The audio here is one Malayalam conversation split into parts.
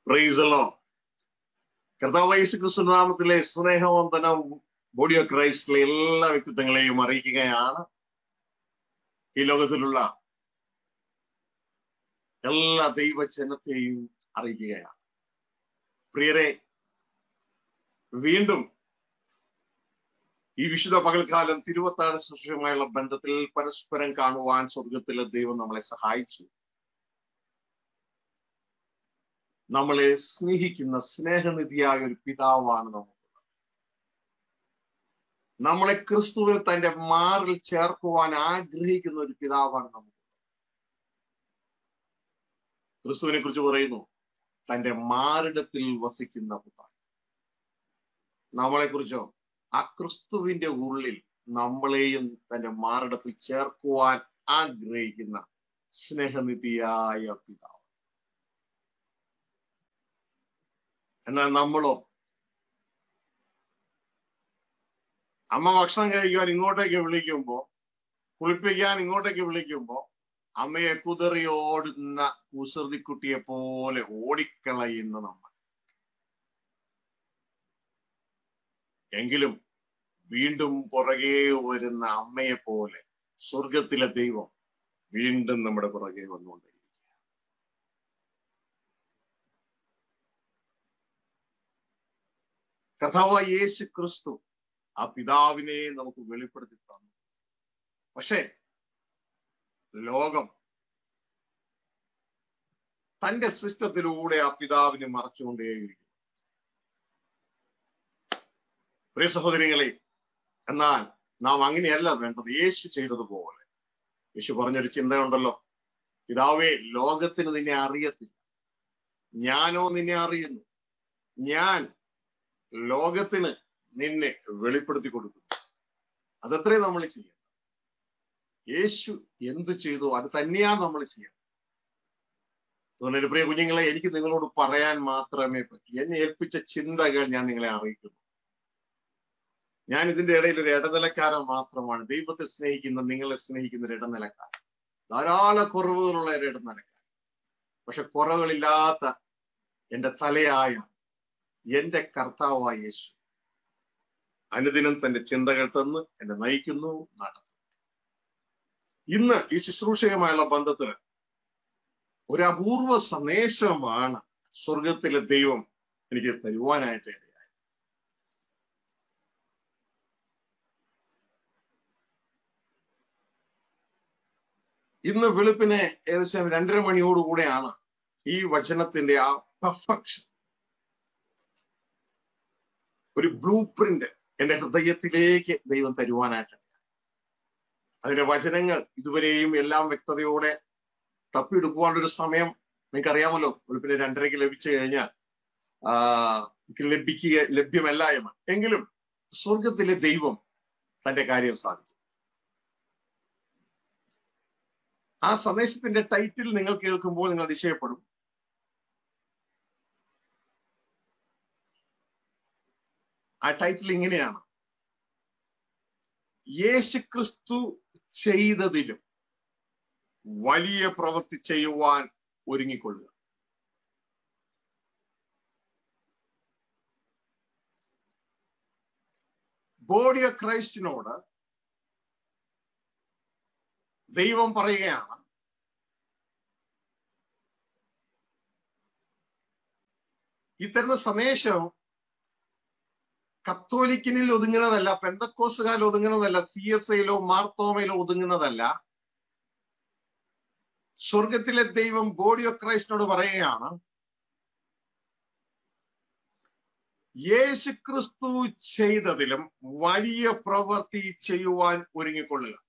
പ്രൈസലോ കർത്താവ് യേശു ക്രിസ്തു നാമത്തിലെ സ്നേഹവന്ദനം ബോഡി ഓഫ് ക്രൈസ്റ്റിലെ എല്ലാ വ്യക്തിത്വങ്ങളെയും അറിയിക്കുകയാണ് ഈ ലോകത്തിലുള്ള എല്ലാ ദൈവജനത്തെയും അറിയിക്കുകയാണ് പ്രിയരെ വീണ്ടും ഈ വിശുദ്ധ പകൽക്കാലം തിരുവത്താട് ശുശ്രൂഷയുമായുള്ള ബന്ധത്തിൽ പരസ്പരം കാണുവാൻ സ്വർഗത്തിലെ ദൈവം നമ്മളെ സഹായിച്ചു നമ്മളെ സ്നേഹിക്കുന്ന സ്നേഹനിധിയായ ഒരു പിതാവാണ് നമുക്ക് നമ്മളെ ക്രിസ്തുവിൽ തന്റെ മാറിൽ ചേർക്കുവാൻ ആഗ്രഹിക്കുന്ന ഒരു പിതാവാണ് നമുക്ക് ക്രിസ്തുവിനെ കുറിച്ച് പറയുന്നു തന്റെ മാറിടത്തിൽ വസിക്കുന്ന പുത്രൻ നമ്മളെ കുറിച്ചോ ആ ക്രിസ്തുവിന്റെ ഉള്ളിൽ നമ്മളെയും തന്റെ മാറിടത്തിൽ ചേർക്കുവാൻ ആഗ്രഹിക്കുന്ന സ്നേഹനിധിയായ പിതാവ് എന്നാൽ നമ്മളോ അമ്മ ഭക്ഷണം കഴിക്കാൻ ഇങ്ങോട്ടേക്ക് വിളിക്കുമ്പോ കുളിപ്പിക്കാൻ ഇങ്ങോട്ടേക്ക് വിളിക്കുമ്പോ അമ്മയെ കുതറി ഓടുന്ന കുസൃതിക്കുട്ടിയെ പോലെ ഓടിക്കളയുന്ന നമ്മൾ എങ്കിലും വീണ്ടും പുറകെ വരുന്ന അമ്മയെ പോലെ സ്വർഗത്തിലെ ദൈവം വീണ്ടും നമ്മുടെ പുറകെ വന്നുകൊണ്ടേയിരിക്കും കഥാവ് യേശു ക്രിസ്തു ആ പിതാവിനെ നമുക്ക് വെളിപ്പെടുത്തി തന്നു പക്ഷേ ലോകം തന്റെ സിസ്റ്റത്തിലൂടെ ആ പിതാവിനെ മറച്ചുകൊണ്ടേയിരിക്കും പ്രിയ സഹോദരികളെ എന്നാൽ നാം അങ്ങനെയല്ല വേണ്ടത് യേശു ചെയ്തതുപോലെ യേശു പറഞ്ഞൊരു ചിന്തയുണ്ടല്ലോ പിതാവേ ലോകത്തിന് നിന്നെ അറിയത്തില്ല ഞാനോ നിന്നെ അറിയുന്നു ഞാൻ ലോകത്തിന് നിന്നെ വെളിപ്പെടുത്തി കൊടുക്കുന്നു അതത്രേ നമ്മൾ ചെയ്യണം യേശു എന്തു ചെയ്തു അത് തന്നെയാ നമ്മൾ ചെയ്യണം അതുകൊണ്ട് പ്രിയ കുഞ്ഞുങ്ങളെ എനിക്ക് നിങ്ങളോട് പറയാൻ മാത്രമേ പറ്റൂ എന്നെ ഏൽപ്പിച്ച ചിന്തകൾ ഞാൻ നിങ്ങളെ അറിയിക്കുന്നു ഞാൻ ഇതിന്റെ ഇടയിൽ ഒരു ഇടനിലക്കാരൻ മാത്രമാണ് ദൈവത്തെ സ്നേഹിക്കുന്ന നിങ്ങളെ സ്നേഹിക്കുന്ന ഒരു ഇടനിലക്കാരൻ ധാരാളം കുറവുകളുള്ള ഒരു ഇടനിലക്കാരൻ പക്ഷെ കുറവുകളില്ലാത്ത എന്റെ തലയായ എന്റെ കർത്താവായ യേശു അനുദിനം തന്റെ ചിന്തകൾ തന്ന് എന്നെ നയിക്കുന്നു നടത്തുന്നു ഇന്ന് ഈ ശുശ്രൂഷയുമായുള്ള ബന്ധത്തിന് ഒരു അപൂർവ സന്ദേശമാണ് സ്വർഗത്തിലെ ദൈവം എനിക്ക് തരുവാനായിട്ട് ഇടയായി ഇന്ന് വെളുപ്പിനെ ഏകദേശം രണ്ടര മണിയോടുകൂടെയാണ് ഈ വചനത്തിന്റെ ആ പെർഫെക്ഷൻ ഒരു ബ്ലൂ പ്രിന്റ് എന്റെ ഹൃദയത്തിലേക്ക് ദൈവം തരുവാനായിട്ടുണ്ട് അതിന്റെ വചനങ്ങൾ ഇതുവരെയും എല്ലാം വ്യക്തതയോടെ തപ്പിയെടുക്കുവാനുള്ളൊരു സമയം നിങ്ങൾക്കറിയാമല്ലോ വെളുപ്പിന് രണ്ടരയ്ക്ക് ലഭിച്ചു കഴിഞ്ഞാൽ ആ ലഭിക്കുക ലഭ്യമല്ല എന്ന് എങ്കിലും സ്വർഗത്തിലെ ദൈവം തന്റെ കാര്യം സാധിക്കും ആ സന്ദേശത്തിന്റെ ടൈറ്റിൽ നിങ്ങൾ കേൾക്കുമ്പോൾ നിങ്ങൾ അതിശയപ്പെടും ആ ടൈറ്റിൽ ഇങ്ങനെയാണ് യേശുക്രിസ്തു ചെയ്തതിലും വലിയ പ്രവൃത്തി ചെയ്യുവാൻ ഒരുങ്ങിക്കൊള്ളുക ബോഡി ഓഫ് ക്രൈസ്റ്റിനോട് ദൈവം പറയുകയാണ് ഈ തരുന്ന സന്ദേശം കത്തോലിക്കനിൽ ഒതുങ്ങുന്നതല്ല പെന്തക്കോസുകാരിൽ ഒതുങ്ങുന്നതല്ല സി എസ് ഐയിലോ മാർത്തോമയിലോ ഒതുങ്ങുന്നതല്ല സ്വർഗത്തിലെ ദൈവം ബോഡി ഓഫ് ക്രൈസ്റ്റിനോട് പറയുകയാണ് യേശു ക്രിസ്തു ചെയ്തതിലും വലിയ പ്രവൃത്തി ചെയ്യുവാൻ ഒരുങ്ങിക്കൊള്ളുക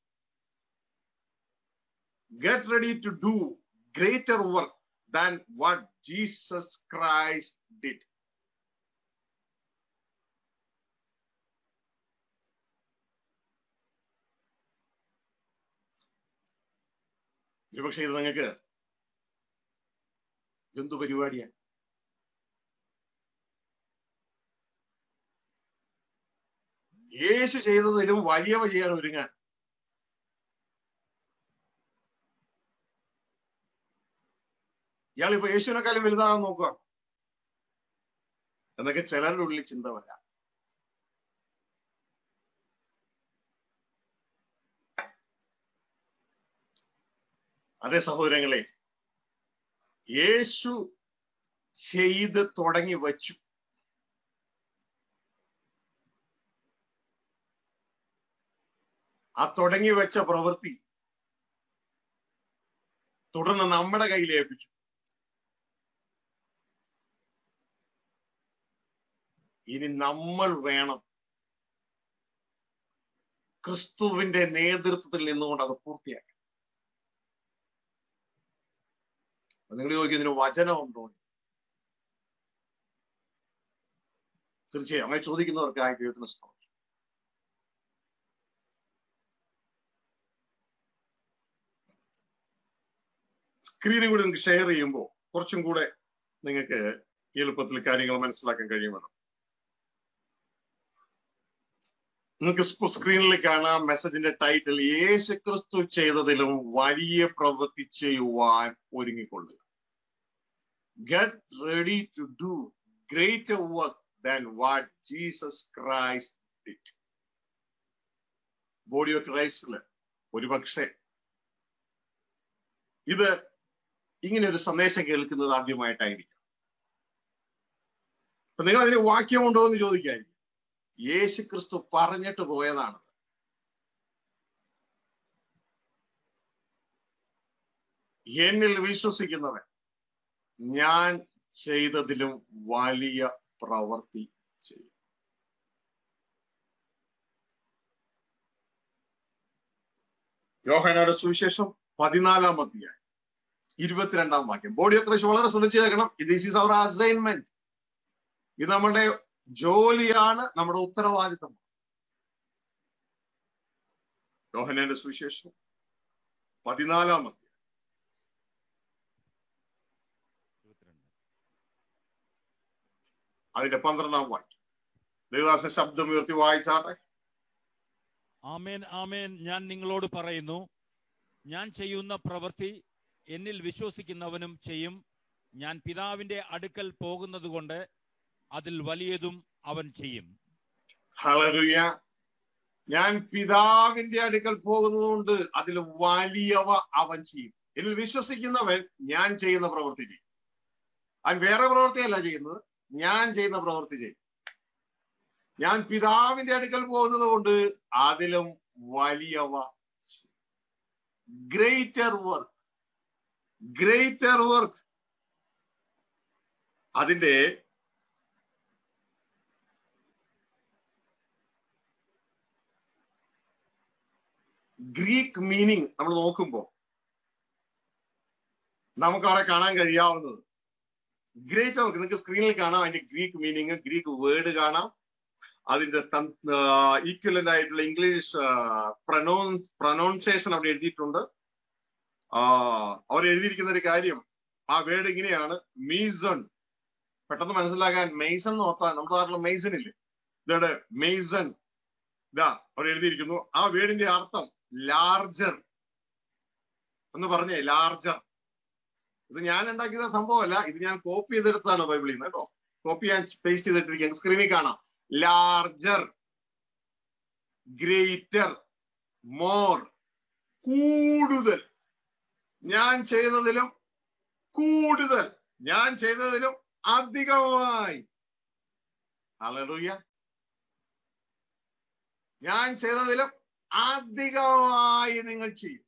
get ready to do greater work than what Jesus Christ did ഒരുപക്ഷെ ഇത് നിങ്ങൾക്ക് എന്തു പരിപാടിയാണ് യേശു ചെയ്തതിലും വലിയവ ചെയ്യാൻ ഒരുങ്ങാൻ ഇയാൾ ഇപ്പൊ യേശുവിനെക്കാളും വലുതാണെന്ന് നോക്കുക എന്നൊക്കെ ചിലരുടെ ഉള്ളിൽ ചിന്ത വരാം അതെ സഹോദരങ്ങളെ യേശു ചെയ്ത് തുടങ്ങി വച്ചു ആ തുടങ്ങി വെച്ച പ്രവൃത്തി തുടർന്ന് നമ്മുടെ കയ്യിൽ ഏൽപ്പിച്ചു ഇനി നമ്മൾ വേണം ക്രിസ്തുവിന്റെ നേതൃത്വത്തിൽ നിന്നുകൊണ്ട് അത് പൂർത്തിയാക്കാൻ നിങ്ങൾ ചോദിക്കും ഇതിന് വചനമുണ്ടോ തീർച്ചയായും അങ്ങനെ ചോദിക്കുന്നവർക്കായി ദൈവത്തിന് സ്തോത്രം സ്ക്രീനും കൂടി നിങ്ങൾക്ക് ഷെയർ ചെയ്യുമ്പോൾ കുറച്ചും കൂടെ നിങ്ങൾക്ക് എളുപ്പത്തിൽ കാര്യങ്ങൾ മനസ്സിലാക്കാൻ കഴിയുമെന്ന് നിങ്ങൾക്ക് സ്ക്രീനിൽ കാണാം മെസ്സേജിന്റെ ടൈറ്റിൽ യേശു ക്രിസ്തു ചെയ്തതിലും വലിയ പ്രവൃത്തി ചെയ്യുവാൻ ഒരുങ്ങിക്കൊള്ളുക get ready to do greater work than what Jesus Christ did body of ക്രൈസ്റ്റില് ഒരുപക്ഷെ ഇത് ഇങ്ങനെ ഒരു സന്ദേശം കേൾക്കുന്നത് ആദ്യമായിട്ടായിരിക്കും അപ്പൊ നിങ്ങൾ അതിന് വാക്യമുണ്ടോ എന്ന് ചോദിക്കായിരിക്കും യേശു ക്രിസ്തു പറഞ്ഞിട്ട് പോയതാണ് എന്നിൽ വിശ്വസിക്കുന്നവൻ ഞാൻ ചെയ്തതിലും വലിയ പ്രവൃത്തി ചെയ്യും യോഹനാട് സുവിശേഷം പതിനാലാം അധ്യായം ഇരുപത്തിരണ്ടാം വാക്യം ബോഡി ഓഫ് ക്രൈസ്റ്റ് വളരെ ശ്രദ്ധിച്ചു കേൾക്കണം ദിസ് ഈസ് അവർ അസൈൻമെന്റ് ഇത് നമ്മുടെ ജോലിയാണ് നമ്മുടെ ഉത്തരവാദിത്തം യോഹനന്റെ സുവിശേഷം പതിനാലാം അധ്യായം അതിന്റെ പന്ത്രണ്ടാം വാക്യം ദേവദാസ ശബ്ദം ഉയർത്തി വായിച്ചാട്ടെ ആമേൻ ആമേൻ ഞാൻ നിങ്ങളോട് പറയുന്നു ഞാൻ ചെയ്യുന്ന പ്രവൃത്തി എന്നിൽ വിശ്വസിക്കുന്നവനും ചെയ്യും ഞാൻ പിതാവിന്റെ അടുക്കൽ പോകുന്നത് കൊണ്ട് അതിൽ വലിയതും അവൻ ചെയ്യും ഹലറിയ ഞാൻ പിതാവിന്റെ അടുക്കൽ പോകുന്നതുകൊണ്ട് അതിൽ വലിയവ അവൻ ചെയ്യും എന്നിൽ വിശ്വസിക്കുന്നവൻ ഞാൻ ചെയ്യുന്ന പ്രവൃത്തി ചെയ്യും അവൻ വേറെ പ്രവൃത്തിയല്ല ചെയ്യുന്നത് ഞാൻ ചെയ്യുന്ന പ്രവൃത്തി ചെയ്യും ഞാൻ പിതാവിന്റെ അടുക്കൽ പോകുന്നത് കൊണ്ട് അതിലും വലിയവ ഗ്രേറ്റർ വർക്ക് ഗ്രേറ്റർ വർക്ക് അതിന്റെ ഗ്രീക്ക് മീനിങ് നമ്മൾ നോക്കുമ്പോൾ നമുക്ക് അവിടെ കാണാൻ കഴിയാവുന്നത് ഗ്രേറ്റ് വർക്ക് നിങ്ങൾക്ക് സ്ക്രീനിൽ കാണാം അതിന്റെ ഗ്രീക്ക് മീനിങ് ഗ്രീക്ക് വേർഡ് കാണാം അതിന്റെ ഈക്വലന്റ് ആയിട്ടുള്ള ഇംഗ്ലീഷ് പ്രൊനൗൺ പ്രൊനൗൺസിയേഷൻ അവിടെ എഴുതിയിട്ടുണ്ട് അവർ എഴുതിയിരിക്കുന്ന ഒരു കാര്യം ആ വേർഡ് ഇങ്ങനെയാണ് മീസൺ പെട്ടെന്ന് മനസ്സിലാക്കാൻ മെയ്സൺ എന്ന് ഓർത്താൻ നമ്മുടെ നാട്ടിൽ മെയ്സൺ ഇല്ലേ ഇതോടെ മെയ്സൺ ഇതാ അവർ എഴുതിയിരിക്കുന്നു ആ വേർഡിന്റെ അർത്ഥം ലാർജർ എന്ന് പറഞ്ഞേ ലാർജർ ഇത് ഞാൻ ഉണ്ടാക്കിയ സംഭവമല്ല ഇത് ഞാൻ കോപ്പി ചെയ്തെടുത്താണ് ബൈബിളിൽ നിന്ന് കേട്ടോ കോപ്പി ഞാൻ പേസ്റ്റ് ചെയ്തിട്ടിരിക്കുക സ്ക്രീനിൽ കാണാം ലാർജർ ഗ്രേറ്റർ മോർ കൂടുതൽ ഞാൻ ചെയ്തതിലും കൂടുതൽ ഞാൻ ചെയ്തതിലും അധികമായി അലറിയ ഞാൻ ചെയ്തതിലും അധികമായി നിങ്ങൾ ചെയ്യും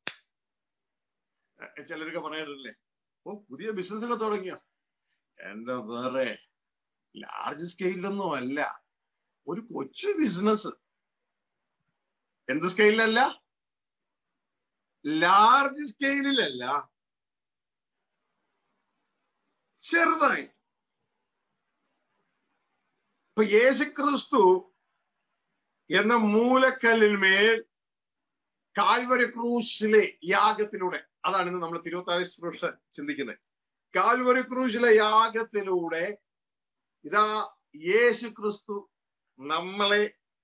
ചിലരൊക്കെ പറയാറില്ലേ ഓ പുതിയ ബിസിനസ്സൊക്കെ തുടങ്ങിയോ എന്റെ വേറെ ലാർജ് സ്കെയിലൊന്നും അല്ല ഒരു കൊച്ചു ബിസിനസ് എന്ത് സ്കെയിലല്ല ലാർജ് സ്കെയിലിലല്ല ചെറുതായി ഇപ്പൊ യേശുക്രിസ്തു എന്ന മൂലക്കല്ലിന്മേൽ കാൽവരി ക്രൂശിലെ യാഗത്തിലൂടെ അതാണ് ഇന്ന് നമ്മൾ തിരുവത്താഴ് ശുശ്രൂഷ ചിന്തിക്കുന്നത് കാൽവരി ക്രൂശിലെ യാഗത്തിലൂടെ ഇതാ യേശു ക്രിസ്തു നമ്മളെ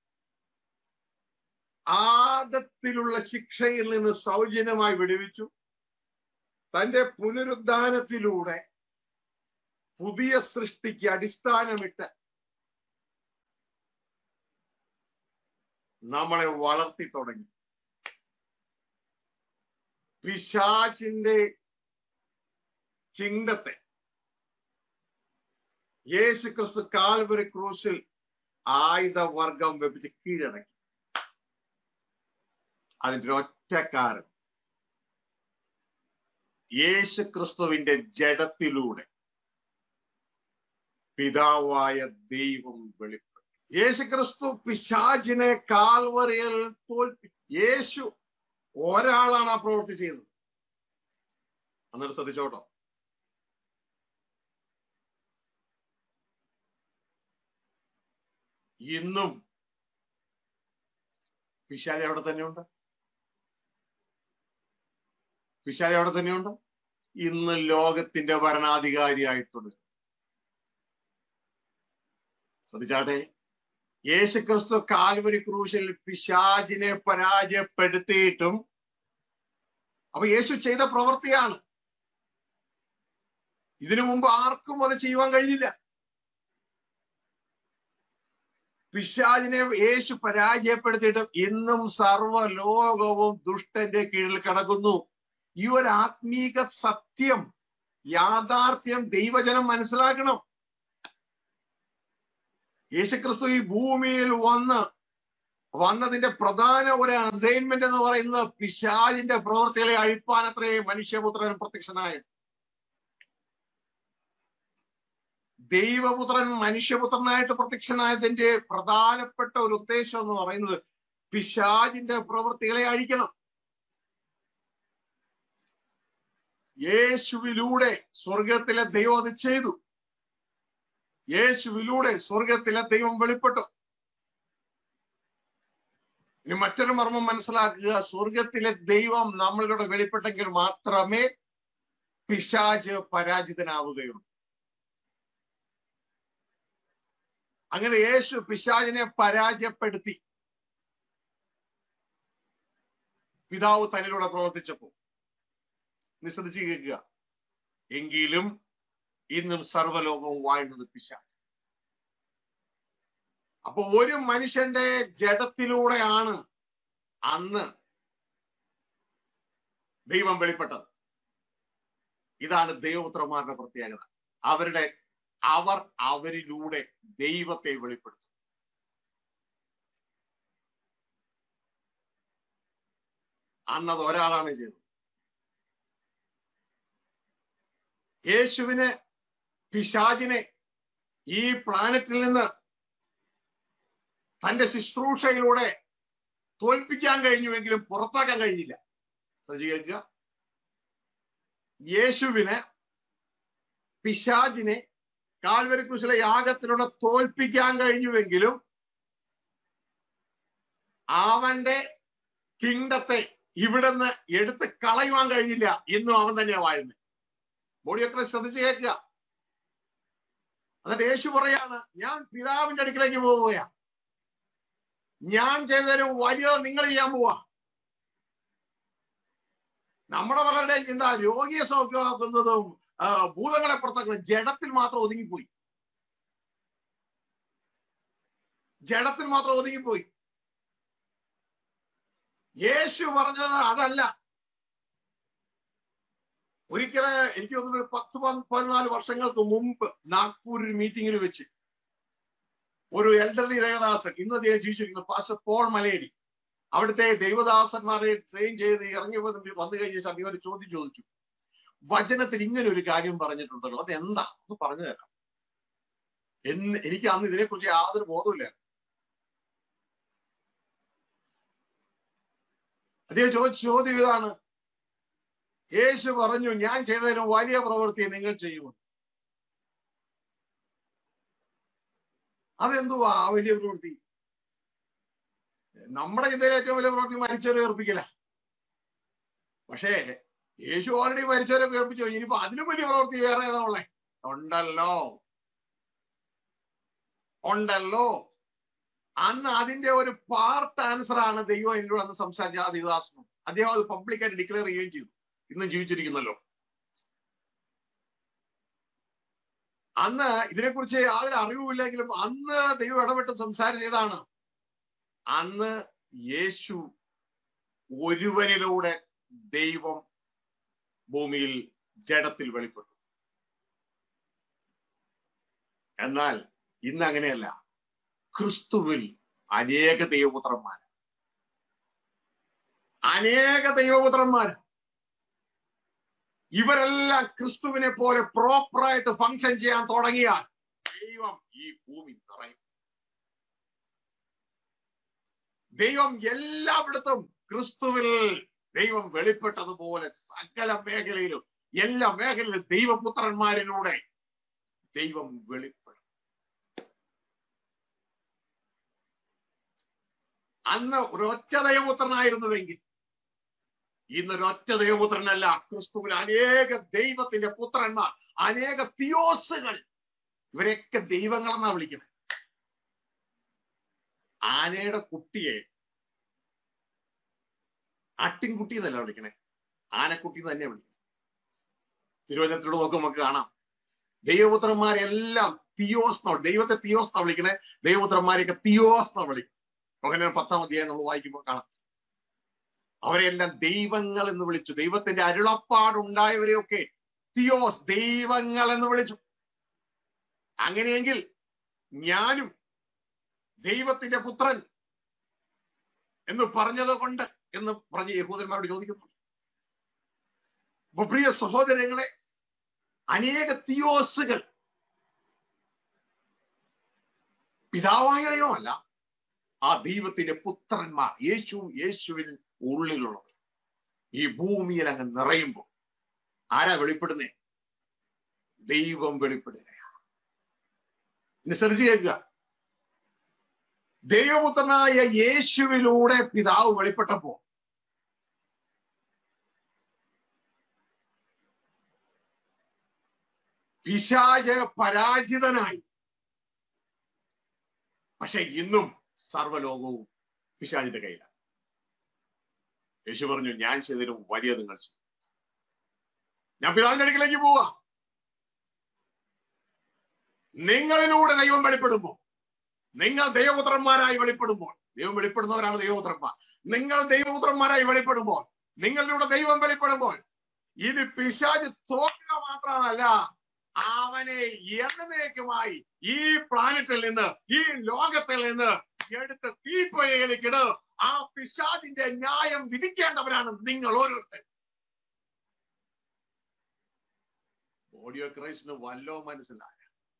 ആദത്തിലുള്ള ശിക്ഷയിൽ നിന്ന് സൗജന്യമായി വിടുവിച്ചു തന്റെ പുനരുദ്ധാനത്തിലൂടെ പുതിയ സൃഷ്ടിക്ക് അടിസ്ഥാനമിട്ട് നമ്മളെ വളർത്തി തുടങ്ങി പിശാചിന്റെ കിങ്ഡത്തെ യേശു ക്രിസ്തു കാൽവരി ക്രൂശിൽ ആയുധവർഗം വെപ്പിച്ച് കീഴടക്കി അതിന്റെ ഒറ്റ കാരണം യേശു ക്രിസ്തുവിന്റെ ജഡത്തിലൂടെ പിതാവായ ദൈവം വെളിപ്പെട്ടു യേശു ക്രിസ്തു പിശാചിനെ കാൽവറിയിൽ തോൽപ്പി യേശു ഒരാളാണ് ആ പ്രവൃത്തി ചെയ്തത് അന്നേരം ശ്രദ്ധിച്ചോട്ടോ ഇന്നും പിശാജ് അവിടെ തന്നെയുണ്ട് പിശാജ് അവിടെ തന്നെയുണ്ട് ഇന്ന് ലോകത്തിന്റെ ഭരണാധികാരിയായിട്ടുണ്ട് ശ്രദ്ധിച്ചാട്ടെ യേശുക്രിസ്തു കാൽവരി ക്രൂശിൽ പിശാജിനെ പരാജയപ്പെടുത്തിയിട്ടും അപ്പൊ യേശു ചെയ്ത പ്രവൃത്തിയാണ് ഇതിനു മുമ്പ് ആർക്കും അത് ചെയ്യുവാൻ കഴിഞ്ഞില്ല പിശാജിനെ യേശു പരാജയപ്പെടുത്തിയിട്ടും ഇന്നും സർവ്വലോകവും ദുഷ്ടന്റെ കീഴിൽ കിടക്കുന്നു ഈ ഒരു ആത്മീക സത്യം യാഥാർത്ഥ്യം ദൈവജനം മനസ്സിലാക്കണം യേശുക്രിസ്തു ഈ ഭൂമിയിൽ വന്ന് വന്നതിന്റെ പ്രധാന ഒരു അസൈൻമെന്റ് എന്ന് പറയുന്നത് പിശാജിന്റെ പ്രവൃത്തികളെ അഴിപ്പാനത്രേ മനുഷ്യപുത്രൻ പ്രത്യക്ഷനായത് ദൈവപുത്രൻ മനുഷ്യപുത്രനായിട്ട് പ്രത്യക്ഷനായതിന്റെ പ്രധാനപ്പെട്ട ഒരു ഉദ്ദേശം എന്ന് പറയുന്നത് പിശാജിന്റെ പ്രവൃത്തികളെ അഴിക്കണം യേശുവിലൂടെ സ്വർഗത്തിലെ ദൈവം അത് ചെയ്തു യേശുവിലൂടെ സ്വർഗത്തിലെ ദൈവം വെളിപ്പെട്ടു ഇനി മറ്റൊരു മർമ്മം മനസ്സിലാക്കുക സ്വർഗത്തിലെ ദൈവം നമ്മളിലൂടെ വെളിപ്പെട്ടെങ്കിൽ മാത്രമേ പിശാജ് പരാജിതനാവുകയുള്ളൂ അങ്ങനെ യേശു പിശാജിനെ പരാജയപ്പെടുത്തി പിതാവ് തന്നിലൂടെ പ്രവർത്തിച്ചപ്പോ നിശ്രദ്ധിച്ച് കേൾക്കുക എങ്കിലും ഇന്നും സർവ്വലോകവും വാഴുന്നത് പിശാജ് അപ്പൊ ഒരു മനുഷ്യന്റെ ജഡത്തിലൂടെയാണ് അന്ന് ദൈവം വെളിപ്പെട്ടത് ഇതാണ് ദൈവപുത്രന്മാരുടെ പ്രത്യേകത അവരുടെ അവർ അവരിലൂടെ ദൈവത്തെ വെളിപ്പെടുത്തും അന്നത് ഒരാളാണ് ചെയ്തത് യേശുവിനെ പിശാജിനെ ഈ പ്ലാനറ്റിൽ നിന്ന് തന്റെ ശുശ്രൂഷയിലൂടെ തോൽപ്പിക്കാൻ കഴിഞ്ഞുവെങ്കിലും പുറത്താക്കാൻ കഴിഞ്ഞില്ല ശ്രദ്ധിക്കുക യേശുവിന് പിശാജിനെ കാൽവരി കുശല യാഗത്തിലൂടെ തോൽപ്പിക്കാൻ കഴിഞ്ഞുവെങ്കിലും അവന്റെ കിങ്ഡത്തെ ഇവിടുന്ന് എടുത്ത് കളയുവാൻ കഴിഞ്ഞില്ല ഇന്നും അവൻ തന്നെയാ വാഴുന്നത് ബോഡിയൊക്കെ ശ്രദ്ധിച്ച് കേൾക്കുക എന്നിട്ട് യേശു പറയാണ് ഞാൻ പിതാവിന്റെ അടുക്കിലേക്ക് പോവുകയാ ഞാൻ ചെയ്തൊരു വലിയ നിങ്ങൾ ചെയ്യാൻ പോവാ നമ്മുടെ പലരുടെ ചിന്ത രോഗിയെ സൗഖ്യമാക്കുന്നതും ഭൂതങ്ങളെ പുറത്താക്കുന്നത് ജഡത്തിൽ മാത്രം ഒതുങ്ങിപ്പോയി ജഡത്തിൽ മാത്രം ഒതുങ്ങിപ്പോയി യേശു പറഞ്ഞത് അതല്ല ഒരിക്കല് എനിക്ക് തോന്നുന്നു പത്ത് പതിനാല് വർഷങ്ങൾക്ക് മുമ്പ് നാഗ്പൂർ മീറ്റിംഗിൽ വെച്ച് ഒരു എൽഡർലി ദേവദാസൻ ഇന്ന് അദ്ദേഹം ജീവിച്ചിരിക്കുന്നു പാസ്റ്റർ പോൾ മലയടി അവിടുത്തെ ദൈവദാസന്മാരെ ട്രെയിൻ ചെയ്ത് ഇറങ്ങി വന്ന് വന്നു കഴിഞ്ഞ ശേഷം അദ്ദേഹം ഒരു ചോദ്യം ചോദിച്ചു വചനത്തിൽ ഇങ്ങനെ ഒരു കാര്യം പറഞ്ഞിട്ടുണ്ടല്ലോ അത് എന്താ ഒന്ന് പറഞ്ഞു തരാം എന്ന് എനിക്ക് അന്ന് ഇതിനെക്കുറിച്ച് യാതൊരു ബോധമില്ല അദ്ദേഹം ചോദിച്ച ചോദ്യം ഇതാണ് യേശു പറഞ്ഞു ഞാൻ ചെയ്തതിനും വലിയ പ്രവൃത്തി നിങ്ങൾ ചെയ്യുമെന്ന് അതെന്തുവാ ആ വലിയ പ്രവൃത്തി നമ്മുടെ ചിന്തയിലെ ഏറ്റവും വലിയ പ്രവൃത്തി മരിച്ചവരെ ഏർപ്പിക്കല പക്ഷേ യേശു ഓൾറെഡി മരിച്ചവരെ ഏർപ്പിച്ചു ഇനിയിപ്പോ അതിലും വലിയ പ്രവൃത്തി വേറെ ഏതാ ഉള്ളേ ഉണ്ടല്ലോ ഉണ്ടല്ലോ അന്ന് അതിന്റെ ഒരു പാർട്ട് ആൻസർ ആണ് ദൈവം എന്നോട് അന്ന് സംസാരിച്ച ആ ദേവദാസനും അദ്ദേഹം അത് പബ്ലിക്കായിട്ട് ഡിക്ലെയർ ചെയ്യുകയും ചെയ്തു ഇന്നും ജീവിച്ചിരിക്കുന്നല്ലോ അന്ന് ഇതിനെക്കുറിച്ച് യാതൊരു അറിവുമില്ലെങ്കിലും അന്ന് ദൈവം ഇടപെട്ട് സംസാരിച്ചതാണ് അന്ന് യേശു ഒരുവനിലൂടെ ദൈവം ഭൂമിയിൽ ജഡത്തിൽ വെളിപ്പെട്ടു എന്നാൽ ഇന്ന് അങ്ങനെയല്ല ക്രിസ്തുവിൽ അനേക ദൈവപുത്രന്മാർ അനേക ദൈവപുത്രന്മാർ ഇവരെല്ലാം ക്രിസ്തുവിനെ പോലെ പ്രോപ്പറായിട്ട് ഫങ്ഷൻ ചെയ്യാൻ തുടങ്ങിയാൽ ദൈവം ഈ ഭൂമി നിറയും ദൈവം എല്ലായിടത്തും ക്രിസ്തുവിൽ ദൈവം വെളിപ്പെട്ടതുപോലെ സകല മേഖലയിലും എല്ലാ മേഖലയിലും ദൈവപുത്രന്മാരിലൂടെ ദൈവം വെളിപ്പെടും അന്ന് ഒരൊറ്റ ദൈവപുത്രനായിരുന്നുവെങ്കിൽ ഇന്നൊരൊറ്റ ദൈവപുത്രനല്ല ക്രിസ്തുവിൽ അനേക ദൈവത്തിന്റെ പുത്രന്മാർ അനേക തിയോസുകൾ ഇവരെയൊക്കെ ദൈവങ്ങളെന്നാ വിളിക്കുന്നത് ആനയുടെ കുട്ടിയെ അട്ടിൻകുട്ടി എന്നല്ല വിളിക്കണേ ആനക്കുട്ടി എന്ന് തന്നെ വിളിക്കണം തിരുവനന്തപുരത്തോട് നോക്കുമ്പോൾ നമുക്ക് കാണാം ദൈവപുത്രന്മാരെല്ലാം തിയോസ് എന്നാ ദൈവത്തെ തിയോസ് എന്നാ വിളിക്കണേ ദൈവപുത്രന്മാരെയൊക്കെ തിയോസ് എന്നാ വിളിക്കും അങ്ങനെ പത്താം അധ്യായം നമ്മൾ വായിക്കുമ്പോൾ കാണാം അവരെല്ലാം ദൈവങ്ങൾ എന്ന് വിളിച്ചു ദൈവത്തിന്റെ അരുളപ്പാടുണ്ടായവരെയൊക്കെ തിയോസ് ദൈവങ്ങൾ എന്ന് വിളിച്ചു അങ്ങനെയെങ്കിൽ ഞാനും ദൈവത്തിന്റെ പുത്രൻ എന്ന് പറഞ്ഞത് കൊണ്ട് എന്ന് പറഞ്ഞ് യഹൂദന്മാരോട് ചോദിക്കുന്നു അപ്പൊ പ്രിയ സഹോദരങ്ങളെ അനേക തിയോസുകൾ പിതാവായ ദൈവമല്ല ആ ദൈവത്തിന്റെ പുത്രന്മാർ യേശുവും യേശുവിൻ ഉള്ളിലുള്ളത് ഈ ഭൂമിയിൽ അങ്ങ് നിറയുമ്പോൾ ആരാ വെളിപ്പെടുന്നേ ദൈവം വെളിപ്പെടുകയാണ് ഇനി ശ്രദ്ധിച്ചു കേൾക്കുക ദൈവപുത്രനായ യേശുവിലൂടെ പിതാവ് വെളിപ്പെട്ടപ്പോ പിശാച പരാജിതനായി പക്ഷെ ഇന്നും സർവ്വലോകവും പിശാചിന്റെ കയ്യിലാണ് യേശു പറഞ്ഞു ഞാൻ ചെയ്തതിനും വലിയ നിങ്ങൾ ചെയ്യും ഞാൻ പിതാവിന്റെ അടുക്കിലേക്ക് പോവാ നിങ്ങളിലൂടെ ദൈവം വെളിപ്പെടുമ്പോൾ നിങ്ങൾ ദൈവപുത്രന്മാരായി വെളിപ്പെടുമ്പോൾ ദൈവം വെളിപ്പെടുന്നവരാണ് ദൈവപുത്രന്മാർ നിങ്ങൾ ദൈവപുത്രന്മാരായി വെളിപ്പെടുമ്പോൾ നിങ്ങളിലൂടെ ദൈവം വെളിപ്പെടുമ്പോൾ ഇത് പിശാജ് തോക്കുക മാത്രമല്ല അവനെ എന്നേക്കുമായി ഈ പ്ലാനറ്റിൽ നിന്ന് ഈ ലോകത്തിൽ നിന്ന് എടുത്ത് തീപ്പൊയ്യയിലേക്ക് ഇട് ആ പിശാജിന്റെ ന്യായം വിധിക്കേണ്ടവരാണ് നിങ്ങൾ ഓരോരുത്തരും ഓഡിയോ ക്രൈസ്റ്റിന് വല്ലോ മനസ്സിലായ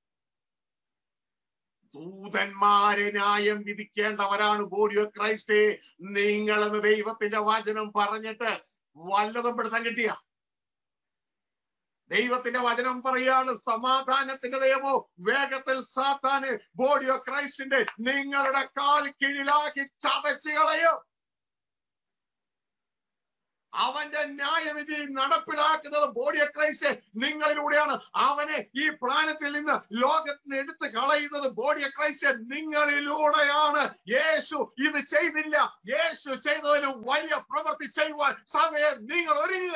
ദൂതന്മാരെ ന്യായം വിധിക്കേണ്ടവരാണ് ബോഡിയോ ക്രൈസ്റ്റേ നിങ്ങളെന്ന് ദൈവത്തിന്റെ വചനം പറഞ്ഞിട്ട് വല്ലതും പിടുത്തം കിട്ടിയ ദൈവത്തിന്റെ വചനം പറയാണ് സമാധാനത്തിന്റെ ദൈവമോ വേഗത്തിൽ സാത്താന് ബോഡിയോ ക്രൈസ്റ്റിന്റെ നിങ്ങളുടെ കാൽ കീഴിലാക്കി ചതച്ചു കളയും അവന്റെ ന്യായവിധി നടപ്പിലാക്കുന്നത് ബോഡി ക്രൈസ്റ്റ് നിങ്ങളിലൂടെയാണ് അവനെ ഈ പ്ലാനറ്റിൽ നിന്ന് ലോകത്തിന് എടുത്ത് കളയുന്നത് ബോഡി ക്രൈസ്റ്റ് നിങ്ങളിലൂടെയാണ് യേശു ഇത് ചെയ്തില്ല യേശു ചെയ്തതിലും വലിയ പ്രവൃത്തി ചെയ്യുവാൻ സമയം നിങ്ങൾ ഒരുങ്ങുക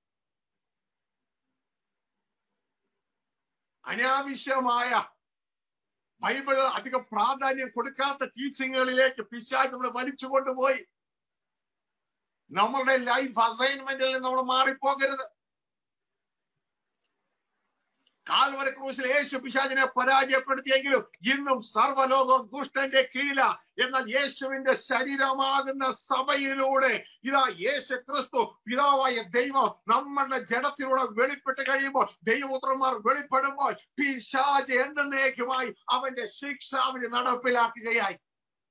അനാവശ്യമായ ബൈബിള് അധികം പ്രാധാന്യം കൊടുക്കാത്ത ടീച്ചിങ്ങുകളിലേക്ക് പിശാജ് നമ്മളെ വലിച്ചു കൊണ്ടുപോയി നമ്മളുടെ ലൈഫ് അസൈൻമെന്റിൽ നിന്ന് നമ്മൾ മാറിപ്പോകരുത് കാൽവര ക്രൂശിൽ യേശു പിശാചിനെ പരാജയപ്പെടുത്തിയെങ്കിലും ഇന്നും സർവ്വലോകം ദുഷ്ടന്റെ കീഴില എന്നാൽ യേശുവിന്റെ ശരീരമാകുന്ന സഭയിലൂടെ ഇതാ യേശു ക്രിസ്തു പിതാവായ ദൈവം നമ്മളുടെ ജഡത്തിലൂടെ വെളിപ്പെട്ട് കഴിയുമ്പോൾ ദൈവപുത്രന്മാർ വെളിപ്പെടുമ്പോൾ പിശാജ് എന്നേക്കുമായി അവന്റെ ശിക്ഷ അവന് നടപ്പിലാക്കുകയായി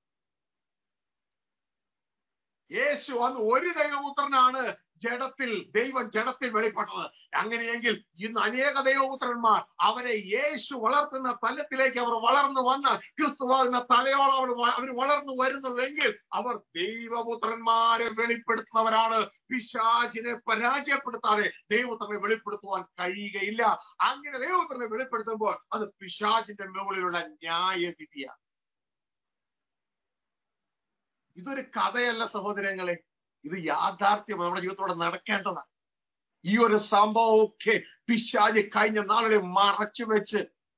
യേശു അന്ന് ഒരു ദൈവപുത്രനാണ് ജഡത്തിൽ ദൈവം ജഡത്തിൽ വെളിപ്പെട്ടത് അങ്ങനെയെങ്കിൽ ഇന്ന് അനേക ദൈവപുത്രന്മാർ അവരെ യേശു വളർത്തുന്ന തലത്തിലേക്ക് അവർ വളർന്നു വന്ന് ക്രിസ്തുവാകുന്ന തലയോളം അവർ അവർ വളർന്നു വരുന്നുവെങ്കിൽ അവർ ദൈവപുത്രന്മാരെ വെളിപ്പെടുത്തുന്നവരാണ് പിശാചിനെ പരാജയപ്പെടുത്താതെ ദൈവപുത്രനെ വെളിപ്പെടുത്തുവാൻ കഴിയുകയില്ല അങ്ങനെ ദൈവപുത്രനെ വെളിപ്പെടുത്തുമ്പോൾ അത് പിശാചിന്റെ മുകളിലുള്ള ന്യായവിധിയാണ് ഇതൊരു കഥയല്ല സഹോദരങ്ങളെ ഇത് യാഥാർത്ഥ്യം നമ്മുടെ ജീവിതത്തോടെ നടക്കേണ്ടതാണ് ഈ ഒരു സംഭവമൊക്കെ പിശാജ് കഴിഞ്ഞ നാളുകളിൽ മറച്ചു വെച്ച്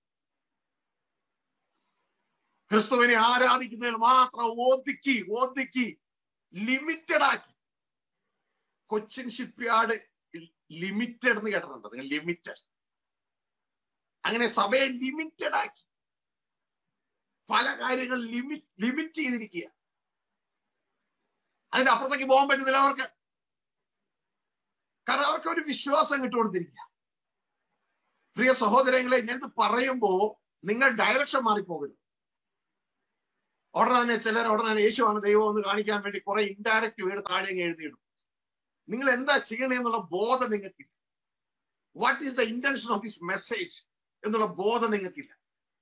ക്രിസ്തുവിനെ ആരാധിക്കുന്നതിൽ മാത്രം ഒതുക്കി ഒതുക്കി ലിമിറ്റഡ് ആക്കി കൊച്ചിൻ ഷിപ്പ്യാർഡ് ലിമിറ്റഡ് എന്ന് കേട്ടിട്ടുണ്ടോ നിങ്ങൾ ലിമിറ്റഡ് അങ്ങനെ സഭയെ ലിമിറ്റഡ് ആക്കി പല കാര്യങ്ങൾ ലിമിറ്റ് ലിമിറ്റ് ചെയ്തിരിക്കുക അതിന്റെ അപ്പുറത്തേക്ക് പോകാൻ പറ്റുന്നില്ല അവർക്ക് കാരണം അവർക്ക് ഒരു വിശ്വാസം കിട്ടുകൊടുത്തിരിക്കുക പ്രിയ സഹോദരങ്ങളെ ഞാനിത് പറയുമ്പോ നിങ്ങൾ ഡയറക്ഷൻ മാറിപ്പോകരുത് ഉടനെ തന്നെ ചിലർ ഉടനെ തന്നെ യേശുവാണ് ദൈവം എന്ന് കാണിക്കാൻ വേണ്ടി കുറെ ഇൻഡയറക്റ്റ് വീട് താഴെ അങ്ങ് എഴുതിയിടും നിങ്ങൾ എന്താ ചെയ്യണേന്നുള്ള ബോധം നിങ്ങൾക്കില്ല what is the intention of this message എന്നുള്ള ബോധം നിങ്ങൾക്കില്ല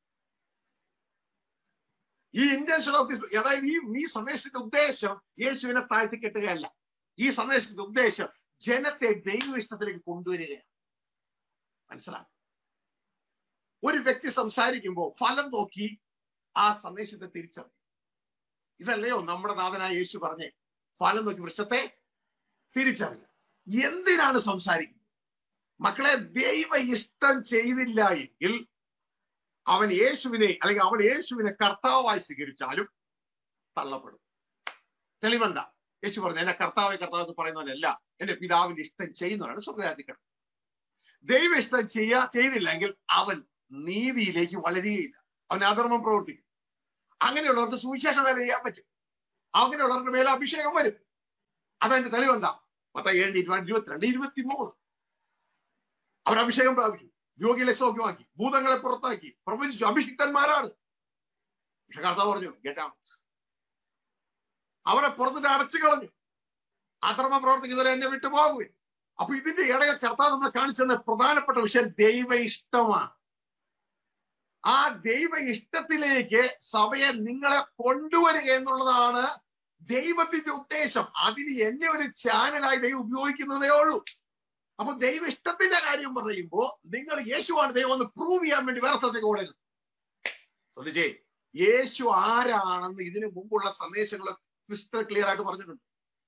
ഈ ഇന്റൻഷൻ ഓഫ് ദിസ് അതായത് ഈ ഈ സന്ദേശത്തിന്റെ ഉദ്ദേശം യേശുവിനെ താഴ്ത്തി കെട്ടുകയല്ല ഈ സന്ദേശത്തിന്റെ ഉദ്ദേശം ജനത്തെ ദൈവ ഇഷ്ടത്തിലേക്ക് കൊണ്ടുവരികയാണ് മനസ്സിലാക്കും ഒരു വ്യക്തി സംസാരിക്കുമ്പോൾ ഫലം നോക്കി ആ സന്ദേശത്തെ തിരിച്ചറിയും ഇതല്ലയോ നമ്മുടെ നാഥനായ യേശു പറഞ്ഞേ ഫലം നോക്കി വൃക്ഷത്തെ തിരിച്ചറിയും എന്തിനാണ് സംസാരിക്കുന്നത് മക്കളെ ദൈവ ഇഷ്ടം ചെയ്തില്ല എങ്കിൽ അവൻ യേശുവിനെ അല്ലെങ്കിൽ അവൻ യേശുവിനെ കർത്താവായി സ്വീകരിച്ചാലും തള്ളപ്പെടും തെളിവെന്താ യേശു പറഞ്ഞു എന്നെ കർത്താവ് കർത്താവ് എന്ന് പറയുന്നവനല്ല എന്റെ പിതാവിന്റെ ഇഷ്ടം ചെയ്യുന്നവരാണ് സ്വർഗരാധിക്കണം ദൈവ ഇഷ്ടം ചെയ്യാ ചെയ്തില്ലെങ്കിൽ അവൻ നീതിയിലേക്ക് വളരുകയില്ല അവൻ അധർമ്മം പ്രവർത്തിക്കും അങ്ങനെയുള്ളവർക്ക് സുവിശേഷ വേല ചെയ്യാൻ പറ്റും അങ്ങനെയുള്ളവർക്ക് മേലെ അഭിഷേകം വരും അതതിന്റെ തെളിവെന്താ പത്ത ഏഴ് ഇരുപത്തിരണ്ട് ഇരുപത്തി മൂന്ന് അവർ അഭിഷേകം പ്രാപിച്ചു രോഗികളെ സൗഖ്യമാക്കി ഭൂതങ്ങളെ പുറത്താക്കി പ്രവചിച്ചു അഭിഷിക്തന്മാരാണ് പക്ഷെ കർത്താവ് പറഞ്ഞു ഗെറ്റ് ഔട്ട് അവരെ പുറത്തിട്ട് അടച്ചു കളഞ്ഞു അധർമ്മം പ്രവർത്തിക്കുന്നവരെ എന്നെ വിട്ടു പോകുകയും അപ്പൊ ഇതിന്റെ ഇടയിൽ കർത്താവ് നമ്മളെ കാണിച്ചെന്ന പ്രധാനപ്പെട്ട വിഷയം ദൈവ ഇഷ്ടമാണ് ആ ദൈവ ഇഷ്ടത്തിലേക്ക് സഭയെ നിങ്ങളെ കൊണ്ടുവരിക എന്നുള്ളതാണ് ദൈവത്തിന്റെ ഉദ്ദേശം അതിന് എന്നെ ഒരു ചാനലായി ദൈവം ഉപയോഗിക്കുന്നതേ ഉള്ളൂ അപ്പൊ ദൈവ ഇഷ്ടത്തിന്റെ കാര്യം പറയുമ്പോ നിങ്ങൾ യേശുവാണ് ദൈവം ഒന്ന് പ്രൂവ് ചെയ്യാൻ വേണ്ടി വേറെ സ്ഥലത്തേക്ക് ഓടരുത് ശ്രദ്ധിച്ചേ യേശു ആരാണെന്ന് ഇതിനു മുമ്പുള്ള സന്ദേശങ്ങൾ ക്രിസ്റ്റൽ ക്ലിയർ ആയിട്ട് പറഞ്ഞിട്ടുണ്ട്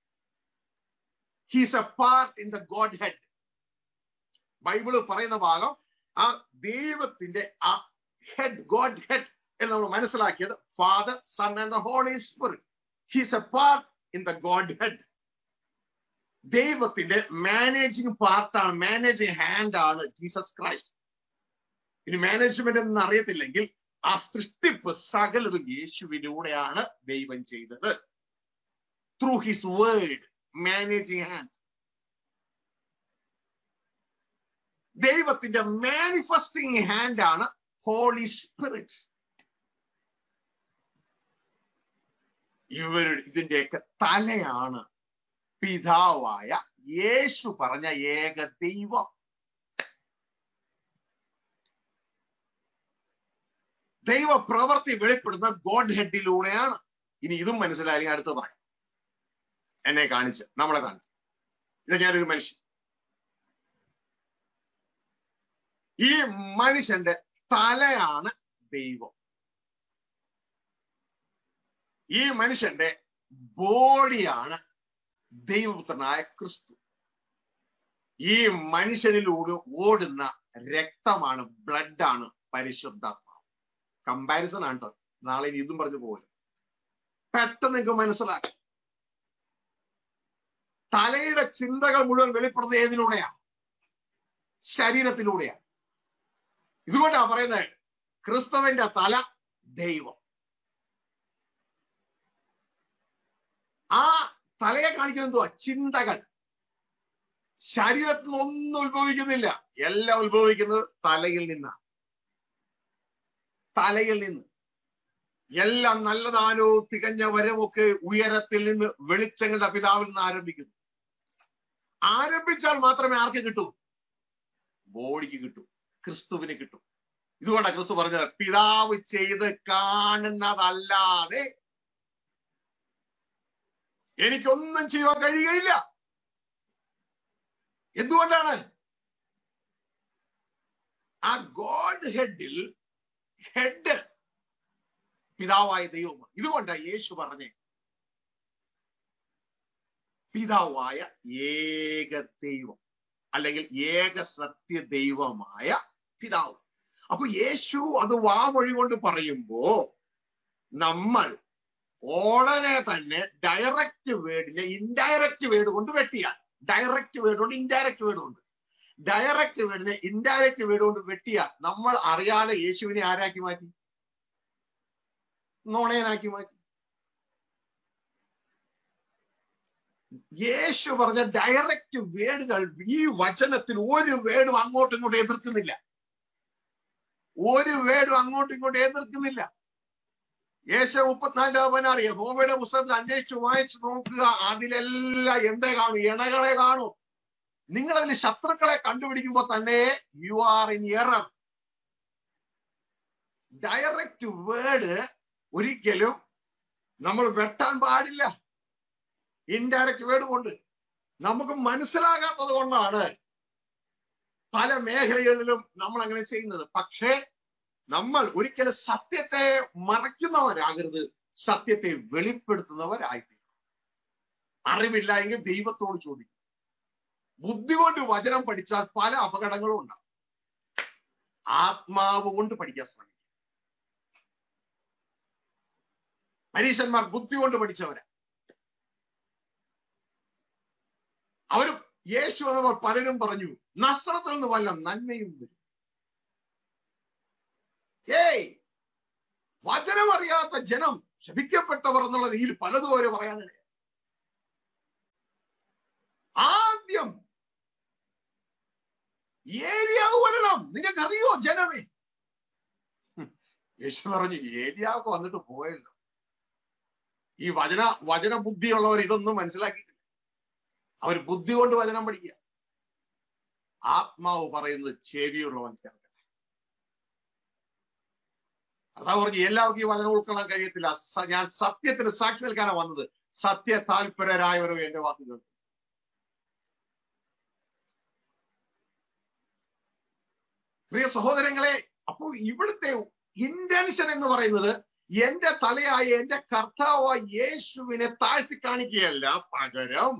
he's a part in the Godhead Bible പറയുന്ന ഭാഗം ആ ദൈവത്തിന്റെ ആ ഹെഡ് ഗോഡ് ഹെഡ് എന്ന് നമ്മൾ മനസ്സിലാക്കിയത് Father Son and the Holy Spirit he's a part in the Godhead ദൈവത്തിന്റെ മാനേജിങ് പാർട്ടാണ് മാനേജിങ് ഹാൻഡ് ആണ് ജീസസ് ക്രൈസ്റ്റ് ഇനി മാനേജ്മെന്റ് എന്ന് അറിയത്തില്ലെങ്കിൽ ആ സൃഷ്ടിപ്പ് സകലതും യേശുവിലൂടെയാണ് ദൈവം ചെയ്തത് through his word managing hand ദൈവത്തിന്റെ മാനിഫെസ്റ്റിംഗ് ഹാൻഡ് ആണ് ഹോളി സ്പിരിറ്റ് ഇവർ ഇതിന്റെയൊക്കെ തലയാണ് പിതാവായ യേശു പറഞ്ഞ ഏക ദൈവം ദൈവ പ്രവൃത്തി വെളിപ്പെടുന്ന ഗോഡ് ഹെഡിലൂടെയാണ് ഇനി ഇതും മനസ്സിലായി അടുത്ത പറയാം എന്നെ കാണിച്ച് നമ്മളെ കാണിച്ച് ഇത് ഞാനൊരു മനുഷ്യൻ ഈ മനുഷ്യന്റെ തലയാണ് ദൈവം ഈ മനുഷ്യന്റെ ബോഡിയാണ് ദൈവപുത്രനായ ക്രിസ്തു ഈ മനുഷ്യനിലൂടെ ഓടുന്ന രക്തമാണ് ബ്ലഡാണ് പരിശുദ്ധാത്മാവ് കമ്പാരിസൺ ആണ് കേട്ടോ നാളെ ഇനി ഇതും പറഞ്ഞു പോലും പെട്ടെന്ന് നിങ്ങൾക്ക് മനസ്സിലാക്കാം തലയുടെ ചിന്തകൾ മുഴുവൻ വെളിപ്പെടുന്നത് ഏതിലൂടെയാണ് ശരീരത്തിലൂടെയാണ് ഇതുകൊണ്ടാ പറയുന്നത് ക്രിസ്തുവിന്റെ തല ദൈവം ആ തലയെ കാണിക്കുന്നത് എന്തുവാ ചിന്തകൾ ശരീരത്തിൽ നിന്ന് ഒന്നും ഉത്ഭവിക്കുന്നില്ല എല്ലാം ഉത്ഭവിക്കുന്നത് തലയിൽ നിന്നാണ് തലയിൽ നിന്ന് എല്ലാം നല്ലതാനോ തികഞ്ഞ വരവൊക്കെ ഉയരത്തിൽ നിന്ന് വെളിച്ചങ്ങളുടെ പിതാവിൽ നിന്ന് ആരംഭിക്കുന്നു ആരംഭിച്ചാൽ മാത്രമേ ആർക്ക് കിട്ടൂ ബോഡിക്ക് കിട്ടൂ ക്രിസ്തുവിന് കിട്ടും ഇതുകൊണ്ടാണ് ക്രിസ്തു പറഞ്ഞത് പിതാവ് ചെയ്ത് കാണുന്നതല്ലാതെ എനിക്കൊന്നും ചെയ്യാൻ കഴിയുകയില്ല എന്തുകൊണ്ടാണ് ആ ഗോഡ് ഹെഡിൽ ഹെഡ് പിതാവായ ദൈവമാണ് ഇതുകൊണ്ടാണ് യേശു പറഞ്ഞേ പിതാവായ ഏക ദൈവം അല്ലെങ്കിൽ ഏക സത്യ ദൈവമായ പിതാവ് അപ്പൊ യേശു അത് വാമൊഴി കൊണ്ട് പറയുമ്പോ നമ്മൾ ഉടനെ തന്നെ ഡയറക്റ്റ് വേർഡിനെ ഇൻഡയറക്റ്റ് വേർഡ് കൊണ്ട് വെട്ടിയാൽ ഡയറക്റ്റ് വേർഡ് കൊണ്ട് ഇൻഡയറക്റ്റ് വേർഡ് കൊണ്ട് ഡയറക്റ്റ് വേർഡിനെ ഇൻഡയറക്റ്റ് വേർഡ് കൊണ്ട് വെട്ടിയാൽ നമ്മൾ അറിയാതെ യേശുവിനെ ആരാക്കി മാറ്റി നോണയനാക്കി മാറ്റി യേശു പറഞ്ഞ ഡയറക്റ്റ് വേർഡുകൾ ഈ വചനത്തിൽ ഒരു വേർഡും അങ്ങോട്ടും ഇങ്ങോട്ടും എതിർക്കുന്നില്ല ഒരു വേർഡും അങ്ങോട്ടും ഇങ്ങോട്ടും എതിർക്കുന്നില്ല യേശു മുപ്പത്തിനാലിന്റെ പതിനാറ് യഹോവയുടെ പുസ്തകത്തിൽ അന്വേഷിച്ച് വായിച്ച് നോക്കുക അതിലെല്ലാം എന്തേ കാണൂ ഇണകളെ കാണൂ നിങ്ങൾ അതിൽ ശത്രുക്കളെ കണ്ടുപിടിക്കുമ്പോൾ തന്നെ you are in error direct word ഒരിക്കലും നമ്മൾ വെട്ടാൻ പാടില്ല ഇൻഡയറക്റ്റ് വേർഡ് കൊണ്ട് നമുക്ക് മനസ്സിലാകാത്തത് കൊണ്ടാണ് പല മേഖലകളിലും നമ്മൾ അങ്ങനെ ചെയ്യുന്നത് പക്ഷേ നമ്മൾ ഒരിക്കലും സത്യത്തെ മറയ്ക്കുന്നവരാകരുത് സത്യത്തെ വെളിപ്പെടുത്തുന്നവരായിത്തീരും അറിവില്ല എങ്കിൽ ദൈവത്തോട് ചോദിക്കും ബുദ്ധി കൊണ്ട് വചനം പഠിച്ചാൽ പല അപകടങ്ങളും ഉണ്ടാവും ആത്മാവ് കൊണ്ട് പഠിക്കാൻ ശ്രമിക്കും പരീശന്മാർ ബുദ്ധി കൊണ്ട് പഠിച്ചവരാ അവര് യേശു എന്നവർ പലരും പറഞ്ഞു നസ്രത്തിൽ നിന്ന് വല്ല നന്മയും വരും ഏയ് വചനം അറിയാത്ത ജനം ശപിക്കപ്പെട്ടവർ എന്നുള്ള രീതിയിൽ പലതും അവര് പറയാനിട ആദ്യം ഏരിയാവ് വരണം നിങ്ങൾക്കറിയോ ജനമേ യേശു പറഞ്ഞു ഏരിയാവ് വന്നിട്ട് പോയല്ലോ ഈ വചന വചന ബുദ്ധിയുള്ളവർ ഇതൊന്നും മനസ്സിലാക്കിയിട്ടില്ല അവർ ബുദ്ധി കൊണ്ട് വചനം പഠിക്കുക ആത്മാവ് പറയുന്നത് ചെവിയുള്ളവൻ കേൾക്കട്ടെ അതാ പറഞ്ഞു എല്ലാവർക്കും ഈ വചനം ഉൾക്കൊള്ളാൻ കഴിയത്തില്ല സ- ഞാൻ സത്യത്തിന് സാക്ഷി നിൽക്കാനാണ് വന്നത് സത്യ താല്പര്യരായവരും എന്റെ വാക്കുകൾ പ്രിയ സഹോദരങ്ങളെ അപ്പോ ഇവിടുത്തെ ഇന്റൻഷൻ എന്ന് പറയുന്നത് എന്റെ തലയായ എന്റെ കർത്താവായ യേശുവിനെ താഴ്ത്തി കാണിക്കുകയല്ല പകരം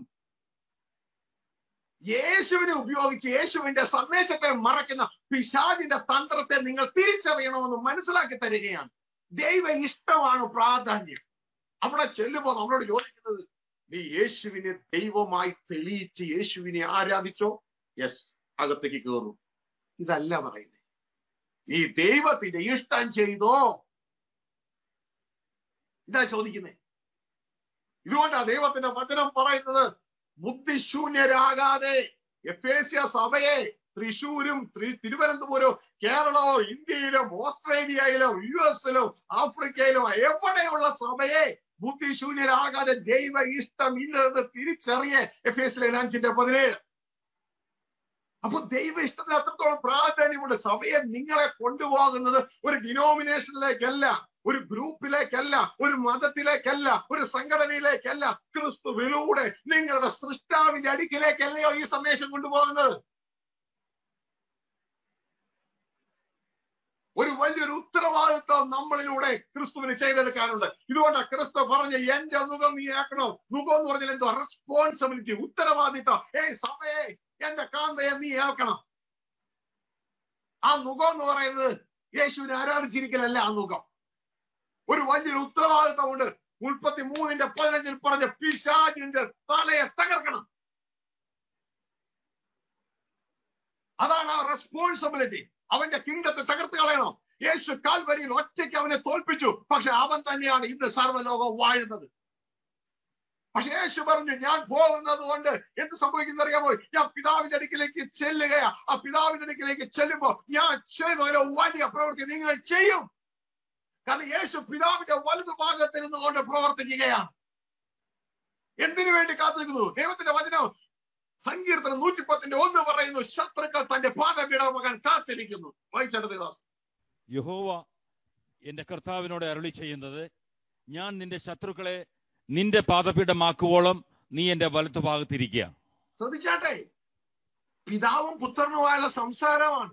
യേശുവിനെ ഉപയോഗിച്ച് യേശുവിന്റെ സന്ദേശത്തെ മറക്കുന്ന പിശാചിന്റെ തന്ത്രത്തെ നിങ്ങൾ തിരിച്ചറിയണമെന്ന് മനസ്സിലാക്കി തരികയാണ് ദൈവ ഇഷ്ടമാണ് പ്രാധാന്യം അവിടെ ചെല്ലുമ്പോൾ നമ്മളോട് ചോദിക്കുന്നത് നീ യേശുവിനെ ദൈവമായി തെളിയിച്ച് യേശുവിനെ ആരാധിച്ചോ യെസ് അകത്തേക്ക് കയറും ഇതല്ല പറയുന്നത് നീ ദൈവത്തിന്റെ ഇഷ്ടം ചെയ്തോ ഇതാ ചോദിക്കുന്നേ ഇതുകൊണ്ടാ ദൈവത്തിന്റെ വചനം പറയുന്നത് ബുദ്ധിശൂന്യരാകാതെ എഫേസ്യ സഭയെ തൃശൂരും ത്രി- തിരുവനന്തപുരവും കേരളവും ഇന്ത്യയിലും ഓസ്ട്രേലിയയിലും യു എസിലും ആഫ്രിക്കയിലും എവിടെയുള്ള സഭയെ ബുദ്ധിശൂന്യരാകാതെ ദൈവ ഇഷ്ടം ഇല്ലെന്ന് തിരിച്ചറിയ എഫ് എസ് അഞ്ചിന്റെ പതിനേഴ് അപ്പൊ ദൈവ ഇഷ്ടത്തിന് അത്രത്തോളം പ്രാധാന്യമുണ്ട് സഭയെ നിങ്ങളെ കൊണ്ടുപോകുന്നത് ഒരു ഡിനോമിനേഷനിലേക്കല്ല ഒരു ഗ്രൂപ്പിലേക്കല്ല ഒരു മതത്തിലേക്കല്ല ഒരു സംഘടനയിലേക്കല്ല ക്രിസ്തുവിലൂടെ നിങ്ങളുടെ സൃഷ്ടാവിന്റെ അടുക്കിലേക്കല്ലയോ ഈ സന്ദേശം കൊണ്ടുപോകുന്നത് ഒരു വലിയൊരു ഉത്തരവാദിത്വം നമ്മളിലൂടെ ക്രിസ്തുവിന് ചെയ്തെടുക്കാനുണ്ട് ഇതുകൊണ്ട് ക്രിസ്തു പറഞ്ഞ് എന്റെ മുഖം നീ ആക്കണം മുഖം എന്ന് പറഞ്ഞാൽ എന്തോ റെസ്പോൺസിബിലിറ്റി ഉത്തരവാദിത്വം ഏയ് സഭയെ എന്റെ കാന്തയെ നീ ഏൽക്കണം ആ മുഖം എന്ന് പറയുന്നത് യേശുവിനെ ആരാധിച്ചിരിക്കലല്ല ആ മുഖം ഒരു വലിയൊരു ഉത്തരവാദിത്തമുണ്ട് മുപ്പത്തി മൂന്നിന്റെ പതിനഞ്ചിൽ പറഞ്ഞ പിശാജിന്റെ തലയെ തകർക്കണം അതാണ് ആ റെസ്പോൺസിബിലിറ്റി അവന്റെ കിങ്ഡത്തെ തകർത്ത് കളയണം യേശു കാൽവരിയിൽ ഒറ്റയ്ക്ക് അവനെ തോൽപ്പിച്ചു പക്ഷെ അവൻ തന്നെയാണ് ഇന്ന് സർവ്വലോകം വാഴുന്നത് പക്ഷെ യേശു പറഞ്ഞു ഞാൻ പോകുന്നത് കൊണ്ട് എന്ത് സംഭവിക്കുന്ന അറിയാമോ ഞാൻ പിതാവിന്റെ അടുക്കിലേക്ക് ചെല്ലുകയാ ആ പിതാവിന്റെ അടുക്കിലേക്ക് ചെല്ലുമ്പോ ഞാൻ ചെയ്ത ഒരു വലിയ പ്രവൃത്തി നിങ്ങൾ ചെയ്യും കാരണം യേശു പിതാവിന്റെ വലതു ഭാഗത്ത് നിന്നുകൊണ്ട് പ്രവർത്തിക്കുകയാണ് എന്തിനു വേണ്ടി കാത്തിരിക്കുന്നു ദൈവത്തിന്റെ വചനം സങ്കീർത്തനം നൂറ്റിപ്പത്തിന്റെ ഒന്ന് പറയുന്നു ശത്രുക്കൾ തന്റെ പാദപീഠമാകാൻ കാത്തിരിക്കുന്നു വായിച്ചെടുത്ത ദാസ് യഹോവ എന്റെ കർത്താവിനോട് അരുളി ചെയ്യുന്നത് ഞാൻ നിന്റെ ശത്രുക്കളെ നിന്റെ പാദപീഠമാക്കുവോളം നീ എന്റെ വലത്തുഭാഗത്തിരിക്കുക ശ്രദ്ധിച്ചാട്ടെ പിതാവും പുത്രനുമായുള്ള സംസാരമാണ്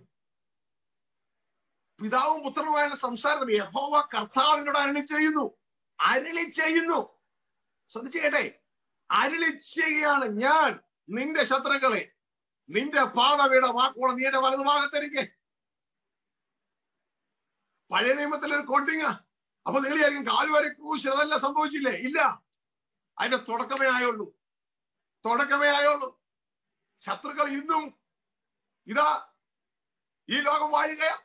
പിതാവും പുത്രനുമായുള്ള സംസാരം യഹോവ കർത്താവിനോട് അരളി ചെയ്യുന്നു അരളി ചെയ്യുന്നു ശ്രദ്ധിച്ചു കേട്ടെ അരളി ചെയ്യുകയാണ് ഞാൻ നിന്റെ ശത്രുക്കളെ നിന്റെ പാദപീഠമാക്കോളം നീ എന്റെ വലതുഭാഗത്തിരിക്കെ പഴയ നിയമത്തിൽ ഒരു കോട്ടിങ്ങ അപ്പൊ നിങ്ങൾ വിചാരിക്കും കാൽവരി ക്രൂശ് അതല്ല സംഭവിച്ചില്ലേ ഇല്ല അതിന്റെ തുടക്കമേ ആയുള്ളൂ തുടക്കമേ ആയുള്ളൂ ശത്രുക്കൾ ഇന്നും ഇതാ ഈ ലോകം വാഴുകയാ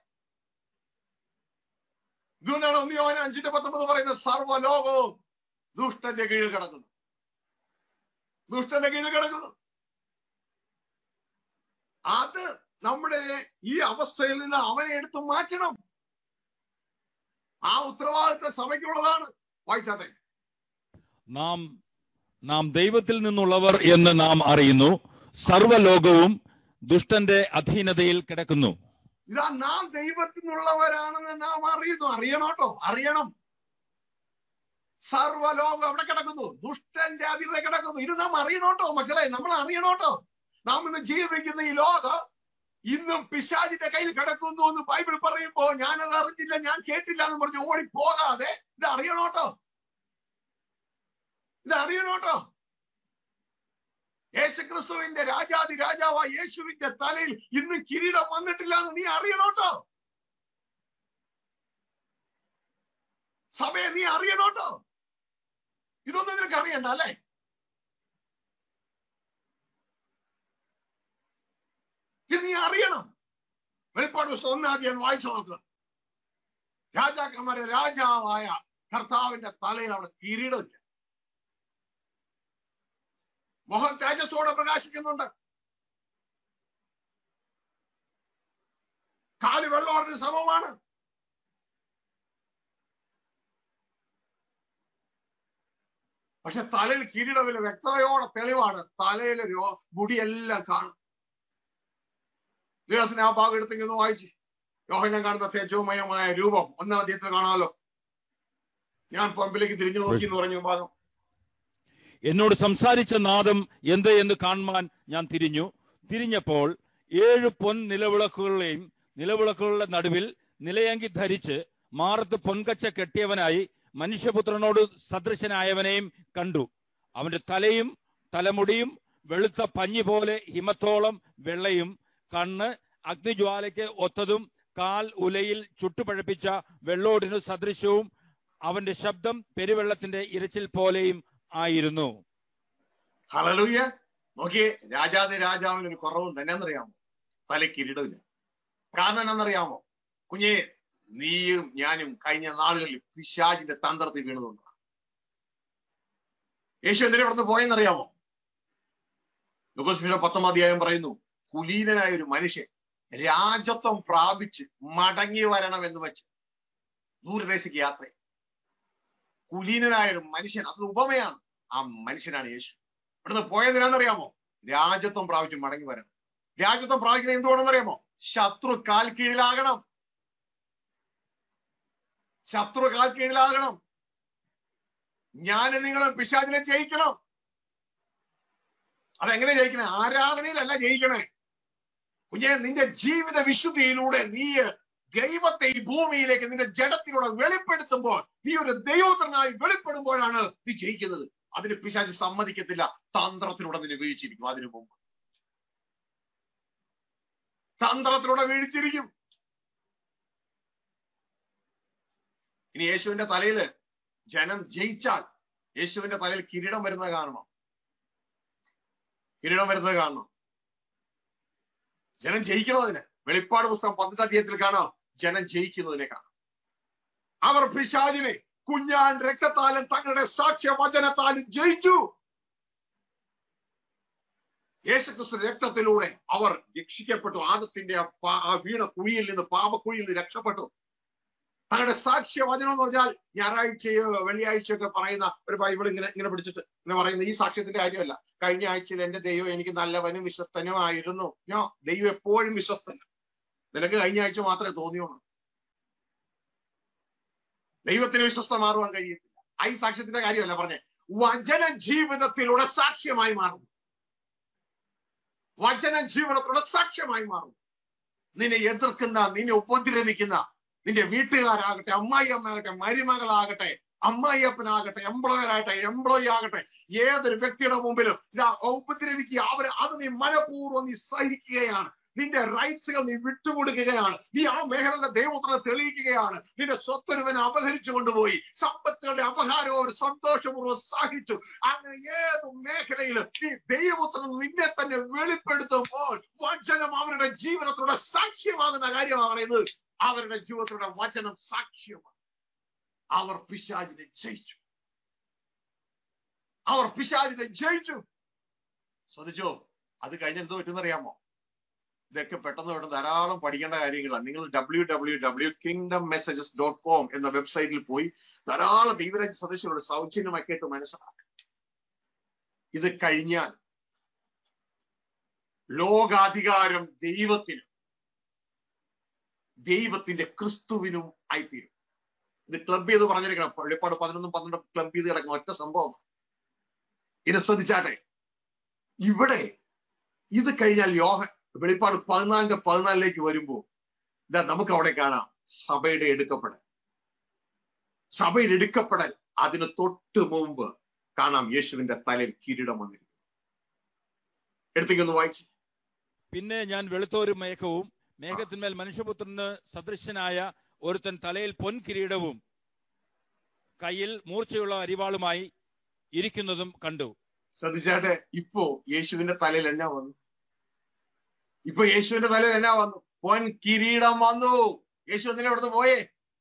ഇതുകൊണ്ടാണ് ഒന്ന് യോഹന അഞ്ചിന്റെ പത്തൊമ്പത് പറയുന്നത് സർവ്വലോകവും ദുഷ്ടന്റെ കീഴിൽ കിടക്കുന്നു ദുഷ്ടന്റെ കീഴിൽ കിടക്കുന്നു അത് നമ്മുടെ ഈ അവസ്ഥയിൽ നിന്ന് അവനെ എടുത്തു മാറ്റണം ആ ഉത്തരവാദിത്ത സഭയ്ക്കുള്ളതാണ് വായിച്ചാട്ടെ നാം നാം ദൈവത്തിൽ നിന്നുള്ളവർ എന്ന് നാം അറിയുന്നു സർവ്വലോകവും ദുഷ്ടന്റെ അധീനതയിൽ കിടക്കുന്നു ഇതാ നാം ദൈവത്തിൽ നിന്നുള്ളവരാണെന്ന് നാം അറിയുന്നു അറിയണോട്ടോ അറിയണം സർവലോകം എവിടെ കിടക്കുന്നു ദുഷ്ടന്റെ അതിഥ കിടക്കുന്നു ഇത് നാം അറിയണോട്ടോ മക്കളെ നമ്മൾ അറിയണോട്ടോ നാം ഇന്ന് ജീവിക്കുന്ന ഈ ലോകം ഇന്നും പിശാചിന്റെ കയ്യിൽ കിടക്കുന്നു എന്ന് ബൈബിൾ പറയുമ്പോ ഞാനത് അറിഞ്ഞില്ല ഞാൻ കേട്ടില്ല എന്ന് പറഞ്ഞ് ഓടി പോകാതെ ഇത് അറിയണോട്ടോ ഇത് അറിയണോട്ടോ യേശുക്രിസ്തുവിന്റെ രാജാതി രാജാവായ യേശുവിന്റെ തലയിൽ ഇന്ന് കിരീടം വന്നിട്ടില്ല എന്ന് നീ അറിയണോട്ടോ സഭയെ നീ അറിയണോട്ടോ ഇതൊന്നും നിനക്ക് അറിയണ്ട അല്ലേ ഇത് നീ അറിയണം വെളിപ്പാട് പുസ്തകം ഒന്നാദ്യം വായിച്ചു നോക്കുക രാജാക്കന്മാരെ രാജാവായ കർത്താവിന്റെ തലയിൽ അവിടെ കിരീടമില്ല മുഖം തേജസ്സോടെ പ്രകാശിക്കുന്നുണ്ട് കാല് വെള്ളോറിന് സമമാണ് പക്ഷെ തലയിൽ കിരീടമില്ല വ്യക്തതയോടെ തെളിവാണ് തലയിലെ രോ മുടിയെല്ലാം കാണും ദിവസത്തിന് ആ ഭാഗം എടുത്തെങ്കിൽ വായിച്ച് യോഹനം കാണുന്ന തേജോമയമായ രൂപം ഒന്നാം അധ്യയത്തിൽ കാണാമല്ലോ ഞാൻ പമ്പിലേക്ക് തിരിഞ്ഞു നോക്കി എന്ന് പറഞ്ഞു ഭാഗം എന്നോട് സംസാരിച്ച നാദം എന്ത് എന്ന് കാണുവാൻ ഞാൻ തിരിഞ്ഞു തിരിഞ്ഞപ്പോൾ ഏഴ് പൊൻ നിലവിളക്കുകളെയും നിലവിളക്കുകളുടെ നടുവിൽ നിലയങ്കി ധരിച്ച് മാറത്ത് പൊൻകച്ച കെട്ടിയവനായി മനുഷ്യപുത്രനോട് സദൃശനായവനെയും കണ്ടു അവന്റെ തലയും തലമുടിയും വെളുത്ത പഞ്ഞി പോലെ ഹിമത്തോളം വെള്ളയും കണ്ണ് അഗ്നിജ്വാലയ്ക്ക് ഒത്തതും കാൽ ഉലയിൽ ചുട്ടുപഴപ്പിച്ച വെള്ളോടിനു സദൃശവും അവന്റെ ശബ്ദം പെരുവെള്ളത്തിന്റെ ഇരച്ചിൽ പോലെയും ആയിരുന്നു ഹലലൂയ നോക്കിയേ രാജാതി രാജാവിന് ഒരു കുറവുണ്ട് എന്നാന്നറിയാമോ തലക്കിരീടമില്ല കാരണം എന്നാന്നറിയാമോ കുഞ്ഞേ നീയും ഞാനും കഴിഞ്ഞ നാളുകളിൽ പിശാചിന്റെ തന്ത്രത്തിൽ വീണതുകൊണ്ടാണ് യേശു എന്തിനെ പറഞ്ഞു പോയെന്നറിയാമോ ലുക്കോസ് പത്തൊമ്പത് അധ്യായം പറയുന്നു കുലീനനായ ഒരു മനുഷ്യൻ രാജത്വം പ്രാപിച്ച് മടങ്ങി വരണം എന്ന് വെച്ച് ദൂരദേശിക്ക് യാത്ര കുലീനനായ ഒരു മനുഷ്യൻ അത് ഉപമയാണ് ആ മനുഷ്യനാണ് യേശു ഇവിടുന്ന് പോയതിനാണെന്നറിയാമോ രാജത്വം പ്രാപിച്ച് മടങ്ങി വരണം രാജത്വം പ്രാപിക്കുന്നത് എന്തുകൊണ്ടെന്നറിയാമോ ശത്രു കാൽ കീഴിലാകണം ശത്രു കാൽ കീഴിലാകണം ഞാൻ നിങ്ങളും പിശാചിനെ ജയിക്കണം അതെങ്ങനെ ജയിക്കണേ ആരാധനയിലല്ല ജയിക്കണേ കുഞ്ഞെ നിന്റെ ജീവിത വിശുദ്ധിയിലൂടെ നീ ദൈവത്തെ ഈ ഭൂമിയിലേക്ക് നിന്റെ ജഡത്തിലൂടെ വെളിപ്പെടുത്തുമ്പോൾ നീ ഒരു ദൈവത്തിനായി വെളിപ്പെടുമ്പോഴാണ് നീ ജയിക്കുന്നത് അതിന് പിശാചി സമ്മതിക്കത്തില്ല തന്ത്രത്തിലൂടെ നിന്നെ വീഴ്ചിരിക്കും അതിനു മുമ്പ് തന്ത്രത്തിലൂടെ വീഴ്ചിരിക്കും ഇനി യേശുവിന്റെ തലയില് ജനം ജയിച്ചാൽ യേശുവിന്റെ തലയിൽ കിരീടം വരുന്നത് കാണണം കിരീടം വരുന്നത് കാണണം ജനം ജയിക്കണം അതിന് വെളിപ്പാട് പുസ്തകം പന്ത്രണ്ടാം അധ്യായത്തിൽ കാണാം ജനം ജയിക്കുന്നതിനെ കാണാം അവർ പിശാചിനെ കുഞ്ഞാൻ രക്തത്താലും തങ്ങളുടെ സാക്ഷ്യ വചനത്താലും ജയിച്ചു യേശുക്രിസ്തു രക്തത്തിലൂടെ അവർ രക്ഷിക്കപ്പെട്ടു ആദത്തിന്റെ ആ പാ- ആ വീണ കുഴിയിൽ നിന്ന് പാപക്കുഴിയിൽ നിന്ന് രക്ഷപ്പെട്ടു തങ്ങളുടെ സാക്ഷ്യ വചനം എന്ന് പറഞ്ഞാൽ ഞായറാഴ്ചയോ വെള്ളിയാഴ്ചയൊക്കെ പറയുന്ന ഒരു ബൈബിൾ ഇങ്ങനെ ഇങ്ങനെ പിടിച്ചിട്ട് ഇങ്ങനെ പറയുന്ന ഈ സാക്ഷ്യത്തിന്റെ കാര്യമല്ല കഴിഞ്ഞ ആഴ്ചയിൽ എന്റെ ദൈവം എനിക്ക് നല്ലവനും വിശ്വസ്തനുമായിരുന്നു ഞാൻ ദൈവം എപ്പോഴും വിശ്വസ്തൻ നിനക്ക് കഴിഞ്ഞ ആഴ്ച മാത്രമേ തോന്നിയുള്ളൂ ദൈവത്തിന് വിശ്വസ്ത മാറുവാൻ കഴിയത്തില്ല ആ ഈ സാക്ഷ്യത്തിന്റെ കാര്യമല്ല പറഞ്ഞേ വചന ജീവിതത്തിലൂടെ സാക്ഷ്യമായി മാറും വചന ജീവിതത്തിലൂടെ സാക്ഷ്യമായി മാറും നിന്നെ എതിർക്കുന്ന നിന്നെ ഉപദ്രവിക്കുന്ന നിന്റെ വീട്ടുകാരാകട്ടെ അമ്മായി അമ്മയാകട്ടെ മരുമകളാകട്ടെ അമ്മായിയപ്പനാകട്ടെ എംപ്ലോയർ ആകട്ടെ എംപ്ലോയി ആകട്ടെ ഏതൊരു വ്യക്തിയുടെ മുമ്പിലും ഇതാ ഉപദ്രവിക്കുക അവർ അത് നീ മനഃപൂർവ്വം നീ സഹിക്കുകയാണ് നിന്റെ റൈറ്റ്സുകൾ നീ വിട്ടുകൊടുക്കുകയാണ് നീ ആ മേഖലയുടെ ദൈവത്തിനെ തെളിയിക്കുകയാണ് നിന്റെ സ്വത്തൊരുവൻ അപഹരിച്ചു കൊണ്ടുപോയി സമ്പത്തുകളുടെ അപഹാരവും അവർ സന്തോഷപൂർവ്വം സഹിച്ചു അങ്ങനെ ഏത് മേഖലയിലും നീ ദൈവത്തിന് നിന്നെ തന്നെ വെളിപ്പെടുത്തുമ്പോൾ വചനം അവരുടെ ജീവനത്തിലൂടെ സാക്ഷ്യമാകുന്ന കാര്യമാണ് പറയുന്നത് അവരുടെ ജീവിതത്തിലൂടെ വചനം സാക്ഷ്യമാണ് അവർ പിശാചിനെ ജയിച്ചു അവർ പിശാചിനെ ജയിച്ചു ശ്രദ്ധിച്ചോ അത് കഴിഞ്ഞ എന്തോ പറ്റുന്നറിയാമോ ഇതൊക്കെ പെട്ടെന്ന് പെട്ടെന്ന് ധാരാളം പഠിക്കേണ്ട കാര്യങ്ങളാണ് നിങ്ങൾ W W W kingdom messages dot com എന്ന വെബ്സൈറ്റിൽ പോയി ധാരാളം ദൈവരാജ്യ സദസ്യരോട് സൗജന്യമാക്കിയിട്ട് മനസ്സിലാക്കുക ഇത് കഴിഞ്ഞാൽ ലോകാധികാരം ദൈവത്തിനും ദൈവത്തിന്റെ ക്രിസ്തുവിനും ആയിത്തീരും ഇത് ക്ലബ് ചെയ്ത് പറഞ്ഞിരിക്കണം വെളിപ്പാട് പതിനൊന്നും പന്ത്രണ്ടും ക്ലബ് ചെയ്ത് കിടക്കുന്ന ഒറ്റ സംഭവം ഇത് ശ്രദ്ധിച്ചാട്ടെ ഇവിടെ ഇത് കഴിഞ്ഞാൽ യോഹ വെളിപ്പാട് പതിനാലിന്റെ പതിനാലിലേക്ക് വരുമ്പോൾ ഇതാ നമുക്ക് അവിടെ കാണാം സഭയുടെ എടുക്കപ്പെടൽ സഭയുടെ എടുക്കപ്പെടൽ അതിന് തൊട്ട് മുമ്പ് കാണാം യേശുവിന്റെ തലയിൽ കിരീടം വന്നിരിക്കുന്നു എടുത്തേക്കൊന്ന് വായിച്ചു പിന്നെ ഞാൻ വെളുത്തോരും മേഘവും മേഘത്തിന്മേൽ മനുഷ്യപുത്രന് സദൃശനായ ഒരുത്തൻ തലയിൽ പൊൻകിരീടവും കയ്യിൽ മൂർച്ചയുള്ള അരിവാളുമായി ഇരിക്കുന്നതും കണ്ടു ശ്രദ്ധിച്ചാട്ടെ ഇപ്പോ യേശുവിന്റെ തലയിൽ എന്നാ വന്നു ഇപ്പൊ യേശുവിന്റെ തലയിൽ എന്നാ വന്നു പൊൻ കിരീടം വന്നു യേശു എന്തിനാ അവിടുന്ന് പോയേ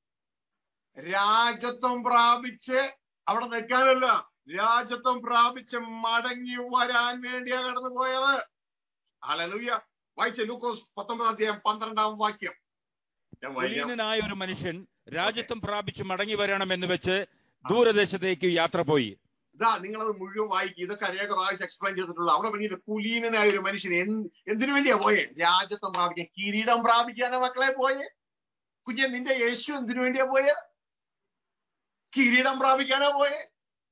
രാജത്വം പ്രാപിച്ച് അവിടെ നിൽക്കാനല്ല രാജത്വം പ്രാപിച്ച് മടങ്ങി വരാൻ വേണ്ടിയാ കടന്നു പോയത് അലലുയ്യ വായിച്ച ലൂക്കോസ് പത്തൊമ്പതാം അധ്യായം പന്ത്രണ്ടാം വാക്യം ഞാൻ വായിക്കാം കുലീനനായ ഒരു മനുഷ്യൻ രാജ്യത്വം പ്രാപിച്ചു മടങ്ങി വരണമെന്ന് വെച്ച് ദൂരദേശത്തേക്ക് യാത്ര പോയി ഇതാ നിങ്ങളത് മുഴുവൻ വായിക്കും ഇതൊക്കെ അനേക പ്രാവശ്യം എക്സ്പ്ലെയിൻ ചെയ്തിട്ടുള്ളൂ അവിടെ പറഞ്ഞിട്ട് കുലീനനായ ഒരു മനുഷ്യൻ എന്ത് എന്തിനു വേണ്ടിയാ പോയേ രാജ്യത്വം പ്രാപിക്കാൻ കിരീടം പ്രാപിക്കാനാ മക്കളെ പോയേ കുഞ്ഞെ നിന്റെ യേശു എന്തിനു വേണ്ടിയാ പോയേ കിരീടം പ്രാപിക്കാനാ പോയേ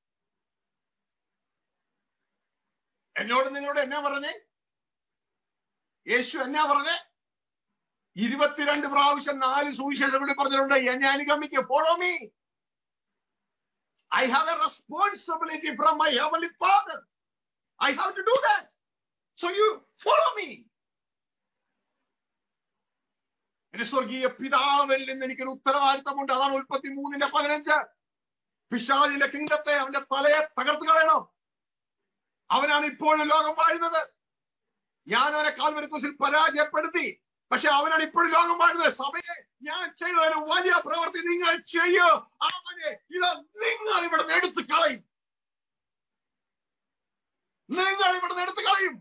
എന്നോട് നിങ്ങളോട് എന്നാ പറഞ്ഞേ യേശു എന്നാ പറഞ്ഞേ ഇരുപത്തിരണ്ട് പ്രാവശ്യം നാല് സുവിശേഷം ഇവിടെ പറഞ്ഞിട്ടുണ്ട് എന്നെ അനുഗമിക്കുക follow me I have a responsibility from my heavenly Father. I have to do that. So you follow me. എന്റെ സ്വർഗീയ പിതാവിൽ നിന്ന് എനിക്കൊരു ഉത്തരവാദിത്തമുണ്ട് അതാണ് ഉൽപ്പത്തി മൂന്നിന്റെ പതിനഞ്ച് പിശാചിന്റെ കിങ്ഡത്തെ അവന്റെ തലയെ തകർത്ത് കളയണം അവനാണ് ഇപ്പോഴും ലോകം വാഴുന്നത് ഞാൻ അവനെ കാൽവരക്കുസിൽ പരാജയപ്പെടുത്തി പക്ഷെ അവനാണ് ഇപ്പോഴും ലോകം വാഴുന്നത് സഭയെ ഞാൻ ചെയ്തതിന് വലിയ പ്രവൃത്തി നിങ്ങൾ ചെയ്യൂ അവനെ ഇത് നിങ്ങൾ ഇവിടെ എടുത്ത് കളയും നിങ്ങൾ ഇവിടെ എടുത്ത് കളയും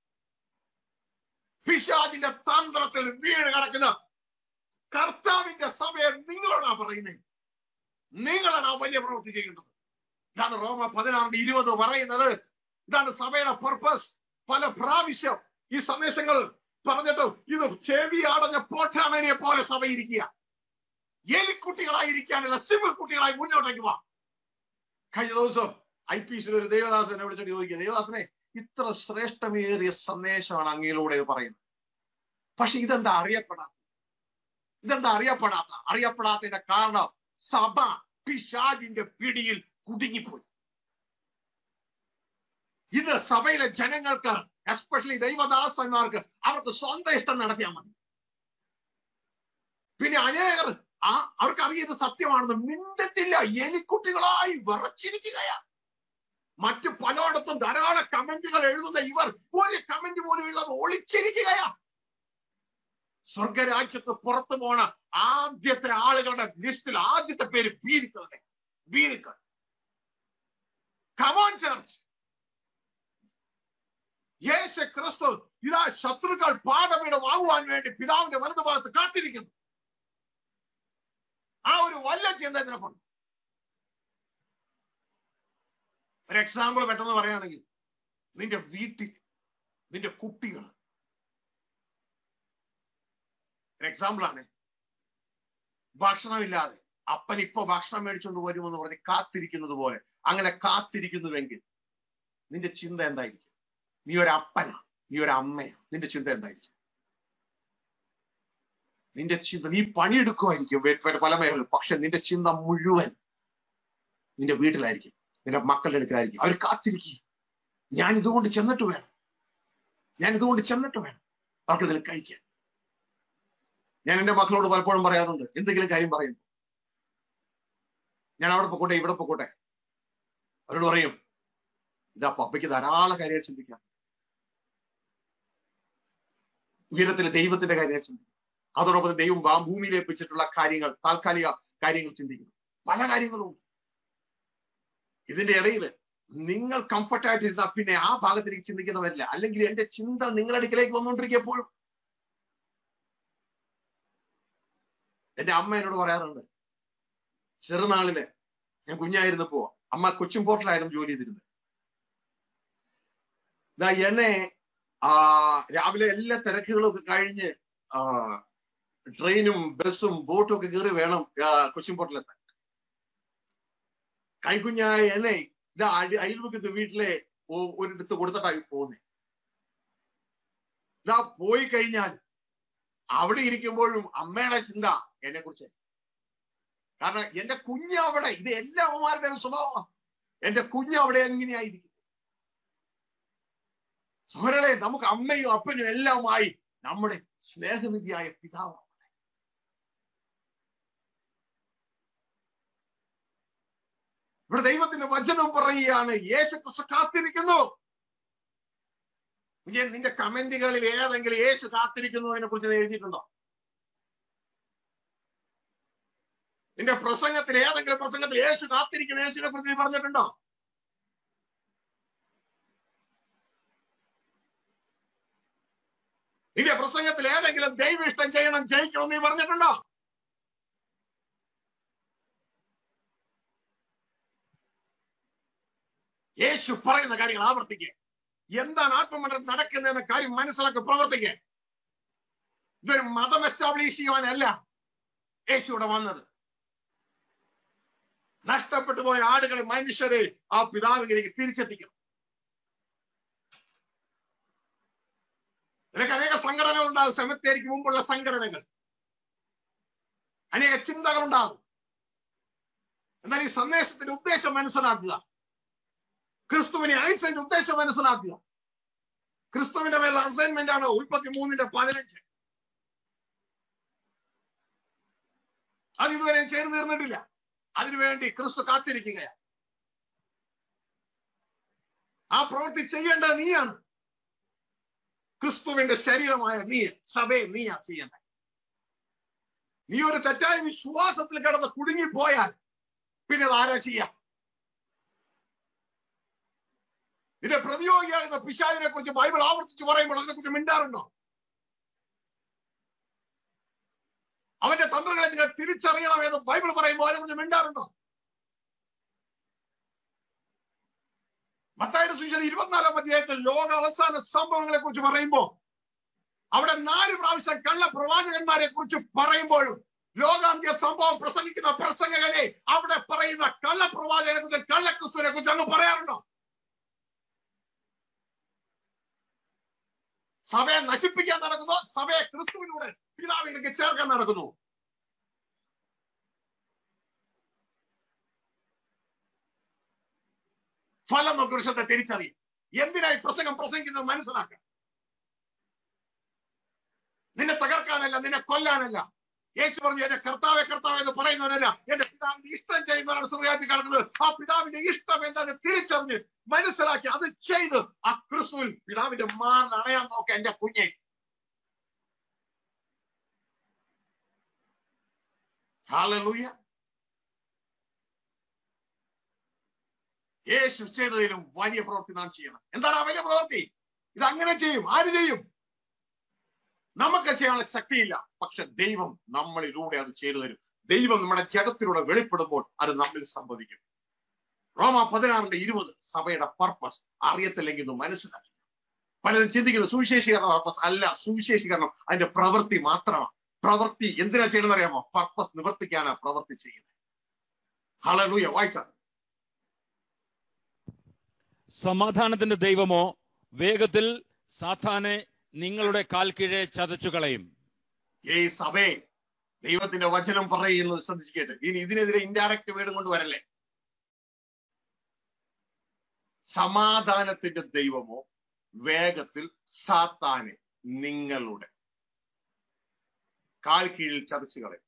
പിശാജിന്റെ തന്ത്രത്തിൽ വീണ് കിടക്കുന്ന കർത്താവിന്റെ സഭയെ നിങ്ങളോടാണ് പറയുന്നത് നിങ്ങളാണ് ആ വലിയ പ്രവൃത്തി ചെയ്യേണ്ടത് ഇതാണ് റോമ പതിനാറിന്റെ ഇരുപത് പറയുന്നത് ഇതാണ് സഭയുടെ പർപ്പസ് പല പ്രാവശ്യം ഈ സന്ദേശങ്ങൾ പറഞ്ഞിട്ടും ഇത് ചെവി അടഞ്ഞ പോട്ടാമേനെ പോലെ സഭ ഇരിക്കുക എലിക്കുട്ടികളായിരിക്കാനുള്ള സിവിൽ കുട്ടികളായി മുന്നോട്ടേക്ക് പോവാം കഴിഞ്ഞ ദിവസം ഐ പി സിയിൽ ഒരു ദേവദാസനെ വിളിച്ചിട്ട് ചോദിക്കുക ദേവദാസനെ ഇത്ര ശ്രേഷ്ഠമേറിയ സന്ദേശമാണ് അങ്ങയിലൂടെ ഇത് പറയുന്നത് പക്ഷെ ഇതെന്താ അറിയപ്പെടാത്ത ഇതെന്താ അറിയപ്പെടാത്ത അറിയപ്പെടാത്തതിന്റെ കാരണം സഭ പിശാജിന്റെ പിടിയിൽ കുടുങ്ങിപ്പോയി ഇത് സഭയിലെ ജനങ്ങൾക്ക് എസ്പെഷ്യലി ദൈവദാസന്മാർക്ക് അവർക്ക് സ്വന്തം ഇഷ്ടം നടത്തിയാൽ മതി പിന്നെ അനേകർ ആ അവർക്കറിയാം ഇത് സത്യമാണെന്ന് മിണ്ടത്തില്ല എലിക്കുട്ടികളായി വിറച്ചിരിക്കുകയാ മറ്റു പലയിടത്തും ധാരാളം കമന്റുകൾ എഴുതുന്ന ഇവർ ഒരു കമന്റ് പോലും എഴുതാതെ ഒളിച്ചിരിക്കുകയാ സ്വർഗരാജ്യത്ത് പുറത്തു പോണ ആദ്യത്തെ ആളുകളുടെ ലിസ്റ്റിൽ ആദ്യത്തെ പേര് ബീരിക്കളുടെ ബീരിക്കൾ കമോൺ ചർച്ച് യേശു ക്രിസ്തു ഇതാ ശത്രുക്കൾ പാഠപീഠമാകുവാൻ വേണ്ടി പിതാവിന്റെ വലതുഭാഗത്ത് കാത്തിരിക്കുന്നു ആ ഒരു വല്ല ചിന്ത ഇതിനെക്കൊണ്ട് ഒരു എക്സാമ്പിൾ പെട്ടെന്ന് പറയുകയാണെങ്കിൽ നിന്റെ വീട്ടിൽ നിന്റെ കുട്ടികൾ ഒരു എക്സാമ്പിൾ ആണ് ഭക്ഷണമില്ലാതെ അപ്പൻ ഇപ്പൊ ഭക്ഷണം മേടിച്ചുകൊണ്ട് വരുമെന്ന് പറഞ്ഞ് കാത്തിരിക്കുന്നത് പോലെ അങ്ങനെ കാത്തിരിക്കുന്നുവെങ്കിൽ നിന്റെ ചിന്ത എന്തായിരിക്കും നീ ഒരു അപ്പനാ നീ ഒരു അമ്മയാ നിന്റെ ചിന്ത എന്തായിരിക്കും നിന്റെ ചിന്ത നീ പണിയെടുക്കുമായിരിക്കും വേ- വേ- പല മേഖലകളിൽ പക്ഷെ നിന്റെ ചിന്ത മുഴുവൻ നിന്റെ വീട്ടിലായിരിക്കും നിന്റെ മക്കളുടെ അടുക്കലായിരിക്കും അവർ കാത്തിരിക്കും ഞാൻ ഇതുകൊണ്ട് ചെന്നിട്ട് വേണം ഞാൻ ഇതുകൊണ്ട് ചെന്നിട്ട് വേണം അവർക്ക് ഇതിൽ കഴിക്കാൻ ഞാൻ എന്റെ മക്കളോട് പലപ്പോഴും പറയാറുണ്ട് എന്തെങ്കിലും കാര്യം പറയും ഞാൻ അവിടെ പൊക്കോട്ടെ ഇവിടെ പൊക്കോട്ടെ അവരോട് പറയും ഇതാ പപ്പയ്ക്ക് ധാരാളം കാര്യങ്ങൾ ചിന്തിക്കാം ഉയരത്തിലെ ദൈവത്തിന്റെ കാര്യങ്ങൾ ചിന്തിക്കും അതോടൊപ്പം ദൈവം വാ- ഭൂമിയിൽ ഏൽപ്പിച്ചിട്ടുള്ള കാര്യങ്ങൾ താൽക്കാലിക കാര്യങ്ങൾ ചിന്തിക്കുന്നു പല കാര്യങ്ങളും ഉണ്ട് ഇതിന്റെ ഇടയിൽ നിങ്ങൾ കംഫർട്ടായിട്ട് ഇരുന്നാൽ പിന്നെ ആ ഭാഗത്തിലേക്ക് ചിന്തിക്കുന്നവരില്ല അല്ലെങ്കിൽ എന്റെ ചിന്ത നിങ്ങളുടെ അടുക്കലേക്ക് വന്നുകൊണ്ടിരിക്കുമ്പോഴും എന്റെ അമ്മ എന്നോട് പറയാറുണ്ട് ചെറുനാളില് ഞാൻ കുഞ്ഞായിരുന്നപ്പോ അമ്മ കൊച്ചിൻ പോർട്ടിലായിരുന്നു ജോലി ചെയ്തിരുന്നത് ദാ എന്നെ ആ രാവിലെ എല്ലാ തിരക്കുകളും ഒക്കെ കഴിഞ്ഞ് ആ ട്രെയിനും ബസ്സും ബോട്ടും ഒക്കെ കയറി വേണം ആ, കൊച്ചിൻ പോർട്ടിലെത്താൻ കൈക്കുഞ്ഞായ എന്നെ ഇതാ അടി- അയൽവക്കത്തെ വീട്ടിലെ ഒ- ഒരിടത്ത് കൊടുത്തിട്ടായി പോകുന്നത് ഇതാ പോയി കഴിഞ്ഞാൽ അവിടെ ഇരിക്കുമ്പോഴും അമ്മയുടെ ചിന്ത എന്നെ കുറിച്ച് കാരണം എന്റെ കുഞ്ഞ് അവിടെ ഇത് എല്ലാ അമ്മമാരുടെയും സ്വഭാവമാണ് എന്റെ കുഞ്ഞ് അവിടെ എങ്ങനെയായിരിക്കും സോരളെ നമുക്ക് അമ്മയും അപ്പനും എല്ലാമായി നമ്മുടെ സ്നേഹനിധിയായ പിതാവ് ഇവിടെ ദൈവത്തിന്റെ വചനം പറയുകയാണ് യേശു ക്രിസ്തു കാത്തിരിക്കുന്നു ഞാൻ നിന്റെ കമന്റുകളിൽ ഏതെങ്കിലും യേശു കാത്തിരിക്കുന്നതിനെ കുറിച്ച് നീ എഴുതിയിട്ടുണ്ടോ നിന്റെ പ്രസംഗത്തിൽ ഏതെങ്കിലും പ്രസംഗത്തിൽ യേശു കാത്തിരിക്കുന്ന യേശുവിനെ കുറിച്ച് നീ പറഞ്ഞിട്ടുണ്ടോ നിന്റെ പ്രസംഗത്തിൽ ഏതെങ്കിലും ദൈവ ഇഷ്ടം ചെയ്യണം ജയിക്കണം നീ പറഞ്ഞിട്ടുണ്ടോ യേശു പറയുന്ന കാര്യങ്ങൾ ആവർത്തിക്കുക എന്താണ് ആത്മമണ്ഡലം നടക്കുന്നതെന്ന കാര്യം മനസ്സിലാക്കി പ്രവർത്തിക്കുക ഇതൊരു മതം എസ്റ്റാബ്ലിഷ് ചെയ്യുവാനല്ല യേശു ഇവിടെ വന്നത് നഷ്ടപ്പെട്ടു പോയ ആടുകളെ മനുഷ്യരെ ആ പിതാവിലേക്ക് തിരിച്ചെത്തിക്കണം നിനക്ക് അനേക സംഘടനകൾ ഉണ്ടാകും സെമിത്തേരിക്ക് മുമ്പുള്ള സംഘടനകൾ അനേക ചിന്തകൾ ഉണ്ടാകും എന്നാൽ ഈ സന്ദേശത്തിന്റെ ഉദ്ദേശം മനസ്സിലാക്കുക ക്രിസ്തുവിനെ അയച്ചതിന്റെ ഉദ്ദേശം മനസ്സിലാക്കുക ക്രിസ്തുവിന്റെ മേലുള്ള അസൈൻമെന്റ് ആണ് ഉൽപ്പത്തി മൂന്നിന്റെ പതിനഞ്ച് അത് ഇതുവരെ ചെയ്തു തീർന്നിട്ടില്ല അതിനുവേണ്ടി ക്രിസ്തു കാത്തിരിക്കുകയാണ് ആ പ്രവൃത്തി ചെയ്യേണ്ടത് നീയാണ് ക്രിസ്തുവിന്റെ ശരീരമായ നീ സഭയെ നീയാ ചെയ്യേണ്ടത് നീ ഒരു തെറ്റായ വിശ്വാസത്തിൽ കിടന്ന് കുടുങ്ങിപ്പോയാൽ പിന്നെ അത് ആരാ ചെയ്യാം ഇതിന്റെ പ്രതിയോഗിയാകുന്ന പിശാചിനെ കുറിച്ച് ബൈബിൾ ആവർത്തിച്ച് പറയുമ്പോൾ അതിനെക്കുറിച്ച് മിണ്ടാറുണ്ടോ അവന്റെ തന്ത്രങ്ങളെ നിങ്ങൾ തിരിച്ചറിയണമെന്ന് ബൈബിൾ പറയുമ്പോൾ അതിനെക്കുറിച്ച് മിണ്ടാറുണ്ടോ മത്തായുടെ സുവിശേഷം ഇരുപത്തിനാലാം അധ്യായത്തിൽ ലോക അവസാന സംഭവങ്ങളെ കുറിച്ച് പറയുമ്പോൾ അവിടെ നാല് പ്രാവശ്യം കള്ള പ്രവാചകന്മാരെ കുറിച്ച് പറയുമ്പോഴും ലോകാന്ത്യ സംഭവം പ്രസംഗിക്കുന്ന പ്രസംഗകനെ അവിടെ പറയുന്ന കള്ള പ്രവാചകനെ കുറിച്ച് കള്ളക്രിസ്തുവിനെ കുറിച്ച് അങ്ങ് പറയാറുണ്ടോ സഭയെ നശിപ്പിക്കാൻ നടക്കുന്നു സഭയെ ക്രിസ്തുവിലൂടെ പിതാവിലേക്ക് ചേർക്കാൻ നടക്കുന്നു ഫലം നോക്കി വൃക്ഷത്തെ തിരിച്ചറിയും എന്തിനായി പ്രസംഗം പ്രസംഗിക്കുന്നത് മനസ്സിലാക്കുക നിന്നെ തകർക്കാനല്ല നിന്നെ കൊല്ലാനല്ല യേശു പറഞ്ഞു എന്റെ കർത്താവെ കർത്താവ് എന്ന് പറയുന്നവനല്ല എന്റെ പിതാവിന്റെ ഇഷ്ടം ചെയ്യുന്നവരാണ് സുറിയാറ്റി കിടക്കുന്നത് ആ പിതാവിന്റെ ഇഷ്ടം എന്താണെന്ന് തിരിച്ചറിഞ്ഞ് മനസ്സിലാക്കി അത് ചെയ്ത് ആ ക്രിസ്തുവിൽ പിതാവിന്റെ മാർ അണയാൻ നോക്ക എന്റെ കുഞ്ഞെ ഹാലലൂയ യേശു ചെയ്തതിലും വലിയ പ്രവൃത്തി നാം ചെയ്യണം എന്താണ് ആ വലിയ പ്രവൃത്തി ഇത് അങ്ങനെ ചെയ്യും ആര് ചെയ്യും നമുക്ക് ചെയ്യാനുള്ള ശക്തിയില്ല പക്ഷെ ദൈവം നമ്മളിലൂടെ അത് ചെയ്തു തരും ദൈവം നമ്മുടെ ജഡത്തിലൂടെ വെളിപ്പെടുമ്പോൾ അത് നമ്മിൽ സംഭവിക്കും റോമ പതിനാറിന്റെ ഇരുപത് സഭയുടെ പർപ്പസ് അറിയത്തില്ലെങ്കിൽ ഇത് മനസ്സിലാക്കി പലരും ചിന്തിക്കുന്നത് സുവിശേഷീകരണ പർപ്പസ് അല്ല സുവിശേഷീകരണം അതിന്റെ പ്രവൃത്തി മാത്രമാണ് പ്രവൃത്തി എന്തിനാ ചെയ്യണമെന്ന് അറിയാമോ പർപ്പസ് നിവർത്തിക്കാനാ പ്രവൃത്തി ചെയ്യുന്നത് ഹളലൂയ വായിച്ചാണ് സമാധാനത്തിന്റെ ദൈവമോ വേഗത്തിൽ സാത്താനെ നിങ്ങളുടെ കാൽ കീഴെ ചതച്ചു കളയും ഈ സഭയെ ദൈവത്തിന്റെ വചനം പറയുന്നത് ശ്രദ്ധിച്ചിട്ട് ഇനി ഇതിനെതിരെ ഇൻഡയറക്റ്റ് വേർഡ് കൊണ്ട് വരല്ലേ സമാധാനത്തിന്റെ ദൈവമോ വേഗത്തിൽ സാത്താനെ നിങ്ങളുടെ കാൽ കീഴിൽ ചതച്ചു കളയും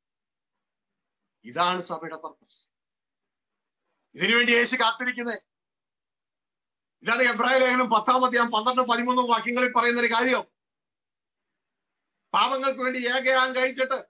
ഇതാണ് സഭയുടെ പർപ്പസ് ഇതിനുവേണ്ടി യേശു കാത്തിരിക്കുന്നത് ഇതാണ് എബ്രാഹിം ലേഖനം പത്താം അധ്യായം പന്ത്രണ്ട് പതിമൂന്ന് വാക്യങ്ങളിൽ പറയുന്ന ഒരു കാര്യം പാപങ്ങൾക്ക് വേണ്ടി ഏകയാൻ കഴിച്ചിട്ട്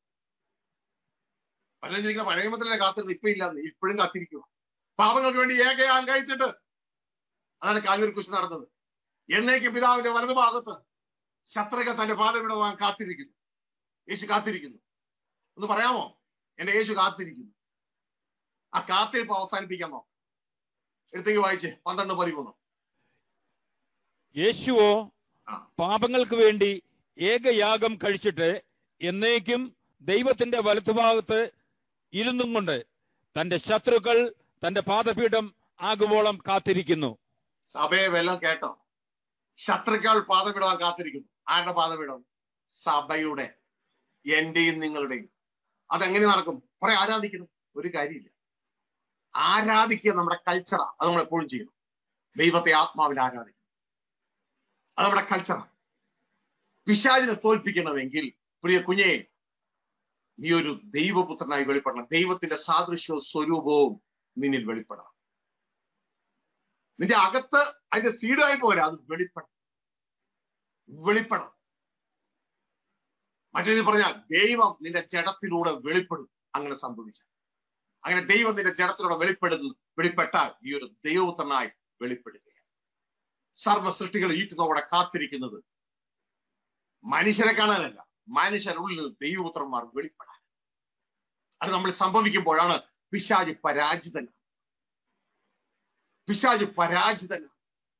പലരും ചോദിക്കുന്ന പഴയ നിയമത്തിലെ കാത്തിരുന്ന് ഇപ്പൊ ഇല്ല ഇപ്പോഴും കാത്തിരിക്കുക പാപങ്ങൾക്ക് വേണ്ടി ഏകയാൻ കഴിച്ചിട്ട് അതാണ് കാൽവരി കുറിച്ച് നടന്നത് എന്നേക്കും പിതാവിന്റെ വലതുഭാഗത്ത് ശത്രുക്കൾ തന്റെ പാദം വിടവാൻ കാത്തിരിക്കുന്നു യേശു കാത്തിരിക്കുന്നു ഒന്ന് പറയാമോ എന്റെ യേശു കാത്തിരിക്കുന്നു ആ കാത്തിരിപ്പ് അവസാനിപ്പിക്കാമോ എടുത്തേക്ക് വായിച്ചേ പന്ത്രണ്ട് പതിമൂന്ന് യേശുവോ ആ. പാപങ്ങൾക്ക് വേണ്ടി ഏകയാഗം കഴിച്ചിട്ട് എന്നേക്കും ദൈവത്തിന്റെ വലത്തുഭാഗത്ത് ഇരുന്നും കൊണ്ട് തന്റെ ശത്രുക്കൾ തന്റെ പാദപീഠം ആകുവോളം കാത്തിരിക്കുന്നു സഭയെ വല്ലതും കേട്ടോ ശത്രുക്കൾ പാദമിടാൻ കാത്തിരിക്കുന്നു ആരുടെ പാദമിടം സഭയുടെ എന്റെയും നിങ്ങളുടെയും അതെങ്ങനെ നടക്കും കുറെ ആരാധിക്കണം ഒരു കാര്യമില്ല ആരാധിക്കുക നമ്മുടെ കൾച്ചറാ അത് നമ്മൾ എപ്പോഴും ചെയ്യണം ദൈവത്തെ ആത്മാവിൽ ആരാധിക്കണം അത് നമ്മുടെ കൾച്ചറാണ് പിശാചിനെ തോൽപ്പിക്കണമെങ്കിൽ പ്രിയ കുഞ്ഞെ നീ ഒരു ദൈവപുത്രനായി വെളിപ്പെടണം ദൈവത്തിന്റെ സാദൃശ്യവും സ്വരൂപവും നിന്നിൽ വെളിപ്പെടണം നിന്റെ അകത്ത് അതിന്റെ സീഡായി പോരാ അത് വെളിപ്പെടണം വെളിപ്പെടണം മറ്റേത് പറഞ്ഞാൽ ദൈവം നിന്റെ ജഡത്തിലൂടെ വെളിപ്പെടും അങ്ങനെ സംഭവിച്ച അങ്ങനെ ദൈവം നിന്റെ ജഡത്തിലൂടെ വെളിപ്പെടുന്നു വെളിപ്പെട്ടാൽ ഈ ഒരു ദൈവപുത്രനായി വെളിപ്പെടുകയാണ് സർവ്വ സൃഷ്ടികൾ ഈറ്റുന്നവിടെ കാത്തിരിക്കുന്നത് മനുഷ്യരെ കാണാനല്ല മനുഷ്യരുള്ളിൽ ദൈവപുത്രന്മാർ വെളിപ്പെടാൻ അത് നമ്മൾ സംഭവിക്കുമ്പോഴാണ് പിശാജ് പരാജിതനാണ് പിശാജ് പരാജിതനാണ്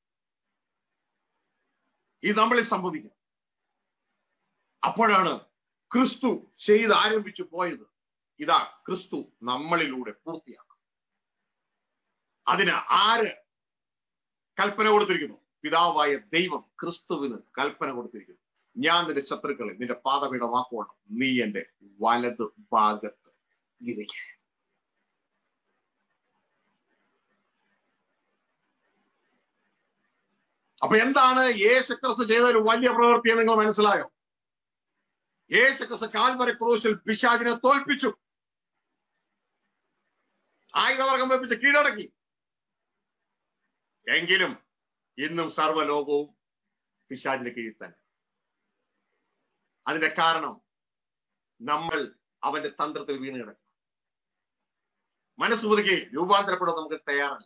ഇത് നമ്മളിൽ സംഭവിക്കും അപ്പോഴാണ് ക്രിസ്തു ചെയ്ത് ആരംഭിച്ചു പോയത് ഇതാ ക്രിസ്തു നമ്മളിലൂടെ പൂർത്തിയാക്കും അതിന് ആര് കൽപ്പന കൊടുത്തിരിക്കുന്നു പിതാവായ ദൈവം ക്രിസ്തുവിന് കൽപ്പന കൊടുത്തിരിക്കുന്നു ഞാൻ നിന്റെ ശത്രുക്കളെ നിന്റെ പാതപീഠമാക്കണം നീ എന്റെ വലത് ഭാഗത്ത് ഇരിക്കുക അപ്പൊ എന്താണ് യേശു ക്രിസ്തു ചെയ്ത ഒരു വലിയ പ്രവൃത്തി എന്ന് നിങ്ങൾ മനസ്സിലായോ യേശു ക്രിസ്തു കാൽവര ക്രൂശിൽ പിശാചിനെ തോൽപ്പിച്ചു ആയുധവർഗം വെപ്പിച്ച് കീഴടക്കി എങ്കിലും ഇന്നും സർവ്വലോകവും പിശാചിന്റെ കീഴിൽ തന്നെ അതിന്റെ കാരണം നമ്മൾ അവന്റെ തന്ത്രത്തിൽ വീണ് കിടക്കും മനസ്സുപുതുക്കി രൂപാന്തരപ്പെടാൻ നമുക്ക് തയ്യാറല്ല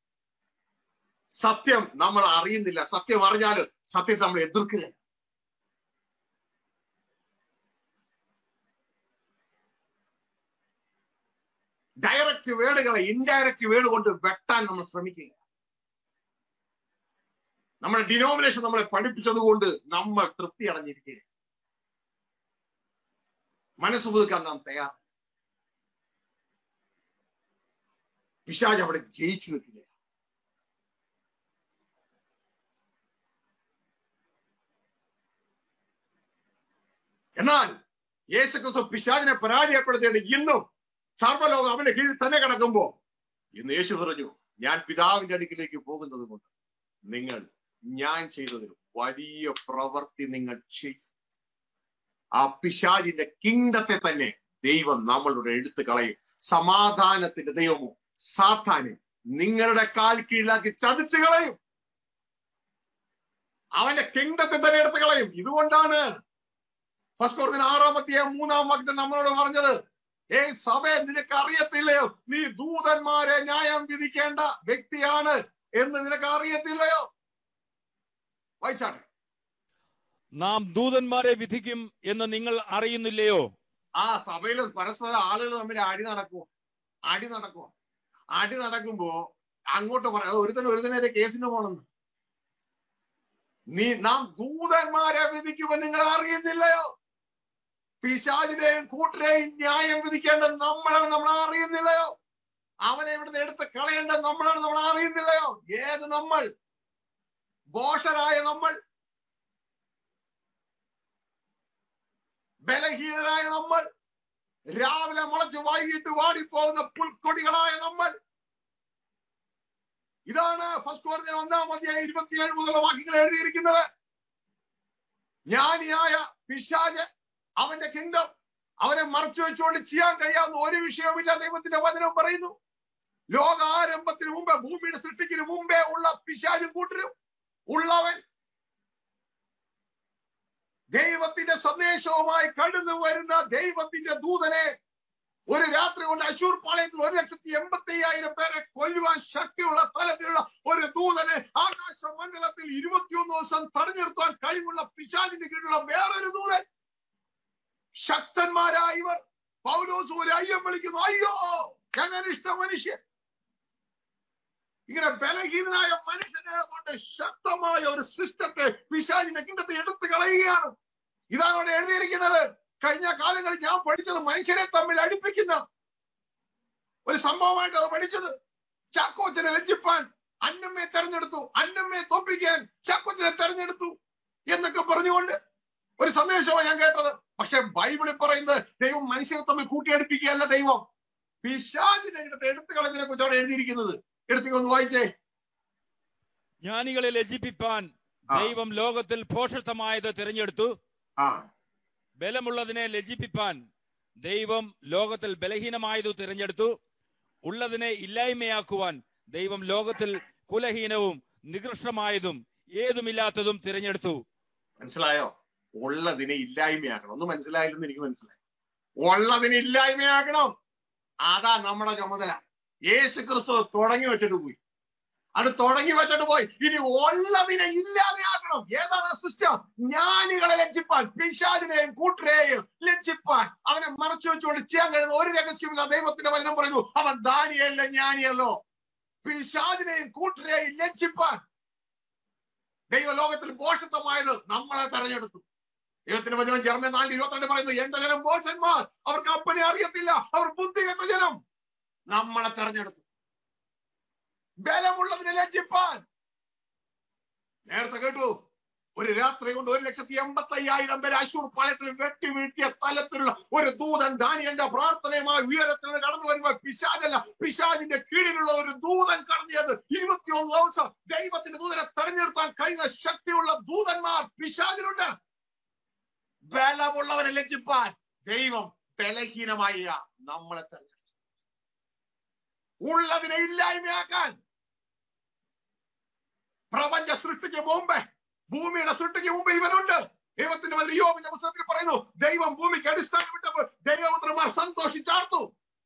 സത്യം നമ്മൾ അറിയുന്നില്ല സത്യം അറിഞ്ഞാൽ സത്യത്തെ നമ്മൾ എതിർക്കുക ഡയറക്റ്റ് വേർഡുകളെ ഇൻഡയറക്റ്റ് വേർഡ് കൊണ്ട് വെട്ടാൻ നമ്മൾ ശ്രമിക്കുക നമ്മുടെ ഡിനോമിനേഷൻ നമ്മളെ പഠിപ്പിച്ചത് കൊണ്ട് നമ്മൾ തൃപ്തി അടഞ്ഞിരിക്കുക മനസ്സ് പുതുക്കാൻ നാം തയ്യാർ പിശാജ് അവിടെ ജയിച്ചു വെക്കുക എന്നാൽ യേശുക്രിസ്തു പിശാചിനെ പരാജയപ്പെടുത്തിയിട്ട് ഇന്നും സർവ്വലോകം അവന്റെ കീഴിൽ തന്നെ കിടക്കുമ്പോ ഇന്ന് യേശു പറഞ്ഞു ഞാൻ പിതാവിന്റെ അടുക്കിലേക്ക് പോകുന്നത് കൊണ്ട് നിങ്ങൾ ഞാൻ ചെയ്തതിന് വലിയ പ്രവൃത്തി നിങ്ങൾ ചെയ്യും ആ പിശാചിന്റെ കിങ്ഡത്തെ തന്നെ ദൈവം നമ്മളുടെ എടുത്തു കളയും സമാധാനത്തിന്റെ ദൈവമോ സാത്താനെ നിങ്ങളുടെ കാൽ കീഴിലാക്കി ചതിച്ചു കളയും അവന്റെ കിങ്ഡത്തെ തന്നെ എടുത്തു കളയും ഇതുകൊണ്ടാണ് ഫസ്റ്റ് കോർത്തിന് ആറാമത്തെ മൂന്നാം വാക്യത്തിൽ നമ്മളോട് പറഞ്ഞത് ഏയ് സഭയെ നിനക്ക് അറിയത്തില്ലയോ നീ ദൂതന്മാരെ ന്യായം വിധിക്കേണ്ട വ്യക്തിയാണ് എന്ന് നിനക്ക് അറിയത്തില്ലയോ വായിച്ചാട്ടെ നാം ദൂതന്മാരെ വിധിക്കും എന്ന് നിങ്ങൾ അറിയുന്നില്ലയോ ആ സഭയിൽ പരസ്പരം ആളുകൾ തമ്മിൽ അടി നടക്കുമോ അടി നടക്കുമോ അടി നടക്കുമ്പോ അങ്ങോട്ട് പറയാം ഒരുത്തന് ഒരുത്തനെ കേസിന് പോണെന്ന് നീ നാം ദൂതന്മാരെ വിധിക്കുമെന്ന് നിങ്ങൾ അറിയുന്നില്ലയോ പിശാചിനെയും കൂട്ടരെയും ന്യായം വിധിക്കേണ്ടത് നമ്മളാണ് നമ്മൾ അറിയുന്നില്ലയോ അവനെ ഇവിടുന്ന് എടുത്ത് കളയേണ്ടത് നമ്മളാണ് നമ്മൾ അറിയുന്നില്ലയോ ഏത് നമ്മൾ ബോഷരായ നമ്മൾ ബലഹീനരായ നമ്മൾ രാവിലെ മുളച്ച് വൈകിട്ട് വാടിപ്പോകുന്ന പുൽക്കൊടികളായ നമ്മൾ ഇതാണ് ഫസ്റ്റ് കോർജിന് ഒന്നാം അധ്യായം ഇരുപത്തിയേഴ് മുതലുള്ള വാക്യങ്ങൾ എഴുതിയിരിക്കുന്നത് ജ്ഞാനിയായ പിശാജ് അവന്റെ കിങ്ഡം അവനെ മറച്ചു വെച്ചുകൊണ്ട് ചെയ്യാൻ കഴിയാവുന്ന ഒരു വിഷയവുമില്ല ദൈവത്തിന്റെ വചനം പറയുന്നു ലോകാരംഭത്തിന് മുമ്പേ ഭൂമിയുടെ സൃഷ്ടിക്കിന് മുമ്പേ ഉള്ള പിശാചും കൂട്ടരും ഉള്ളവൻ ദൈവത്തിന്റെ സന്ദേശവുമായി കടന്നു വരുന്ന ദൈവത്തിന്റെ ദൂതനെ ഒരു രാത്രി കൊണ്ട് അശൂർ പാളയത്തിൽ ഒരു ലക്ഷത്തി എൺപത്തി അയ്യായിരം പേരെ കൊല്ലുവാൻ ശക്തിയുള്ള തലത്തിലുള്ള ഒരു ദൂതനെ ആകാശ മണ്ഡലത്തിൽ ഇരുപത്തിയൊന്ന് ദിവസം തടഞ്ഞു നിർത്താൻ കഴിവുള്ള പിശാചിന്റെ കീഴിലുള്ള വേറൊരു ദൂതൻ ശക്തന്മാരായ ഇവർ പൗലോസ് ഒരു അയ്യം വിളിക്കുന്നു അയ്യോ ഞാൻ അനിഷ്ട മനുഷ്യൻ ഇങ്ങനെ ബലഹീനനായ മനുഷ്യനെ കൊണ്ട് ശക്തമായ ഒരു സിസ്റ്റത്തെ പിശാചിന്റെ കിണ്ടത്തെ എടുത്തു കളയുകയാണ് ഇതാണ് അവിടെ എഴുതിയിരിക്കുന്നത് കഴിഞ്ഞ കാലങ്ങളിൽ ഞാൻ പഠിച്ചത് മനുഷ്യരെ തമ്മിൽ അടുപ്പിക്കുന്ന ഒരു സംഭവമായിട്ട് അത് പഠിച്ചത് ചാക്കോച്ചനെ ലജ്ജിപ്പാൻ അന്നമ്മയെ തെരഞ്ഞെടുത്തു അന്നമ്മയെ തോപ്പിക്കാൻ ചാക്കോച്ചനെ തെരഞ്ഞെടുത്തു എന്നൊക്കെ പറഞ്ഞുകൊണ്ട് ഒരു സന്ദേശമാണ് ഞാൻ കേട്ടത് പക്ഷെ ബൈബിളിൽ പറയുന്നത് ദൈവം മനുഷ്യരെ തമ്മിൽ കൂട്ടിയടുപ്പിക്കുകയല്ല ദൈവം പിശാചിനെ എടുത്ത് എടുത്തു കളഞ്ഞതിനെ കുറിച്ചാണ് എഴുതിയിരിക്കുന്നത് എടുത്തു ഒന്ന് വായിച്ചേ ജ്ഞാനികളെ ലജ്ജിപ്പിപ്പാൻ ആ. ദൈവം ലോകത്തിൽ ഭോഷത്വമായത് തിരഞ്ഞെടുത്തു ആ ബലമുള്ളതിനെ ലജ്ജിപ്പിപ്പാൻ ദൈവം ലോകത്തിൽ ബലഹീനമായതു തിരഞ്ഞെടുത്തു ഉള്ളതിനെ ഇല്ലായ്മയാക്കുവാൻ ദൈവം ലോകത്തിൽ കുലഹീനവും നികൃഷ്ടമായതും ഏതുമില്ലാത്തതും തിരഞ്ഞെടുത്തു മനസ്സിലായോ ഉള്ളതിനെ ഇല്ലായ്മയാക്കണം ഒന്ന് മനസ്സിലായില്ലെന്ന് എനിക്ക് മനസ്സിലായി ഉള്ളതിനെ ഇല്ലായ്മയാക്കണം അതാ നമ്മുടെ ചുമതല യേശു ക്രിസ്തു തുടങ്ങി വെച്ചിട്ട് പോയി അത് തുടങ്ങി വെച്ചിട്ട് പോയി ഇനി ഉള്ളതിനെ ഇല്ലാതെയാക്കണം ഏതാണ് സിസ്റ്റം ജ്ഞാനികളെ ലജ്ജിപ്പാൻ പിശാചിനെയും കൂട്ടരെയും ലജ്ജിപ്പാൻ അവനെ മറച്ചു വെച്ചുകൊണ്ട് ചെയ്യാൻ കഴിയുന്ന ഒരു രഹസ്യമില്ല ദൈവത്തിന്റെ വചനം പറയുന്നു അവൻ ദാനിയല്ല ജ്ഞാനിയല്ലോ പിശാചിനെയും കൂട്ടരെയും ലജ്ജിപ്പാൻ ദൈവലോകത്തിൽ പോഷത്വമായത് നമ്മളെ തെരഞ്ഞെടുത്തു ദൈവത്തിന്റെ വചനം ജർമ്മ നാല് ഇരുപത്തിരണ്ട് പറയുന്നു എന്റെ ജനം പോഷന്മാർ അവർക്ക് അപ്പനെ അറിയത്തില്ല അവർ ബുദ്ധി കെട്ട ജനം നമ്മളെ തെരഞ്ഞെടുത്തു ബലമുള്ളതിനെ ലജ്ജിപ്പാൻ നേരത്തെ കേട്ടു ഒരു രാത്രി കൊണ്ട് ഒരു ലക്ഷത്തി എൺപത്തി അയ്യായിരം പേര് അശൂർ പാളയത്തിൽ വെട്ടി വീഴ്ത്തിയ തലത്തിലുള്ള ഒരു ദൂതൻ ദാനിയന്റെ പ്രാർത്ഥനയുമായി ഉയരത്തിൽ നിന്ന് കടന്നു വരുമ്പോൾ പിശാചല്ല പിശാചിന്റെ കീഴിലുള്ള ഒരു ദൂതൻ കടന്നിയത് ഇരുപത്തിയൊന്ന് ദിവസം ദൈവത്തിന്റെ ദൂതനെ തെരഞ്ഞെടുത്താൻ കഴിയുന്ന ശക്തിയുള്ള ദൂതന്മാർ പിശാചിനുണ്ട് ബലമുള്ളവരെ ലജ്ജിപ്പാൻ ദൈവം ബലഹീനമായ നമ്മളെ തെരഞ്ഞെടുത്തു ഉള്ളതിനെ ഇല്ലായ്മയാക്കാൻ പ്രപഞ്ച സൃഷ്ടിക്ക് മുമ്പേ ഭൂമിയുടെ സൃഷ്ടിക്ക് മുമ്പ് ഇവനുണ്ട് ദൈവത്തിന്റെ വലിയ യോബിന്റെ പുസ്തകത്തിൽ പറയുന്നു ദൈവം ഭൂമിക്ക് അടിസ്ഥാനം വിട്ടപ്പോൾ ദൈവപുത്രന്മാർ സന്തോഷിച്ചാർത്തു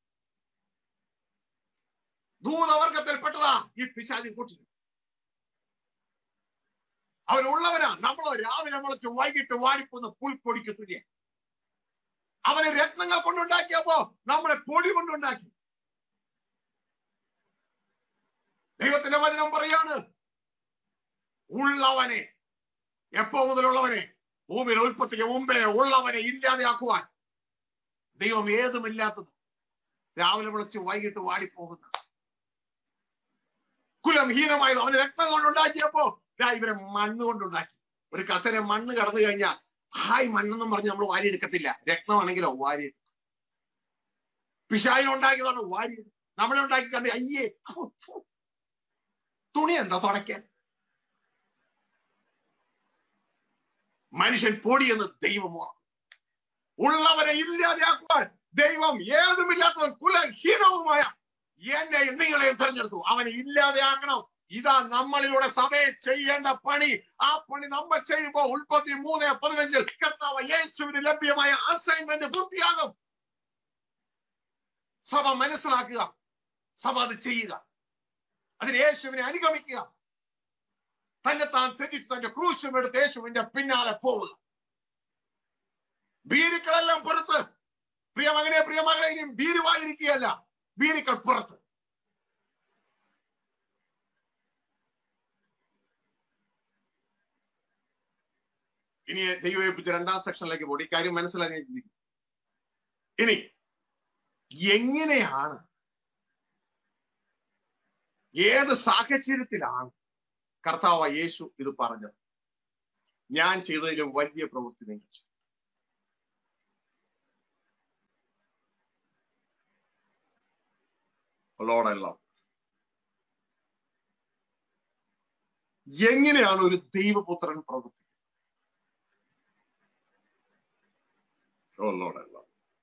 ദൂതവർഗത്തിൽപ്പെട്ടതാ ഈ പിശാചി കൂട്ടി അവനുള്ളവനാ നമ്മളോ രാവിലെ മുളച്ച് വൈകിട്ട് വാടിപ്പോന്ന പുൽപ്പൊടിക്ക് തുല്യ അവനെ രത്നങ്ങൾ കൊണ്ടുണ്ടാക്കിയപ്പോ നമ്മളെ പൊടി കൊണ്ടുണ്ടാക്കി ദൈവത്തിന്റെ വചനം പറയാണ് ഉള്ളവനെ എപ്പോ മുതലുള്ളവനെ ഭൂമിയുടെ ഉൽപ്പത്തിക്ക് മുമ്പേ ഉള്ളവനെ ഇല്ലാതെയാക്കുവാൻ ദൈവം ഏതുമില്ലാത്തത് രാവിലെ വിളിച്ച് വൈകിട്ട് വാടിപ്പോകുന്ന കുലം ഹീനമായത് അവന് രക്തം കൊണ്ടുണ്ടാക്കിയപ്പോ ദാ ഇവരെ മണ്ണ് കൊണ്ടുണ്ടാക്കി ഒരു കസര മണ്ണ് കടന്നു കഴിഞ്ഞാൽ ഹായ് മണ്ണെന്നും പറഞ്ഞ് നമ്മൾ വാരിയെടുക്കത്തില്ല രക്തമാണെങ്കിലോ വാരി പിശായിനുണ്ടാക്കിയതാണ് വാരി നമ്മളെ ഉണ്ടാക്കി കണ്ട് അയ്യേ ഫു, ഫു. തുണി എന്താ തുടയ്ക്കാൻ മനുഷ്യൻ പൊടിയെന്ന് ദൈവം ഓർക്കും ഉള്ളവരെ ഇല്ലാതെയാക്കുവാൻ ദൈവം ഏതുമില്ലാത്തവൻ കുലഹീനവുമായ എന്നെയും നിങ്ങളെയും തെരഞ്ഞെടുത്തു അവനെ ഇല്ലാതെയാക്കണം ഇതാ നമ്മളിലൂടെ സഭയെ ചെയ്യേണ്ട പണി ആ പണി നമ്മൾ ചെയ്യുമ്പോൾ ഉൽപ്പത്തി മൂന്ന് പതിനഞ്ചിൽ കർത്താവ് യേശുവിന് ലഭ്യമായ അസൈൻമെന്റ് പൂർത്തിയാകും സഭ മനസ്സിലാക്കുക സഭ അത് ചെയ്യുക അതിന് യേശുവിനെ അനുഗമിക്കുക തന്നെ താൻ തെറ്റിച്ച് തന്റെ ക്രൂശും എടുത്ത് യേശുവിന്റെ പിന്നാലെ പോവുക ഭീരുക്കളെല്ലാം പുറത്ത് പ്രിയമകനെ പ്രിയമകളെ ഇനിയും ഭീരുവായിരിക്കുകയല്ല ഭീരുക്കൾ പുറത്ത് ഇനി ദൈവം ഏൽപ്പിച്ച രണ്ടാം സെക്ഷനിലേക്ക് പോയി കാര്യം മനസ്സിലാക്കി ഇനി എങ്ങനെയാണ് ഏത് സാഹചര്യത്തിലാണ് കർത്താവ് യേശു ഇത് പറഞ്ഞത് ഞാൻ ചെയ്തതിലും വലിയ പ്രവൃത്തി നിങ്ങൾ ചെയ്യും ലോഡല്ല എങ്ങനെയാണ് ഒരു ദൈവപുത്രൻ പ്രവർത്തിക്കുന്നത് ഓ ലോഡ് അല്ല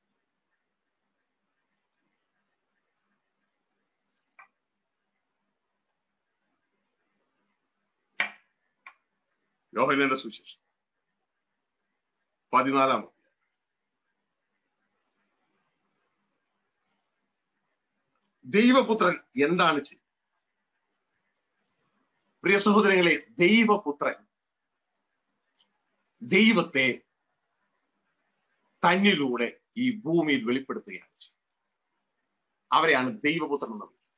യോഹനന്റെ സുശേഷം പതിനാലാം അധ്യായം. ദൈവപുത്രൻ എന്താണ് ചെയ്യുന്നത് പ്രിയ സഹോദരങ്ങളെ ദൈവപുത്രൻ ദൈവത്തെ തന്നിലൂടെ ഈ ഭൂമിയിൽ വെളിപ്പെടുത്തുകയാണ് ചെയ്യുന്നത് അവരെയാണ് ദൈവപുത്രൻ എന്ന് വിളിക്കുന്നത്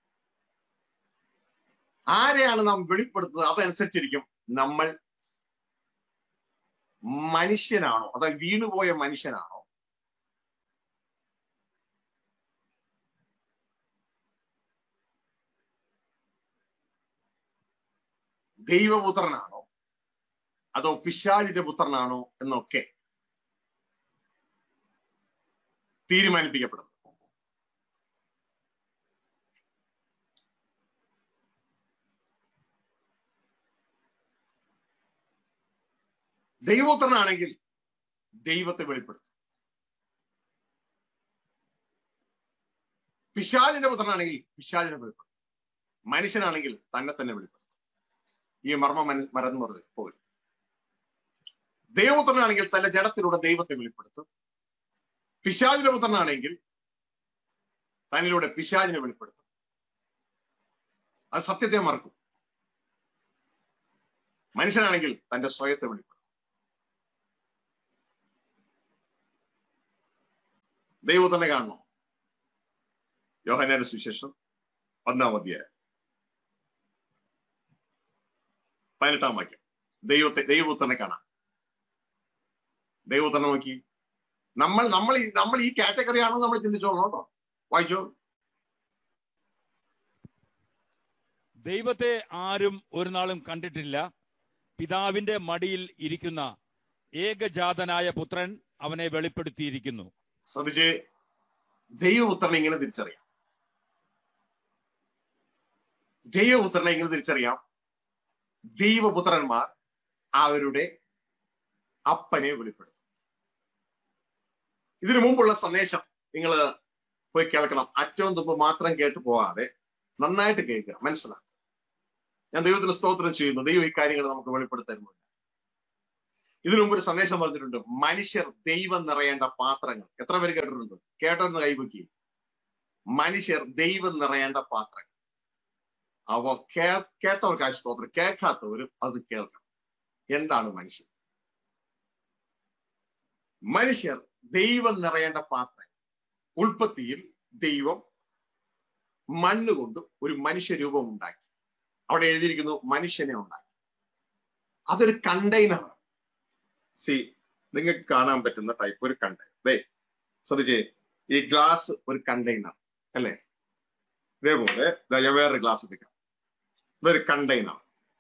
ആരെയാണ് നാം വെളിപ്പെടുത്തുന്നത് അതനുസരിച്ചിരിക്കും നമ്മൾ മനുഷ്യനാണോ അതായത് വീണുപോയ മനുഷ്യനാണോ ദൈവപുത്രനാണോ അതോ പിശാചിന്റെ പുത്രനാണോ എന്നൊക്കെ തീരുമാനിപ്പിക്കപ്പെടുന്നു ദൈവപുത്രനാണെങ്കിൽ ദൈവത്തെ വെളിപ്പെടുത്തും പിശാചിന്റെ പുത്രനാണെങ്കിൽ പിശാചിനെ വെളിപ്പെടുത്തും മനുഷ്യനാണെങ്കിൽ തന്നെ തന്നെ വെളിപ്പെടുത്തും ഈ മർമ്മ മന മറന്നു പറഞ്ഞത് പോലും ദൈവപുത്രനാണെങ്കിൽ തന്റെ ജഡത്തിലൂടെ ദൈവത്തെ വെളിപ്പെടുത്തും പിശാചിന്റെ പുത്രനാണെങ്കിൽ തന്നിലൂടെ പിശാചിനെ വെളിപ്പെടുത്തും അത് സത്യത്തെ മറക്കും മനുഷ്യനാണെങ്കിൽ തന്റെ സ്വയത്തെ വെളിപ്പെടുത്തും ദൈവത്തിനെ കാണണോ യോഹനാന്റെ സുവിശേഷം ഒന്നാം അധ്യായം പതിനെട്ടാം വാക്യം ദൈവത്തെ ദൈവപുത്രനെ കാണാം ദൈവപുത്രനെ നോക്കി നമ്മൾ നമ്മൾ ഈ- നമ്മൾ ഈ കാറ്റഗറി ആണോ നമ്മൾ ചിന്തിച്ചോളണം കേട്ടോ വായിച്ചോ ദൈവത്തെ ആരും ഒരു നാളും കണ്ടിട്ടില്ല പിതാവിന്റെ മടിയിൽ ഇരിക്കുന്ന ഏകജാതനായ പുത്രൻ അവനെ വെളിപ്പെടുത്തിയിരിക്കുന്നു ശ്രദ്ധിച്ച് ദൈവപുത്രനെ ഇങ്ങനെ തിരിച്ചറിയാം ദൈവപുത്രനെ ഇങ്ങനെ തിരിച്ചറിയാം ദൈവപുത്രന്മാർ അവരുടെ അപ്പനെ വെളിപ്പെടുത്തും ഇതിനു മുമ്പുള്ള സന്ദേശം നിങ്ങൾ പോയി കേൾക്കണം അറ്റവും തുമ്പ് മാത്രം കേട്ട് പോകാതെ നന്നായിട്ട് കേൾക്കുക മനസ്സിലാക്കുക ഞാൻ ദൈവത്തിന് സ്തോത്രം ചെയ്യുന്നു ദൈവം ഈ കാര്യങ്ങൾ നമുക്ക് വെളിപ്പെടുത്തരുന്നില്ല ഇതിനു മുമ്പ് ഒരു സന്ദേശം പറഞ്ഞിട്ടുണ്ട് മനുഷ്യർ ദൈവം നിറയേണ്ട പാത്രങ്ങൾ എത്ര പേര് കേട്ടിട്ടുണ്ട് കേട്ടോന്ന് കൈവക്കി മനുഷ്യർ ദൈവം നിറയേണ്ട പാത്രങ്ങൾ അവ കേ കേട്ടവർക്ക് ആ സ്തോത്രം കേൾക്കാത്തവരും അത് കേൾക്കണം എന്താണ് മനുഷ്യർ മനുഷ്യർ ദൈവം നിറയേണ്ട പാത്രങ്ങൾ ഉൽപ്പത്തിയിൽ ദൈവം മണ്ണുകൊണ്ട് ഒരു മനുഷ്യരൂപം ഉണ്ടാക്കി അവിടെ എഴുതിയിരിക്കുന്നു മനുഷ്യനെ ഉണ്ടാക്കി അതൊരു കണ്ടെയ്നറാണ് സി നിങ്ങൾക്ക് കാണാൻ പറ്റുന്ന ടൈപ്പ് ഒരു കണ്ടെയ്നർ ദേ ശ്രദ്ധിച്ചേ ഈ ഗ്ലാസ് ഒരു കണ്ടെയ്നർ അല്ലേ ഇതേപോലെ ദാ ഞാൻ വേറൊരു ഗ്ലാസ് എടുക്കാം ഇതൊരു കണ്ടെയ്നർ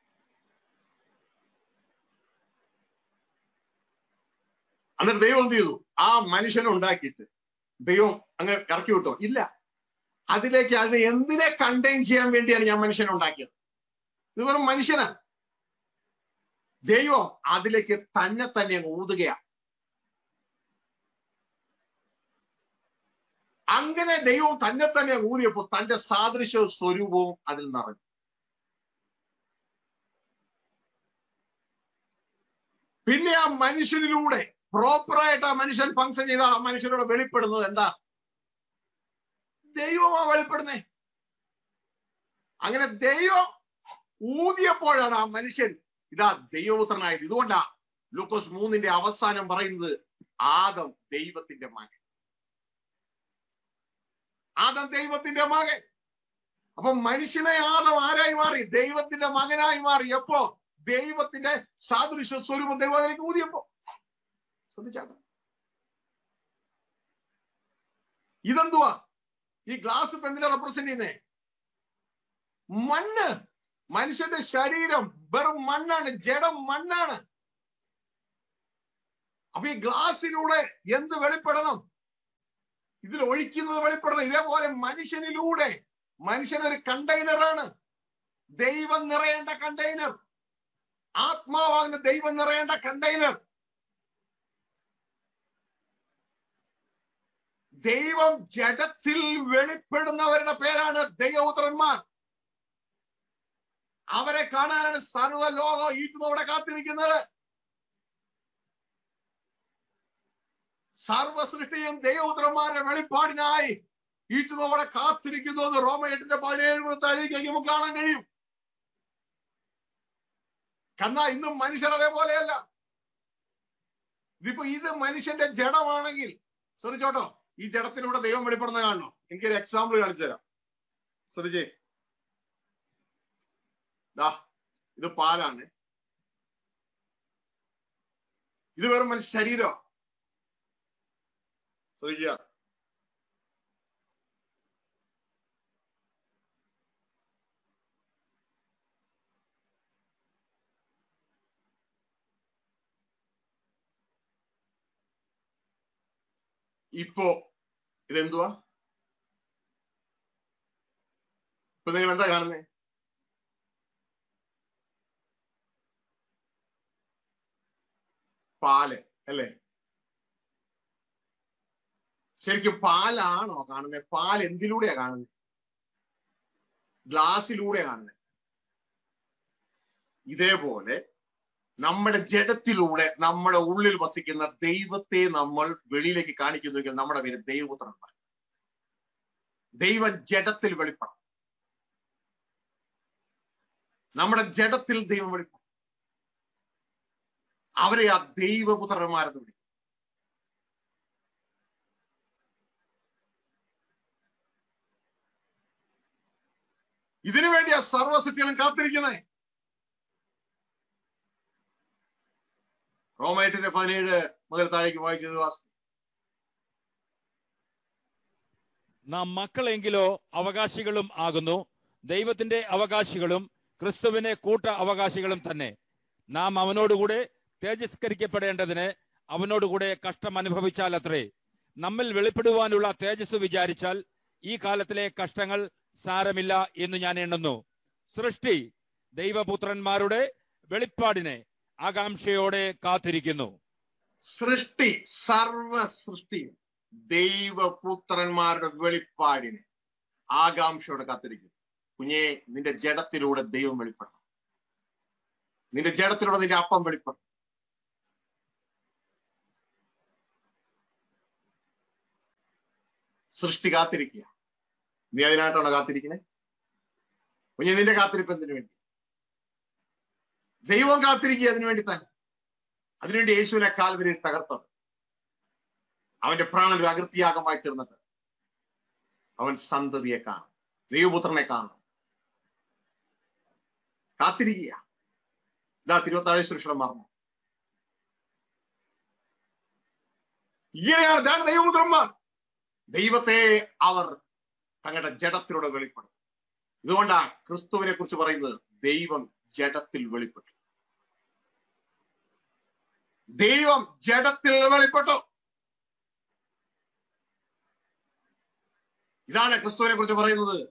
എന്നിട്ട് ദൈവം എന്ത് ചെയ്തു ആ മനുഷ്യനെ ഉണ്ടാക്കിയിട്ട് ദൈവം അങ്ങ് ഇറക്കി വിട്ടോ ഇല്ല അതിലേക്ക് അതിനെ എന്തിനെ കണ്ടെയ്ൻ ചെയ്യാൻ വേണ്ടിയാണ് ഞാൻ മനുഷ്യനെ ഉണ്ടാക്കിയത് ഇത് വെറും മനുഷ്യനാണ് ദൈവം അതിലേക്ക് തന്നെ തന്നെ അങ്ങ് ഊതുകയാണ് അങ്ങനെ ദൈവം തന്നെ തന്നെ അങ്ങ് ഊതിയപ്പോൾ തന്റെ സാദൃശ്യ സ്വരൂപവും അതിൽ നിറഞ്ഞു പിന്നെ ആ മനുഷ്യനിലൂടെ പ്രോപ്പറായിട്ട് ആ മനുഷ്യൻ ഫങ്ഷൻ ചെയ്ത ആ മനുഷ്യനോട് വെളിപ്പെടുന്നത് എന്താ ദൈവമാ വെളിപ്പെടുന്നേ അങ്ങനെ ദൈവം ഊതിയപ്പോഴാണ് ആ മനുഷ്യൻ ഇതാ ദൈവപുത്രനായത് ഇതുകൊണ്ടാ ലൂക്കോസ് മൂന്നിന്റെ അവസാനം പറയുന്നത് ആദം ദൈവത്തിന്റെ മകൻ ആദം ദൈവത്തിന്റെ മകൻ അപ്പൊ മനുഷ്യനെ ആദം ആരായി മാറി ദൈവത്തിന്റെ മകനായി മാറി എപ്പോ ദൈവത്തിന്റെ സാദൃശ്യ സ്വരൂപം ദൈവത്തിലേക്ക് ഊതിയപ്പോ ശ്രദ്ധിച്ചാട്ടെ ഇതെന്തുവാ ഈ ഗ്ലാസ് ഇപ്പൊ എന്തിനാ റെപ്രസെന്റ് ചെയ്യുന്നേ മണ്ണ് മനുഷ്യന്റെ ശരീരം വെറും മണ്ണാണ് ജഡം മണ്ണാണ് അപ്പൊ ഈ ഗ്ലാസിലൂടെ എന്ത് വെളിപ്പെടണം ഇതിൽ ഒഴിക്കുന്നത് വെളിപ്പെടണം ഇതേപോലെ മനുഷ്യനിലൂടെ മനുഷ്യൻ ഒരു കണ്ടെയ്നറാണ് ദൈവം നിറയേണ്ട കണ്ടെയ്നർ ആത്മാവാകുന്ന ദൈവം നിറയേണ്ട കണ്ടെയ്നർ ദൈവം ജഡത്തിൽ വെളിപ്പെടുന്നവരുടെ പേരാണ് ദൈവപുത്രന്മാർ അവരെ കാണാനാണ് സർവ്വലോകം ഈറ്റുന്നവിടെ കാത്തിരിക്കുന്നത് സർവ സൃഷ്ടിയും ദൈവപുത്രന്മാരുടെ വെളിപ്പാടിനായി ഈറ്റുന്നവിടെ കാത്തിരിക്കുന്നു എന്ന് റോമ എട്ടിന്റെ പതിനേഴ് താഴേക്ക് നമുക്ക് കാണാൻ കഴിയും കന്നാ ഇന്നും മനുഷ്യർ അതേപോലെയല്ല ഇതിപ്പോ ഇത് മനുഷ്യന്റെ ജഡമാണെങ്കിൽ ശ്രദ്ധിച്ചോട്ടോ ഈ ജഡത്തിലൂടെ ദൈവം വെളിപ്പെടുന്ന കാണണം എനിക്കൊരു എക്സാമ്പിൾ കാണിച്ചു തരാം ശ്രദ്ധിച്ചേ ദാ ഇത് പാലാണ് ഇത് വെറും മനുഷ്യ ശരീരം ശ്രദ്ധിക്കുക ഇപ്പോ ഇതെന്തുവാ ഇപ്പൊ നിങ്ങൾ എന്താ കാണുന്നേ പാല് അല്ലേ ശരിക്കും പാലാണോ കാണുന്നത് പാൽ എന്തിലൂടെയാ കാണുന്നത് ഗ്ലാസ്സിലൂടെയാ കാണുന്നത് ഇതേപോലെ നമ്മുടെ ജഡത്തിലൂടെ നമ്മുടെ ഉള്ളിൽ വസിക്കുന്ന ദൈവത്തെ നമ്മൾ വെളിയിലേക്ക് കാണിക്കുന്നുവെങ്കിൽ നമ്മുടെ പേര് ദൈവപുത്രന്മാർ ദൈവം ജഡത്തിൽ വെളിപ്പെടണം നമ്മുടെ ജഡത്തിൽ ദൈവം വെളിപ്പെടും അവരെ ആ ദൈവപുത്രന്മാരെന്ന് വിളിക്കും ഇതിനു വേണ്ടിയാ സർവസൃഷ്ടികളും കാത്തിരിക്കുന്നത് റോമേറ്റിന്റെ പതിനേഴ് മുതൽ താഴേക്ക് വായിച്ചത് വാസ്തു നാം മക്കളെങ്കിലോ അവകാശികളും ആകുന്നു ദൈവത്തിന്റെ അവകാശികളും ക്രിസ്തുവിനെ കൂട്ട അവകാശികളും തന്നെ നാം അവനോടുകൂടെ തേജസ്കരിക്കപ്പെടേണ്ടതിന് അവനോടുകൂടെ കഷ്ടം അനുഭവിച്ചാൽ അത്രേ നമ്മിൽ വെളിപ്പെടുവാനുള്ള തേജസ് വിചാരിച്ചാൽ ഈ കാലത്തിലെ കഷ്ടങ്ങൾ സാരമില്ല എന്ന് ഞാൻ എണ്ണുന്നു സൃഷ്ടി ദൈവപുത്രന്മാരുടെ വെളിപ്പാടിനെ ആകാംക്ഷയോടെ കാത്തിരിക്കുന്നു സൃഷ്ടി സർവ സൃഷ്ടി ദൈവപുത്രന്മാരുടെ വെളിപ്പാടിന് ആകാംക്ഷയോടെ കാത്തിരിക്കുന്നു കുഞ്ഞെ നിന്റെ ജഡത്തിലൂടെ ദൈവം വെളിപ്പെടണം നിന്റെ ജഡത്തിലൂടെ നിന്റെ അപ്പം വെളിപ്പെടണം സൃഷ്ടി കാത്തിരിക്കുക നീ അതിനായിട്ടാണോ കാത്തിരിക്കുന്നത് കുഞ്ഞെ നിന്റെ കാത്തിരിപ്പ് എന്തിനു വേണ്ടി ദൈവം കാത്തിരിക്കുക അതിനു വേണ്ടി തന്നെ അതിനുവേണ്ടി യേശുവിനെ കാൽവരിയിൽ തകർത്തത് അവന്റെ പ്രാണൻ ഒരു അകൃത്യാഗമായി തീർന്നിട്ട് അവൻ സന്തതിയെ കാണും ദൈവപുത്രനെ കാണും കാത്തിരിക്കുക ഇതാ തിരുവത്താഴ് ശുശ്രൂഷണം മറന്നു ഇങ്ങനെയാണ് ഇതാണ് ദൈവപുത്രന്മാർ ദൈവത്തെ അവർ തങ്ങളുടെ ജഡത്തിലൂടെ വെളിപ്പെടും ഇതുകൊണ്ടാ ക്രിസ്തുവിനെ കുറിച്ച് പറയുന്നത് ദൈവം ജഡത്തിൽ വെളിപ്പെട്ടു ദൈവം ജഡത്തിൽ വെളിപ്പെട്ടു ഇതാണ് ക്രിസ്തുവിനെ കുറിച്ച് പറയുന്നത്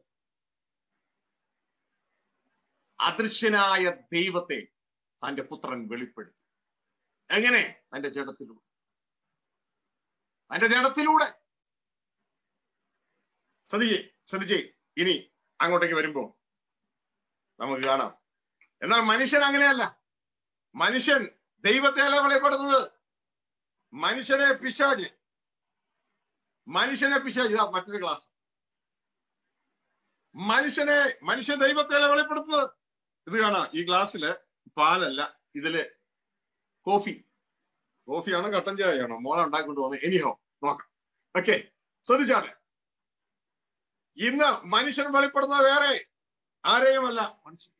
അദൃശ്യനായ ദൈവത്തെ തന്റെ പുത്രൻ വെളിപ്പെടുത്തി എങ്ങനെ തന്റെ ജഡത്തിലൂടെ തന്റെ ജഡത്തിലൂടെ ശ്രദ്ധിച്ചേ ശ്രദ്ധിച്ചേ ഇനി അങ്ങോട്ടേക്ക് വരുമ്പോ നമുക്ക് കാണാം എന്നാൽ മനുഷ്യൻ അങ്ങനെയല്ല മനുഷ്യൻ ദൈവത്തെ അല്ല വെളിപ്പെടുന്നത് മനുഷ്യനെ പിശാജ് മനുഷ്യനെ പിശാജ് ഇതാ മറ്റൊരു ക്ലാസ് മനുഷ്യനെ മനുഷ്യ ദൈവത്തെ അല്ല വെളിപ്പെടുത്തുന്നത് ഇത് കാണാം ഈ ഗ്ലാസ്സില് പാലല്ല ഇതില് കോഫി കോഫിയാണോ കട്ടൻ ചായയാണോ മോളെ ഉണ്ടാക്കിക്കൊണ്ട് പോകുന്നത് എനിഹോ നോക്കാം ഓക്കെ ശ്രദ്ധിച്ചാണ് ഇന്ന് മനുഷ്യൻ വെളിപ്പെടുന്നത് വേറെ ആരെയുമല്ല മനുഷ്യൻ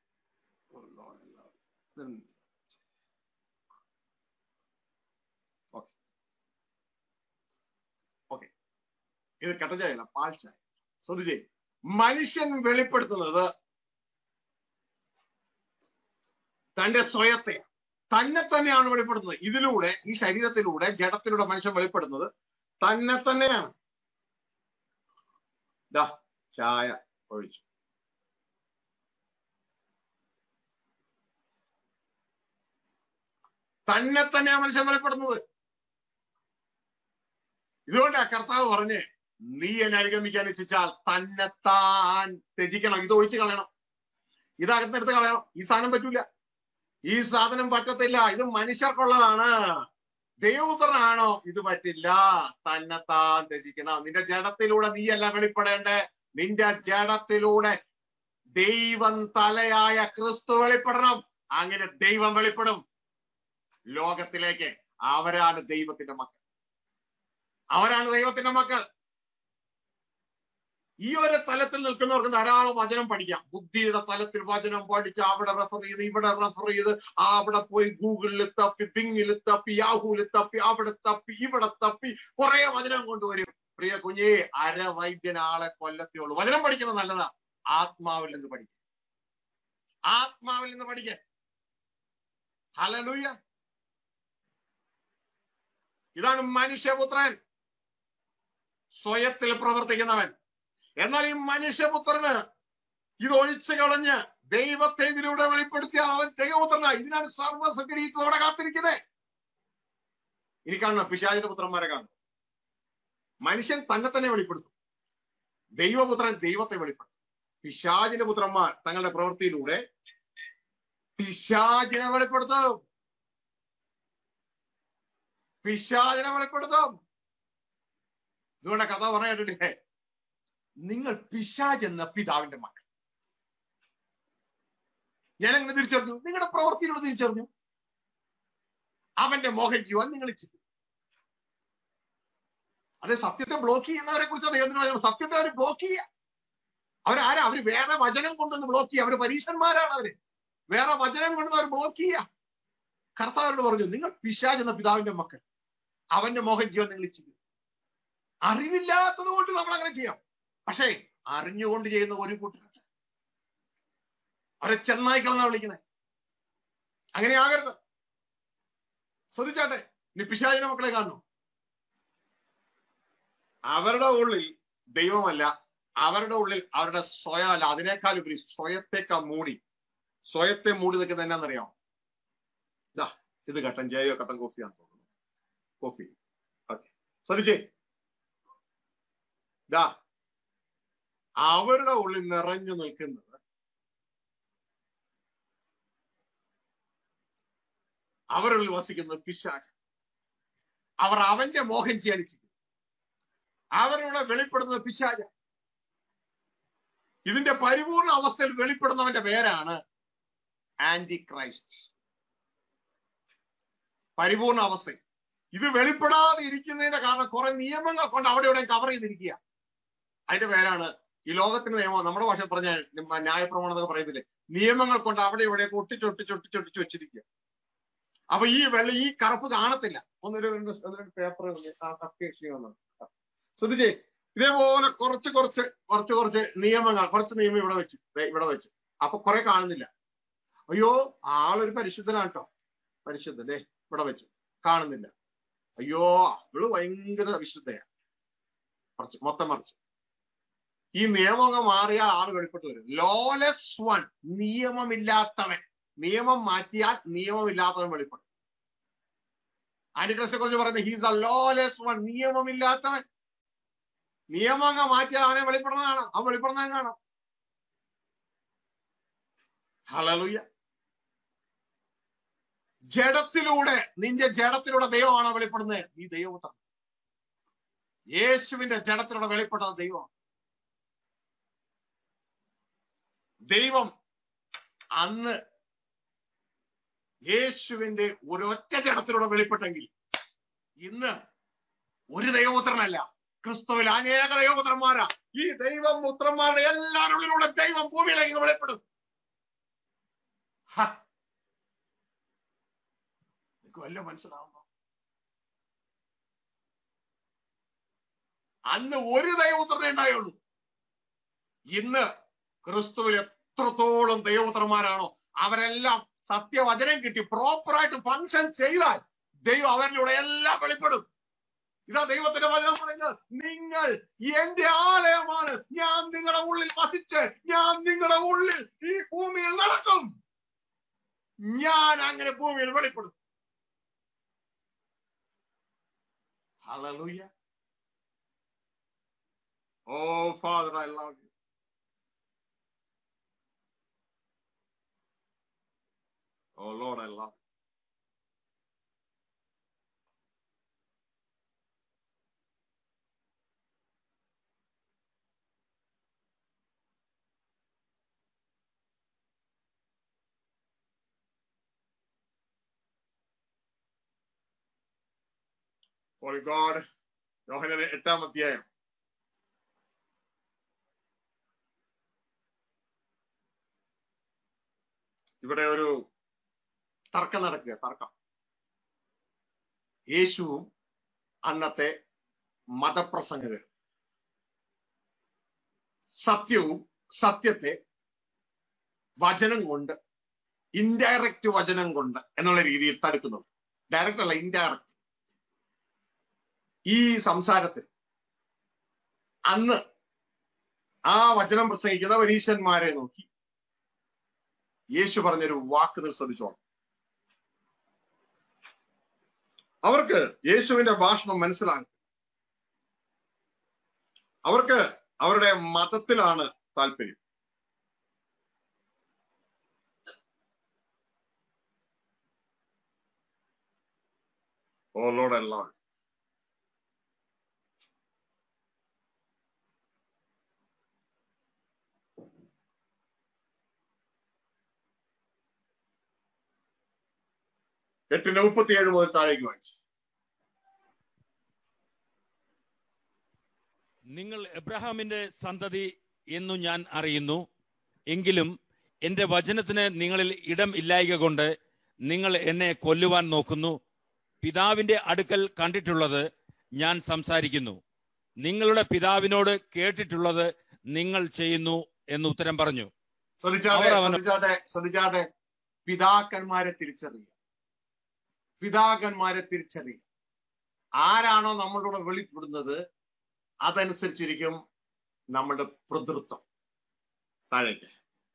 ഓക്കെ ഇത് കട്ടൻ ചായയല്ല പാൽ ചായ ശ്രദ്ധിച്ചേ മനുഷ്യൻ വെളിപ്പെടുത്തുന്നത് തന്റെ സ്വയത്തെ തന്നെ തന്നെയാണ് വെളിപ്പെടുത്തുന്നത് ഇതിലൂടെ ഈ ശരീരത്തിലൂടെ ജഡത്തിലൂടെ മനുഷ്യൻ വെളിപ്പെടുന്നത് തന്നെ തന്നെയാണ് ദാ ചായ ഒഴിച്ചു തന്നെ തന്നെയാണ് മനുഷ്യൻ വെളിപ്പെടുന്നത് ഇതുകൊണ്ട് ആ കർത്താവ് പറഞ്ഞ് നീ എന്നെ അനുഗമിക്കാൻ ഇച്ഛിച്ചാൽ തന്നെത്താൻ ത്യജിക്കണം ഇത് ഒഴിച്ചു കളയണം ഇതകത്തെടുത്ത് കളയണം ഈ സാധനം പറ്റൂല ഈ സാധനം പറ്റത്തില്ല ഇത് മനുഷ്യർക്കുള്ളതാണ് ദൈവപുത്രനാണോ ഇത് പറ്റില്ല തന്നെത്താൻ ത്യജിക്കണം നിന്റെ ജഡത്തിലൂടെ നീയല്ല വെളിപ്പെടേണ്ടേ നിന്റെ ജഡത്തിലൂടെ ദൈവം തലയായ ക്രിസ്തു വെളിപ്പെടണം അങ്ങനെ ദൈവം വെളിപ്പെടും ലോകത്തിലേക്ക് അവരാണ് ദൈവത്തിന്റെ മക്കൾ അവരാണ് ദൈവത്തിന്റെ മക്കൾ ഈ ഒരു തലത്തിൽ നിൽക്കുന്നവർക്ക് ധാരാളം വചനം പഠിക്കാം ബുദ്ധിയുടെ തലത്തിൽ വചനം പഠിച്ച് അവിടെ റെഫർ ചെയ്ത് ഇവിടെ റെഫർ ചെയ്ത് ആ അവിടെ പോയി ഗൂഗിളിൽ തപ്പി ബിങ്ങിൽ തപ്പി യാഹൂവിൽ തപ്പി അവിടെ തപ്പി ഇവിടെ തപ്പി കുറെ വചനം കൊണ്ടുവരും പ്രിയ കുഞ്ഞേ അരവൈദ്യൻ ആളെ കൊല്ലത്തേ ഉള്ളൂ വചനം പഠിക്കുന്നത് നല്ലതാ ആത്മാവിൽ നിന്ന് പഠിക്കുക ആത്മാവിൽ നിന്ന് പഠിക്കുക ഹലലൂയ ഇതാണ് മനുഷ്യപുത്രൻ സ്വയത്തിൽ പ്രവർത്തിക്കുന്നവൻ എന്നാൽ ഈ മനുഷ്യപുത്രന് ഇത് ഒഴിച്ചു കളഞ്ഞ് ദൈവത്തെ ഇതിലൂടെ വെളിപ്പെടുത്തിയ അവൻ ദൈവപുത്രന ഇതിനാണ് സർവസകരീയത്തോടെ കാത്തിരിക്കുന്നത് ഇനി കാണണം പിശാചിന്റെ പുത്രന്മാരെ കാണും മനുഷ്യൻ തന്നെ തന്നെ വെളിപ്പെടുത്തും ദൈവപുത്രൻ ദൈവത്തെ വെളിപ്പെടുത്തും പിശാചിന്റെ പുത്രന്മാർ തങ്ങളുടെ പ്രവൃത്തിയിലൂടെ പിശാചിനെ വെളിപ്പെടുത്തും പിശാചിനെ വെളിപ്പെടുത്തും ഇതുകൊണ്ട് കഥ പറഞ്ഞിട്ടില്ലേ നിങ്ങൾ പിശാജ് എന്ന പിതാവിന്റെ മക്കൾ ഞാൻ എങ്ങനെ തിരിച്ചറിഞ്ഞു നിങ്ങളുടെ പ്രവൃത്തിയിലൂടെ തിരിച്ചറിഞ്ഞു അവന്റെ മോഹൻ ജീവൻ നിങ്ങൾ ഇച്ഛിക്കും അത് സത്യത്തെ ബ്ലോക്ക് ചെയ്യുന്നവരെ കുറിച്ച് ദൈവത്തിന് സത്യത്തെ അവർ ബ്ലോക്ക് ചെയ്യുക അവരാരാ അവര് വേറെ വചനം കൊണ്ടൊന്ന് ബ്ലോക്ക് ചെയ്യുക അവര് പരീക്ഷന്മാരാണ് അവര് വേറെ വചനം കൊണ്ടൊന്ന് അവർ ബ്ലോക്ക് ചെയ്യുക കർത്താവരോട് പറഞ്ഞു നിങ്ങൾ പിശാജ് എന്ന പിതാവിന്റെ മക്കൾ അവന്റെ മോഹൻ ജീവൻ നിങ്ങൾ ഇച്ഛിക്കും അറിവില്ലാത്തത് കൊണ്ട് നമ്മൾ അങ്ങനെ ചെയ്യാം പക്ഷേ അറിഞ്ഞുകൊണ്ട് ചെയ്യുന്ന ഒരു കൂട്ടരുണ്ട് അവരെ ചെന്നായിക്കളെന്നാ വിളിക്കണേ അങ്ങനെ ആകരുത് ശ്രദ്ധിച്ചാട്ടെ ഇനി പിശാചിനെ മക്കളെ കാണുന്നു അവരുടെ ഉള്ളിൽ ദൈവമല്ല അവരുടെ ഉള്ളിൽ അവരുടെ സ്വയമല്ല അതിനേക്കാൾ ഉപരി സ്വയത്തേക്കാ മൂടി സ്വയത്തെ മൂടി നിൽക്കുന്ന എന്നാന്നറിയാമോ ഇതാ ഇത് കട്ടൻ ചായയോ കട്ടൻ കോഫിയാന്ന് തോന്നുന്നു കോഫി ഓക്കെ ശ്രദ്ധിച്ചേ ഇതാ അവരുടെ ഉള്ളിൽ നിറഞ്ഞു നിൽക്കുന്നത് അവരുള്ളിൽ വസിക്കുന്നത് പിശാച് അവർ അവന്റെ മോഹം ചെയ്യാൻ ഇച്ഛിക്കുന്നു അവരുടെ വെളിപ്പെടുന്നത് പിശാച ഇതിന്റെ പരിപൂർണ അവസ്ഥയിൽ വെളിപ്പെടുന്നവന്റെ പേരാണ് ആന്റി ക്രൈസ്റ്റ് പരിപൂർണ അവസ്ഥ ഇത് വെളിപ്പെടാതെ ഇരിക്കുന്നതിന്റെ കാരണം കുറെ നിയമങ്ങൾ കൊണ്ട് അവിടെ ഇവിടെ കവർ ചെയ്തിരിക്കുക അതിന്റെ പേരാണ് ഈ ലോകത്തിന്റെ നിയമം നമ്മുടെ ഭാഷ പറഞ്ഞ ന്യായപ്രമാണം എന്നൊക്കെ പറയുന്നില്ലേ നിയമങ്ങൾ കൊണ്ട് അവിടെ ഇവിടെ ഒട്ടിച്ചൊട്ടിച്ചൊട്ടിച്ചൊട്ടിച്ച് വെച്ചിരിക്കുക അപ്പൊ ഈ വെള്ള ഈ കറുപ്പ് കാണത്തില്ല ഒന്നൊരു രണ്ട് ഒന്ന് രണ്ട് പേപ്പർ ശ്രദ്ധിച്ചേ ഇതേപോലെ കുറച്ച് കുറച്ച് കുറച്ച് കുറച്ച് നിയമങ്ങൾ കുറച്ച് നിയമം ഇവിടെ വെച്ചു ദേ ഇവിടെ വെച്ചു അപ്പൊ കുറെ കാണുന്നില്ല അയ്യോ ആളൊരു പരിശുദ്ധനാണ് കേട്ടോ പരിശുദ്ധൻ ദേ ഇവിടെ വെച്ചു കാണുന്നില്ല അയ്യോ അവള് ഭയങ്കര വിശുദ്ധയാ മറിച്ച് മൊത്തം മറിച്ച് ഈ നിയമങ്ങൾ മാറിയാൽ ആള് വെളിപ്പെട്ട് വരും ലോലെസ് വൺ നിയമമില്ലാത്തവൻ നിയമം മാറ്റിയാൽ നിയമമില്ലാത്തവൻ വെളിപ്പെടും ആന്റിക്രസിനെ കുറിച്ച് പറയുന്നത് ഹീസ് എ ലോലെസ് വൺ നിയമമില്ലാത്തവൻ നിയമങ്ങൾ മാറ്റിയാൽ അവനെ വെളിപ്പെടുന്നതാണ് അവൻ വെളിപ്പെടുന്നത് കാണാം ഹലലുയ ജഡത്തിലൂടെ നിന്റെ ജഡത്തിലൂടെ ദൈവമാണോ വെളിപ്പെടുന്നത് നീ ദൈവപുത്രൻ യേശുവിന്റെ ജഡത്തിലൂടെ വെളിപ്പെട്ടത് ദൈവമാണ് ദൈവം അന്ന് യേശുവിന്റെ ഒരൊറ്റ ജഡത്തിലൂടെ വെളിപ്പെട്ടെങ്കിൽ ഇന്ന് ഒരു ദൈവപുത്രനല്ല ക്രിസ്തുവിൽ അനേക ദൈവപുത്രന്മാരാ ഈ ദൈവം പുത്രന്മാരുടെ എല്ലാവരുടെ ദൈവം ഭൂമിയിലേക്ക് വെളിപ്പെടും വല്ല മനസ്സിലാവുന്നു അന്ന് ഒരു ദൈവപുത്രനെ ഉണ്ടായുള്ളൂ ഇന്ന് ക്രിസ്തുവിൽ എത്രത്തോളം ദൈവപുത്രന്മാരാണോ അവരെല്ലാം സത്യവചനം കിട്ടി പ്രോപ്പറായിട്ട് ഫങ്ഷൻ ചെയ്താൽ ദൈവം അവരിലൂടെ എല്ലാം വെളിപ്പെടും ഇതാ ദൈവത്തിന്റെ വചനം പറയുന്നത് നിങ്ങൾ എന്റെ ആലയമാണ് ഞാൻ നിങ്ങളുടെ ഉള്ളിൽ വസിച്ച് ഞാൻ നിങ്ങളുടെ ഉള്ളിൽ ഈ ഭൂമിയിൽ നടക്കും ഞാൻ അങ്ങനെ ഭൂമിയിൽ വെളിപ്പെടും ഹലലൂയ Oh, Father, I love you. Oh, Lord, I love you. Holy God, യോഹനന് എട്ടാം അധ്യായം ഇവിടെ ഒരു തർക്കം നടക്കുക തർക്കം യേശുവും അന്നത്തെ മതപ്രസംഗകരും സത്യവും സത്യത്തെ വചനം കൊണ്ട് ഇൻഡയറക്റ്റ് വചനം കൊണ്ട് എന്നുള്ള രീതിയിൽ തടുക്കുന്നത് ഡയറക്റ്റ് അല്ല ഇൻഡയറക്റ്റ് ഈ സംസാരത്തിൽ അന്ന് ആ വചനം പ്രസംഗിക്കുന്ന പരീശന്മാരെ നോക്കി യേശു പറഞ്ഞൊരു വാക്ക് നിങ്ങൾ ശ്രദ്ധിച്ചോണം അവർക്ക് യേശുവിന്റെ ഭാഷണം മനസ്സിലാകും അവർക്ക് അവരുടെ മതത്തിലാണ് താല്പര്യം ഓ ലോഡ് എല്ലാം എട്ടിന്റെ മുപ്പത്തിയേഴ് മുതൽ താഴേക്ക് വായിച്ചു നിങ്ങൾ എബ്രഹാമിന്റെ സന്തതി എന്നു ഞാൻ അറിയുന്നു എങ്കിലും എന്റെ വചനത്തിന് നിങ്ങളിൽ ഇടം ഇല്ലായക കൊണ്ട് നിങ്ങൾ എന്നെ കൊല്ലുവാൻ നോക്കുന്നു പിതാവിന്റെ അടുക്കൽ കണ്ടിട്ടുള്ളത് ഞാൻ സംസാരിക്കുന്നു നിങ്ങളുടെ പിതാവിനോട് കേട്ടിട്ടുള്ളത് നിങ്ങൾ ചെയ്യുന്നു എന്ന് ഉത്തരം പറഞ്ഞു ശ്രദ്ധിച്ചാട്ടെ അവർ അവന് ശ്രദ്ധിച്ചാട്ടെ ശ്രദ്ധിച്ചാട്ടെ പിതാക്കന്മാരെ തിരിച്ചറിയുക പിതാക്കന്മാരെ തിരിച്ചറിയുക ആരാണോ നമ്മളുടെ വെളിപ്പെടുന്നത് അതനുസരിച്ചിരിക്കും നമ്മളുടെ പ്രതിത്വം താഴേക്ക്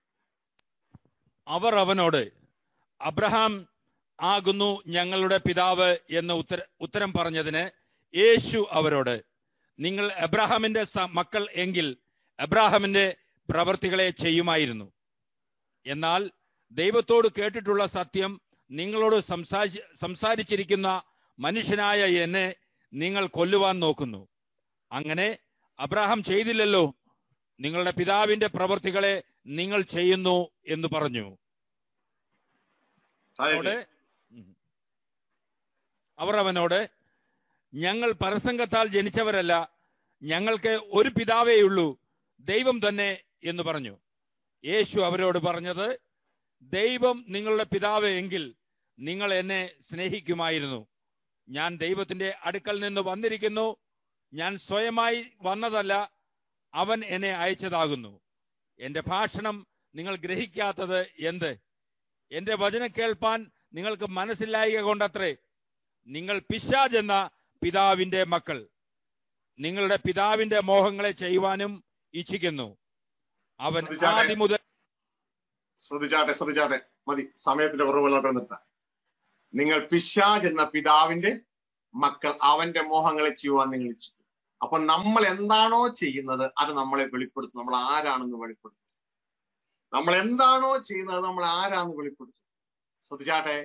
അവർ അവനോട് അബ്രഹാം ആകുന്നു ഞങ്ങളുടെ പിതാവ് എന്ന് ഉത്തര ഉത്തരം പറഞ്ഞതിന് യേശു അവരോട് നിങ്ങൾ എബ്രഹാമിന്റെ സ- മക്കൾ എങ്കിൽ എബ്രാഹാമിന്റെ പ്രവർത്തികളെ ചെയ്യുമായിരുന്നു എന്നാൽ ദൈവത്തോട് കേട്ടിട്ടുള്ള സത്യം നിങ്ങളോട് സംസാരി സംസാരിച്ചിരിക്കുന്ന മനുഷ്യനായ എന്നെ നിങ്ങൾ കൊല്ലുവാൻ നോക്കുന്നു അങ്ങനെ അബ്രാഹാം ചെയ്തില്ലല്ലോ നിങ്ങളുടെ പിതാവിന്റെ പ്രവർത്തികളെ നിങ്ങൾ ചെയ്യുന്നു എന്ന് പറഞ്ഞു താഴേക്ക് അവനോട് ഉം. അവർ അവനോട് ഞങ്ങൾ പരസംഗത്താൽ ജനിച്ചവരല്ല ഞങ്ങൾക്ക് ഒരു പിതാവേയുള്ളൂ ദൈവം തന്നെ എന്ന് പറഞ്ഞു യേശു അവരോട് പറഞ്ഞത് ദൈവം നിങ്ങളുടെ പിതാവ് എങ്കിൽ നിങ്ങൾ എന്നെ സ്നേഹിക്കുമായിരുന്നു ഞാൻ ദൈവത്തിന്റെ അടുക്കൽ നിന്ന് വന്നിരിക്കുന്നു ഞാൻ സ്വയമായി വന്നതല്ല അവൻ എന്നെ അയച്ചതാകുന്നു എന്റെ ഭാഷണം നിങ്ങൾ ഗ്രഹിക്കാത്തത് എന്ത് എന്റെ വചനം കേൾപ്പാൻ നിങ്ങൾക്ക് മനസ്സിലായിക കൊണ്ടത്രേ നിങ്ങൾ പിശാജ് എന്ന പിതാവിന്റെ മക്കൾ നിങ്ങളുടെ പിതാവിന്റെ മോഹങ്ങളെ ചെയ്യുവാനും ഇച്ഛിക്കുന്നു അവൻ ശ്രദ്ധിച്ചാട്ടെ. ആദ്യം മുതൽ ശ്രദ്ധിച്ചാട്ടെ ശ്രദ്ധിച്ചാട്ടെ മതി സമയത്തിന്റെ കുറവുകളൊക്കെ നിർത്താം നിങ്ങൾ പിശാജ് എന്ന പിതാവിന്റെ മക്കൾ അവന്റെ മോഹങ്ങളെ ചെയ്യുവാൻ നിങ്ങൾ ഇച്ഛിക്കും അപ്പൊ നമ്മൾ എന്താണോ ചെയ്യുന്നത് അത് നമ്മളെ വെളിപ്പെടുത്തും നമ്മൾ ആരാണെന്ന് വെളിപ്പെടുത്തും നമ്മൾ എന്താണോ ചെയ്യുന്നത് നമ്മൾ ആരാണെന്ന് വെളിപ്പെടുത്തും ശ്രദ്ധിച്ചാട്ടെ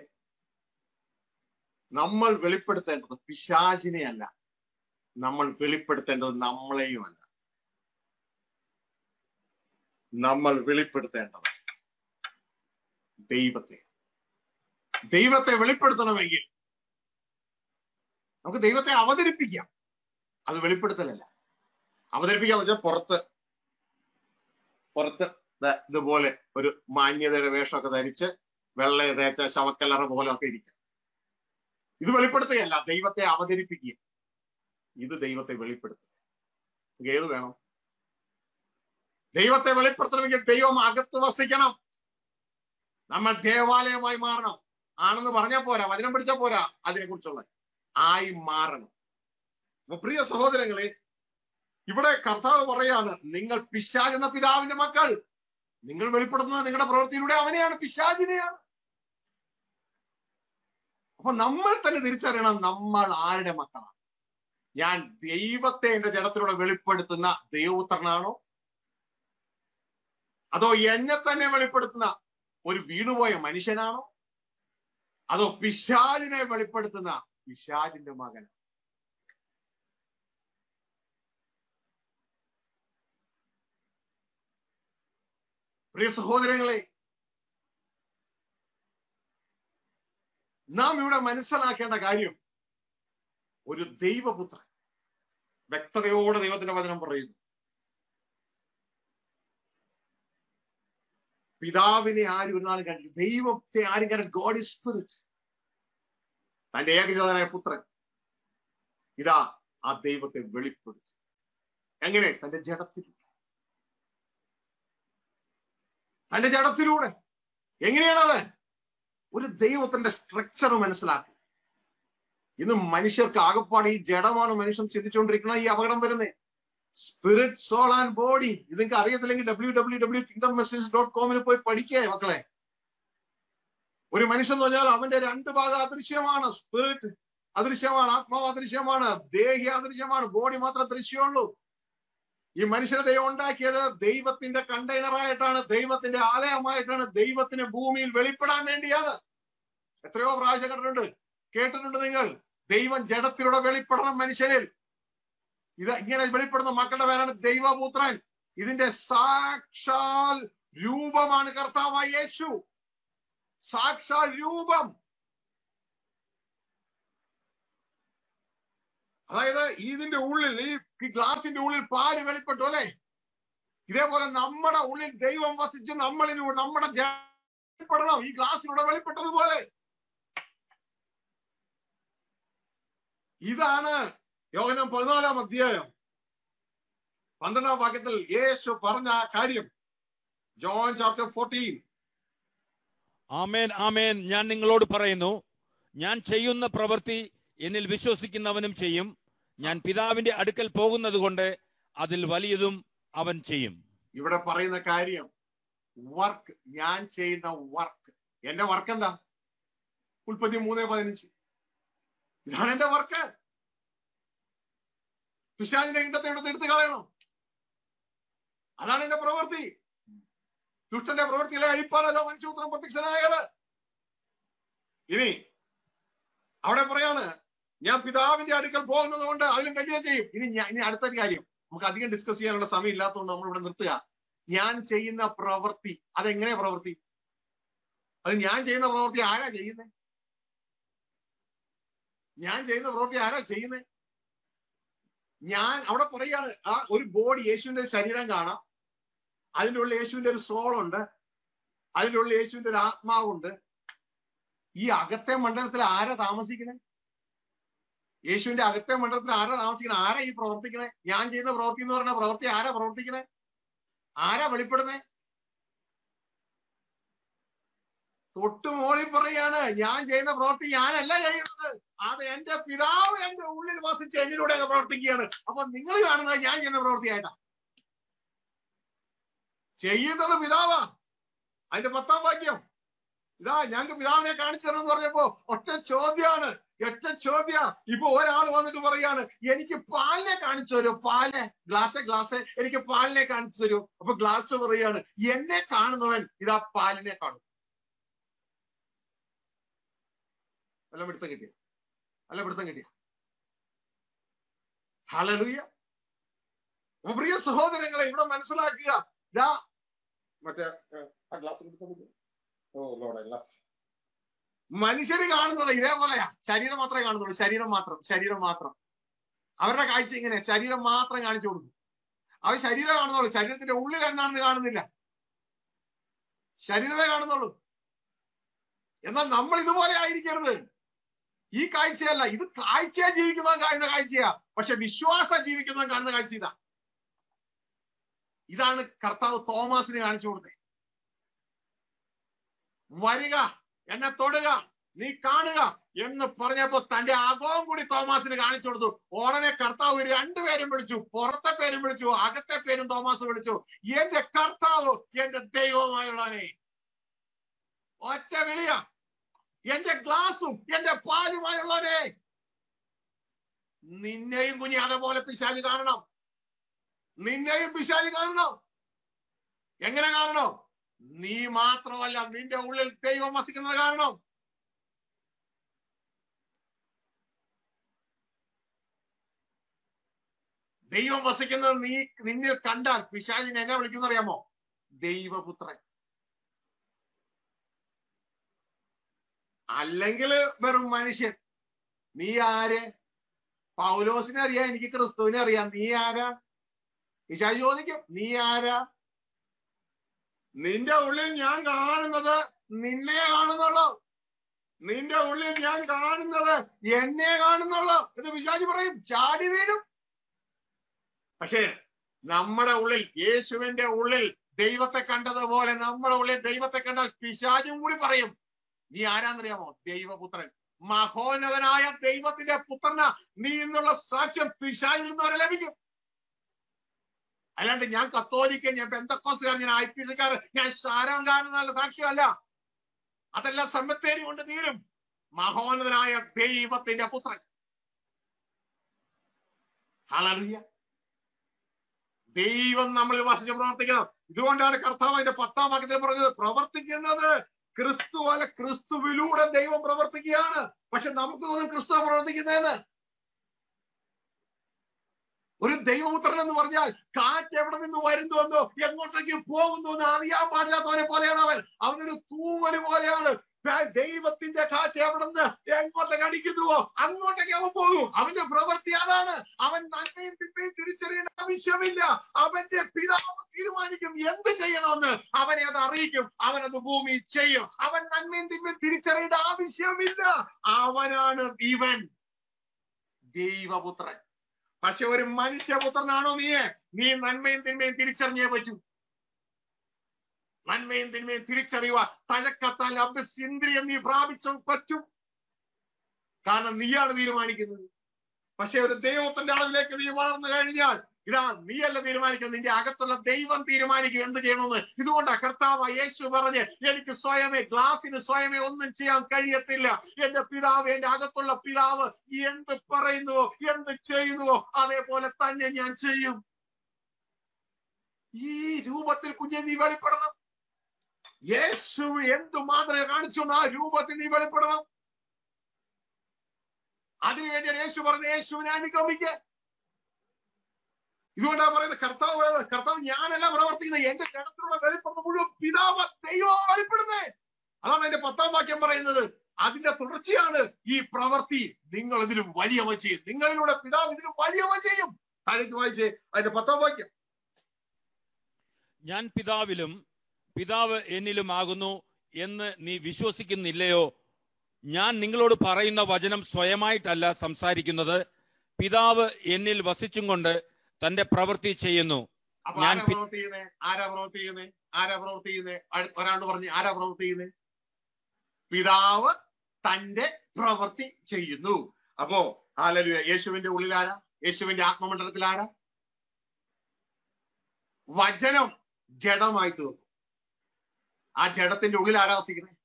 നമ്മൾ വെളിപ്പെടുത്തേണ്ടത് പിശാചിനെ അല്ല നമ്മൾ വെളിപ്പെടുത്തേണ്ടത് നമ്മളെയുമല്ല നമ്മൾ വെളിപ്പെടുത്തേണ്ടത് ദൈവത്തെ ദൈവത്തെ വെളിപ്പെടുത്തണമെങ്കിൽ നമുക്ക് ദൈവത്തെ അവതരിപ്പിക്കാം അത് വെളിപ്പെടുത്തലല്ല അവതരിപ്പിക്കാന്ന് വെച്ചാൽ പുറത്ത് പുറത്ത് ദാ ഇതുപോലെ ഒരു മാന്യതയുടെ വേഷമൊക്കെ ധരിച്ച് വെള്ള തേച്ച ശവക്കല്ലറ പോലെ ഒക്കെ ഇരിക്കാം ഇത് വെളിപ്പെടുത്തുകയല്ല ദൈവത്തെ അവതരിപ്പിക്കുക ഇത് ദൈവത്തെ വെളിപ്പെടുത്തുക നിങ്ങൾക്ക് ഏത് വേണം ദൈവത്തെ വെളിപ്പെടുത്തണമെങ്കിൽ ദൈവം അകത്ത് വസിക്കണം നമ്മൾ ദേവാലയമായി മാറണം ആണെന്ന് പറഞ്ഞാൽ പോരാ വചനം പിടിച്ചാൽ പോരാ അതിനെ കുറിച്ചുള്ള ആയി മാറണം അപ്പൊ പ്രിയ സഹോദരങ്ങളെ ഇവിടെ കർത്താവ് പറയാണ് നിങ്ങൾ പിശാജ് എന്ന പിതാവിന്റെ മക്കൾ നിങ്ങൾ വെളിപ്പെടുത്തുന്നത് നിങ്ങളുടെ പ്രവൃത്തിയിലൂടെ അവനെയാണ് പിശാജിനെയാണ് അപ്പൊ നമ്മൾ തന്നെ തിരിച്ചറിയണം നമ്മൾ ആരുടെ മക്കളാണ് ഞാൻ ദൈവത്തെ എന്റെ ജഡത്തിലൂടെ വെളിപ്പെടുത്തുന്ന ദൈവപുത്രനാണോ അതോ എന്നെ തന്നെ വെളിപ്പെടുത്തുന്ന ഒരു വീണുപോയ മനുഷ്യനാണോ അതോ പിശാചിനെ വെളിപ്പെടുത്തുന്ന പിശാചിന്റെ മകൻ പ്രിയ സഹോദരങ്ങളെ നാം ഇവിടെ മനസ്സിലാക്കേണ്ട കാര്യം ഒരു ദൈവപുത്രൻ വ്യക്തതയോടെ ദൈവത്തിന്റെ വചനം പറയുന്നു പിതാവിനെ ആരും ഒരു നാളും കണ്ടില്ല ദൈവത്തെ ആരും കണ്ട ഗോഡ് ഇസ് സ്പിരിറ്റ് തന്റെ ഏകജാതനായ പുത്രൻ ഇതാ ആ ദൈവത്തെ വെളിപ്പെടുത്തി എങ്ങനെ തന്റെ ജഡത്തിലൂടെ തന്റെ ജഡത്തിലൂടെ എങ്ങനെയാണത് ഒരു ദൈവത്തിന്റെ സ്ട്രക്ചർ മനസ്സിലാക്കി ഇന്ന് മനുഷ്യർക്ക് ആകപ്പാട് ഈ ജഡമാണ് മനുഷ്യൻ ചിന്തിച്ചുകൊണ്ടിരിക്കുന്ന ഈ അപകടം വരുന്നത് സ്പിരിറ്റ് സോൾ ആൻഡ് ബോഡി ഇത് നിങ്ങൾക്ക് അറിയത്തില്ലെങ്കിൽ W W W kingdom message dot കോമിൽ പോയി പഠിക്കേ മക്കളെ ഒരു മനുഷ്യൻ എന്ന് പറഞ്ഞാൽ അവന്റെ രണ്ട് ഭാഗം അദൃശ്യമാണ് സ്പിരിറ്റ് അദൃശ്യമാണ് ആത്മാവ് അദൃശ്യമാണ് ദേഹി അദൃശ്യമാണ് ബോഡി മാത്രം ദൃശ്യമുള്ളൂ ഈ മനുഷ്യനെ ദൈവം ഉണ്ടാക്കിയത് ദൈവത്തിന്റെ കണ്ടെയ്നറായിട്ടാണ് ദൈവത്തിന്റെ ആലയമായിട്ടാണ് ദൈവത്തിന് ഭൂമിയിൽ വെളിപ്പെടാൻ വേണ്ടിയാണ് എത്രയോ പ്രാവശ്യം കണ്ടിട്ടുണ്ട് കേട്ടിട്ടുണ്ട് നിങ്ങൾ ദൈവം ജഡത്തിലൂടെ വെളിപ്പെടണം മനുഷ്യനിൽ ഇത് ഇങ്ങനെ വെളിപ്പെടുന്ന മക്കളുടെ പേരാണ് ദൈവപുത്രൻ ഇതിന്റെ സാക്ഷാൽ രൂപമാണ് കർത്താവായ യേശു സാക്ഷാൽ രൂപം അതായത് ഇതിന്റെ ഉള്ളിൽ ഈ ഗ്ലാസിന്റെ ഉള്ളിൽ പാല് വെളിപ്പെട്ടു അല്ലെ ഇതേപോലെ നമ്മുടെ ഉള്ളിൽ ദൈവം വസിച്ച് നമ്മളിലൂടെ നമ്മുടെ വെളിപ്പെടണം ഈ ഗ്ലാസിലൂടെ വെളിപ്പെട്ടതുപോലെ ഇതാണ് യോഹനം പതിനാലാം അധ്യായം പന്ത്രണ്ടാം വാക്യത്തിൽ യേശു പറഞ്ഞ ആ കാര്യം ജോൺ ചാപ്റ്റർ ഫോർട്ടീൻ ആമേൻ ആമേൻ ഞാൻ നിങ്ങളോട് പറയുന്നു ഞാൻ ചെയ്യുന്ന പ്രവൃത്തി എന്നിൽ വിശ്വസിക്കുന്നവനും ചെയ്യും ഞാൻ പിതാവിന്റെ അടുക്കൽ പോകുന്നത് കൊണ്ട് അതിൽ വലിയതും അവൻ ചെയ്യും ഇവിടെ പറയുന്ന കാര്യം വർക്ക് ഞാൻ ചെയ്യുന്ന വർക്ക് എന്റെ വർക്ക് എന്താ ഉൽപ്പത്തി മൂന്ന് പതിനഞ്ച് ഇതാണ് എന്റെ വർക്ക് പിശാചിന്റെ ഇണ്ടത്തെ ഇടത്ത് എടുത്തു കളയണം അതാണ് എന്റെ പ്രവൃത്തി ദുഷ്ടന്റെ പ്രവൃത്തിയിലെ അഴിപ്പാലല്ലോ മനുഷ്യപുത്രം പ്രത്യക്ഷനായത് ഇനി അവിടെ പറയാണ് ഞാൻ പിതാവിന്റെ അടുക്കൽ പോകുന്നത് കൊണ്ട് അതിലും വലിയ ചെയ്യും ഇനി ഞാൻ ഇനി അടുത്ത കാര്യം നമുക്ക് അധികം ഡിസ്കസ് ചെയ്യാനുള്ള സമയം ഇല്ലാത്തതുകൊണ്ട് നമ്മൾ ഇവിടെ നിർത്തുക ഞാൻ ചെയ്യുന്ന പ്രവൃത്തി അതെങ്ങനെ പ്രവൃത്തി അത് ഞാൻ ചെയ്യുന്ന പ്രവൃത്തി ആരാ ചെയ്യുന്നത് ഞാൻ ചെയ്യുന്ന പ്രവൃത്തി ആരാ ചെയ്യുന്നത് ഞാൻ അവിടെ പറയാണ് ആ ഒരു ബോഡി യേശുവിന്റെ ശരീരം കാണാം അതിൻ്റെ ഉള്ളിൽ യേശുവിന്റെ ഒരു സോളുണ്ട് അതിൻ്റെ ഉള്ളിൽ യേശുവിന്റെ ഒരു ആത്മാവുണ്ട് ഈ അകത്തെ മണ്ഡലത്തിൽ ആരാ താമസിക്കണേ യേശുവിന്റെ അകത്തെ മണ്ഡലത്തിൽ ആരാ താമസിക്കണേ ആരാ ഈ പ്രവർത്തിക്കണേ ഞാൻ ചെയ്യുന്ന പ്രവൃത്തി എന്ന് പറഞ്ഞ പ്രവൃത്തി ആരാ പ്രവർത്തിക്കണേ ആരാ വെളിപ്പെടുന്നേ തൊട്ടു മോളിൽ പറയാണ് ഞാൻ ചെയ്യുന്ന പ്രവൃത്തി ഞാനല്ല ചെയ്യുന്നത് അത് എന്റെ പിതാവ് എന്റെ ഉള്ളിൽ വസിച്ച് എന്നിലൂടെ പ്രവർത്തിക്കുകയാണ് അപ്പൊ നിങ്ങൾ കാണുന്നത് ഞാൻ ചെയ്യുന്ന പ്രവൃത്തിയായിട്ടാ ചെയ്യുന്നത് പിതാവാ അതിന്റെ പത്താം വാക്യം ഇതാ ഞങ്ങൾക്ക് പിതാവിനെ കാണിച്ചു തരണം എന്ന് പറഞ്ഞപ്പോ ഒറ്റ ചോദ്യമാണ് ഒറ്റ ചോദ്യ ഇപ്പൊ ഒരാൾ വന്നിട്ട് പറയാണ് എനിക്ക് പാലിനെ കാണിച്ചു തരൂ പാല് ഗ്ലാസ് ഗ്ലാസ് എനിക്ക് പാലിനെ കാണിച്ചു തരൂ അപ്പൊ ഗ്ലാസ് പറയാണ് എന്നെ കാണുന്നവൻ ഇതാ പാലിനെ കാണും നല്ല പിടുത്തം കിട്ടിയ നല്ല പിടുത്തം കിട്ടിയ ഹലലുയ പ്രിയ സഹോദരങ്ങളെ ഇവിടെ മനസ്സിലാക്കുക ഇതാ മറ്റേ ആ ഗ്ലാസ് ഓ ലോഡല്ല മനുഷ്യര് കാണുന്നത് ഇതേപോലെയാ ശരീരം മാത്രമേ കാണുന്നുള്ളൂ ശരീരം മാത്രം ശരീരം മാത്രം അവരുടെ കാഴ്ച ഇങ്ങനെ ശരീരം മാത്രം കാണിച്ചു കൊടുക്കും അവർ ശരീരം കാണുന്നുള്ളൂ ശരീരത്തിന്റെ ഉള്ളിൽ എന്താണെന്ന് കാണുന്നില്ല ശരീരമേ കാണുന്നുള്ളൂ എന്നാൽ നമ്മൾ ഇതുപോലെ ആയിരിക്കരുത് ഈ കാഴ്ചയല്ല ഇത് കാഴ്ചയെ ജീവിക്കുന്നവൻ കാണുന്ന കാഴ്ചയാ പക്ഷെ വിശ്വാസ ജീവിക്കുന്നവൻ കാണുന്ന കാഴ്ച ഇതാ ഇതാണ് കർത്താവ് തോമസിന് കാണിച്ചു കൊടുത്തത് വരിക എന്നെ തൊടുക നീ കാണുക എന്ന് പറഞ്ഞപ്പോ തന്റെ അകവും കൂടി തോമാസിന് കാണിച്ചു കൊടുത്തു ഉടനെ കർത്താവ് രണ്ടുപേരും വിളിച്ചു പുറത്തെ പേരും വിളിച്ചു അകത്തെ പേരും തോമാസ് വിളിച്ചു എന്റെ കർത്താവ് എന്റെ ദൈവവുമായുള്ളവനെ ഒറ്റ വിളിയ എന്റെ ഗ്ലാസും എന്റെ പാലുമായുള്ളവനെ നിന്നെയും കുഞ്ഞി അതേപോലെ പിശാജ് കാണണം നിന്നെയും പിശാജ് കാണണം എങ്ങനെ കാണണം നീ മാത്രമല്ല നിന്റെ ഉള്ളിൽ ദൈവം വസിക്കുന്നത് കാരണം ദൈവം വസിക്കുന്നത് നീ നിന്നിൽ കണ്ടാൽ പിശാചിനെ എന്നെ വിളിക്കുന്ന അറിയാമോ ദൈവപുത്രൻ അല്ലെങ്കിൽ വെറും മനുഷ്യൻ നീ ആര് പൗലോസിനെ അറിയാം എനിക്ക് ക്രിസ്തുവിനെ അറിയാം നീ ആരാ പിശാച് ചോദിക്കും നീ ആരാ നിന്റെ ഉള്ളിൽ ഞാൻ കാണുന്നത് നിന്നെ കാണുന്നുള്ളൂ നിന്റെ ഉള്ളിൽ ഞാൻ കാണുന്നത് എന്നെ കാണുന്നുള്ളൂ എന്ന് പിശാചി പറയും ചാടി വീഴും പക്ഷേ നമ്മുടെ ഉള്ളിൽ യേശുവിന്റെ ഉള്ളിൽ ദൈവത്തെ കണ്ടതുപോലെ നമ്മുടെ ഉള്ളിൽ ദൈവത്തെ കണ്ടാൽ പിശാചും കൂടി പറയും നീ ആരാന്നറിയാമോ ദൈവപുത്രൻ മഹോന്നതനായ ദൈവത്തിന്റെ പുത്രന നീ എന്നുള്ള സാക്ഷ്യം പിശാചിൽ നിന്ന് വരെ ലഭിക്കും അല്ലാണ്ട് ഞാൻ കത്തോലിക്കൻ ഞാൻ ബന്ധക്കോസുകാരൻ ഞാൻ ഐ പി സിക്കാരൻ ഞാൻ ഷാരോങ്കാരൻ എന്നുള്ള സാക്ഷ്യമല്ല അതെല്ലാം സമ്പത്തേരി കൊണ്ട് തീരും മഹോന്നതനായ ദൈവത്തിന്റെ പുത്രൻ ഹല്ലേലൂയ ദൈവം നമ്മൾ വസിച്ച് പ്രവർത്തിക്കണം ഇതുകൊണ്ടാണ് കർത്താവ് അതിന്റെ പത്താം വാക്യത്തിൽ പറഞ്ഞത് പ്രവർത്തിക്കുന്നത് ക്രിസ്തു അല്ല ക്രിസ്തുവിലൂടെ ദൈവം പ്രവർത്തിക്കുകയാണ് പക്ഷെ നമുക്ക് തോന്നും ക്രിസ്തു പ്രവർത്തിക്കുന്നതെന്ന് ഒരു ദൈവപുത്രൻ എന്ന് പറഞ്ഞാൽ കാറ്റ് എവിടെ നിന്ന് വരുന്നുവെന്നോ എങ്ങോട്ടേക്ക് പോകുന്നുവെന്ന് അറിയാൻ പാടില്ലാത്തവനെ പോലെയാണ് അവൻ അവനൊരു തൂവല് പോലെയാണ് ദൈവത്തിന്റെ കാറ്റ് എവിടെ നിന്ന് എങ്ങോട്ടേക്ക് അടിക്കുന്നുവോ അങ്ങോട്ടേക്ക് അവൻ പോകും അവന്റെ പ്രവൃത്തി അതാണ് അവൻ നന്മയും തിന്മയും തിരിച്ചറിയേണ്ട ആവശ്യമില്ല അവന്റെ പിതാവ് തീരുമാനിക്കും എന്ത് ചെയ്യണമെന്ന് അവനെ അത് അറിയിക്കും അവൻ അത് ഭൂമി ചെയ്യും അവൻ നന്മയും തിന്മയും തിരിച്ചറിയേണ്ട ആവശ്യമില്ല അവനാണ് ഇവൻ ദൈവപുത്രൻ പക്ഷെ ഒരു മനുഷ്യപുത്രനാണോ നീയെ നീ നന്മയും തിന്മയും തിരിച്ചറിഞ്ഞേ പറ്റൂ നന്മയും തിന്മയും തിരിച്ചറിയുക തലക്കത്താൽ അഭ്യസിന്ദ്രിയം നീ പ്രാപിച്ച പറ്റും കാരണം നീയാണ് തീരുമാനിക്കുന്നത് പക്ഷെ ഒരു ദൈവത്തിന്റെ അളവിലേക്ക് നീ വളർന്നു കഴിഞ്ഞാൽ ഇതാ നീയല്ല തീരുമാനിക്കുന്നത് നിന്റെ അകത്തുള്ള ദൈവം തീരുമാനിക്കും എന്ത് ചെയ്യണമെന്ന് ഇതുകൊണ്ടാ കർത്താവ് യേശു പറഞ്ഞ് എനിക്ക് സ്വയമേ ഗ്ലാസിന് സ്വയമേ ഒന്നും ചെയ്യാൻ കഴിയത്തില്ല എന്റെ പിതാവ് എന്റെ അകത്തുള്ള പിതാവ് എന്ത് പറയുന്നുവോ എന്ത് ചെയ്യുന്നുവോ അതേപോലെ തന്നെ ഞാൻ ചെയ്യും ഈ രൂപത്തിൽ കുഞ്ഞെ നീ വെളിപ്പെടണം യേശു എന്തു മാതൃക കാണിച്ചു ആ രൂപത്തിൽ നീ വെളിപ്പെടണം അതിനുവേണ്ടിയാണ് യേശു പറഞ്ഞ യേശുവിനെ അനുഗമിക്ക ഇതുകൊണ്ടാ പറയുന്നത് കർത്താവ് കർത്താവ് ഞാനല്ല പ്രവർത്തിക്കുന്നത് എന്റെ ജനത്തിലുള്ള വെളിപ്പെടുന്ന മുഴുവൻ പിതാവ് ദൈവം വെളിപ്പെടുന്നേ അതാണ് എന്റെ പത്താം വാക്യം പറയുന്നത് അതിന്റെ തുടർച്ചയാണ് ഈ പ്രവൃത്തി നിങ്ങൾ ഇതിലും വലിയവ ചെയ്യും നിങ്ങളിലൂടെ പിതാവ് ഇതിലും വലിയവ ചെയ്യും താഴേക്ക് വായിച്ചേ അതിന്റെ പത്താം വാക്യം ഞാൻ പിതാവിലും പിതാവ് എന്നിലുമാകുന്നു എന്ന് നീ വിശ്വസിക്കുന്നില്ലയോ ഞാൻ നിങ്ങളോട് പറയുന്ന വചനം സ്വയമായിട്ടല്ല സംസാരിക്കുന്നത് പിതാവ് എന്നിൽ വസിച്ചും കൊണ്ട് തന്റെ പ്രവൃത്തി ചെയ്യുന്നു അപ്പൊ ഞാൻ ആരാ പി- പ്രവൃത്തി ചെയ്യുന്നേ ആരാ പ്രവൃത്തി ചെയ്യുന്നേ ആരാ പ്രവൃത്തി ചെയ്യുന്നേ അടു- ഒരാളോട് പറഞ്ഞ് ആരാ പ്രവൃത്തി ചെയ്യുന്നേ പിതാവ് തന്റെ പ്രവൃത്തി ചെയ്യുന്നു അപ്പോ ഹാലലുയ യേശുവിന്റെ ഉള്ളിൽ ആരാ യേശുവിന്റെ ആത്മമണ്ഡലത്തിൽ ആരാ വചനം ജഡമായി തീർന്നു ആ ജഡത്തിന്റെ ഉള്ളിൽ ആരാ വസിക്കുന്നത്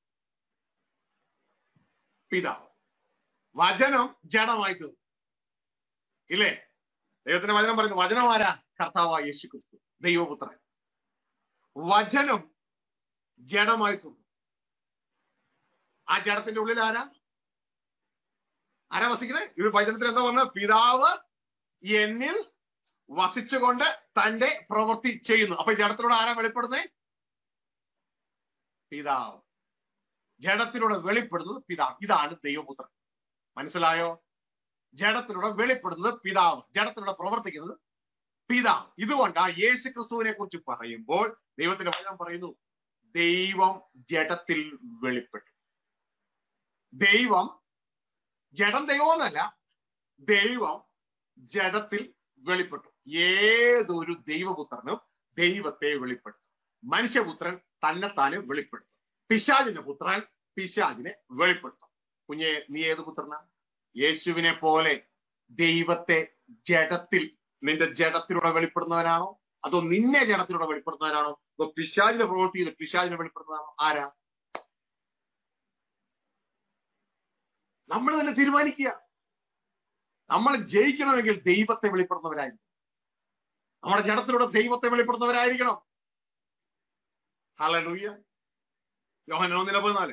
പിതാവ് വചനം ജഡമായി തീർന്നു ഇല്ലേ ദൈവത്തിന്റെ വചനം പറയുന്നു വചനം ആരാ കർത്താവായ യേശു ക്രിസ്തു ദൈവപുത്രൻ വചനം ജഡമായി തീർന്നു ആ ജഡത്തിന്റെ ഉള്ളിൽ ആരാ ആരാ വസിക്കണേ ഈ വചനത്തിൽ എന്താ പറഞ്ഞത് പിതാവ് എന്നിൽ വസിച്ചുകൊണ്ട് തന്റെ പ്രവൃത്തി ചെയ്യുന്നു അപ്പൊ ഈ ജഡത്തിലൂടെ ആരാ വെളിപ്പെടുന്നേ പിതാവ് ജഡത്തിലൂടെ വെളിപ്പെടുന്നത് പിതാവ് ഇതാണ് ദൈവപുത്രൻ മനസ്സിലായോ ജഡത്തിലൂടെ വെളിപ്പെടുന്നത് പിതാവ് ജഡത്തിലൂടെ പ്രവർത്തിക്കുന്നത് പിതാവ് ഇതുകൊണ്ട് ആ യേശു ക്രിസ്തുവിനെ കുറിച്ച് പറയുമ്പോൾ ദൈവത്തിന്റെ വചനം പറയുന്നു ദൈവം ജഡത്തിൽ വെളിപ്പെട്ടു ദൈവം ജഡം ദൈവമെന്നല്ല ദൈവം ജഡത്തിൽ വെളിപ്പെട്ടു ഏതൊരു ദൈവപുത്രനും ദൈവത്തെ വെളിപ്പെടുത്തും മനുഷ്യപുത്രൻ തന്നെത്താനെ വെളിപ്പെടുത്തും പിശാചിന്റെ പുത്രൻ പിശാചിനെ വെളിപ്പെടുത്തും കുഞ്ഞെ നീ ഏത് പുത്രനാ യേശുവിനെ പോലെ ദൈവത്തെ ജഡത്തിൽ നിന്റെ ജഡത്തിലൂടെ വെളിപ്പെടുന്നവനാണോ അതോ നിന്നെ ജഡത്തിലൂടെ വെളിപ്പെടുന്നവനാണോ അതോ പിശാചിനെ പ്രവൃത്തി ചെയ്ത് പിശാചിനെ വെളിപ്പെടുന്നതാണോ ആരാ നമ്മൾ തന്നെ തീരുമാനിക്കുക നമ്മൾ ജയിക്കണമെങ്കിൽ ദൈവത്തെ വെളിപ്പെടുന്നവരായിരിക്കും നമ്മുടെ ജഡത്തിലൂടെ ദൈവത്തെ വെളിപ്പെടുന്നവരായിരിക്കണം ഹലലൂയ യോഹന ഒന്നിനെ പതിനാല്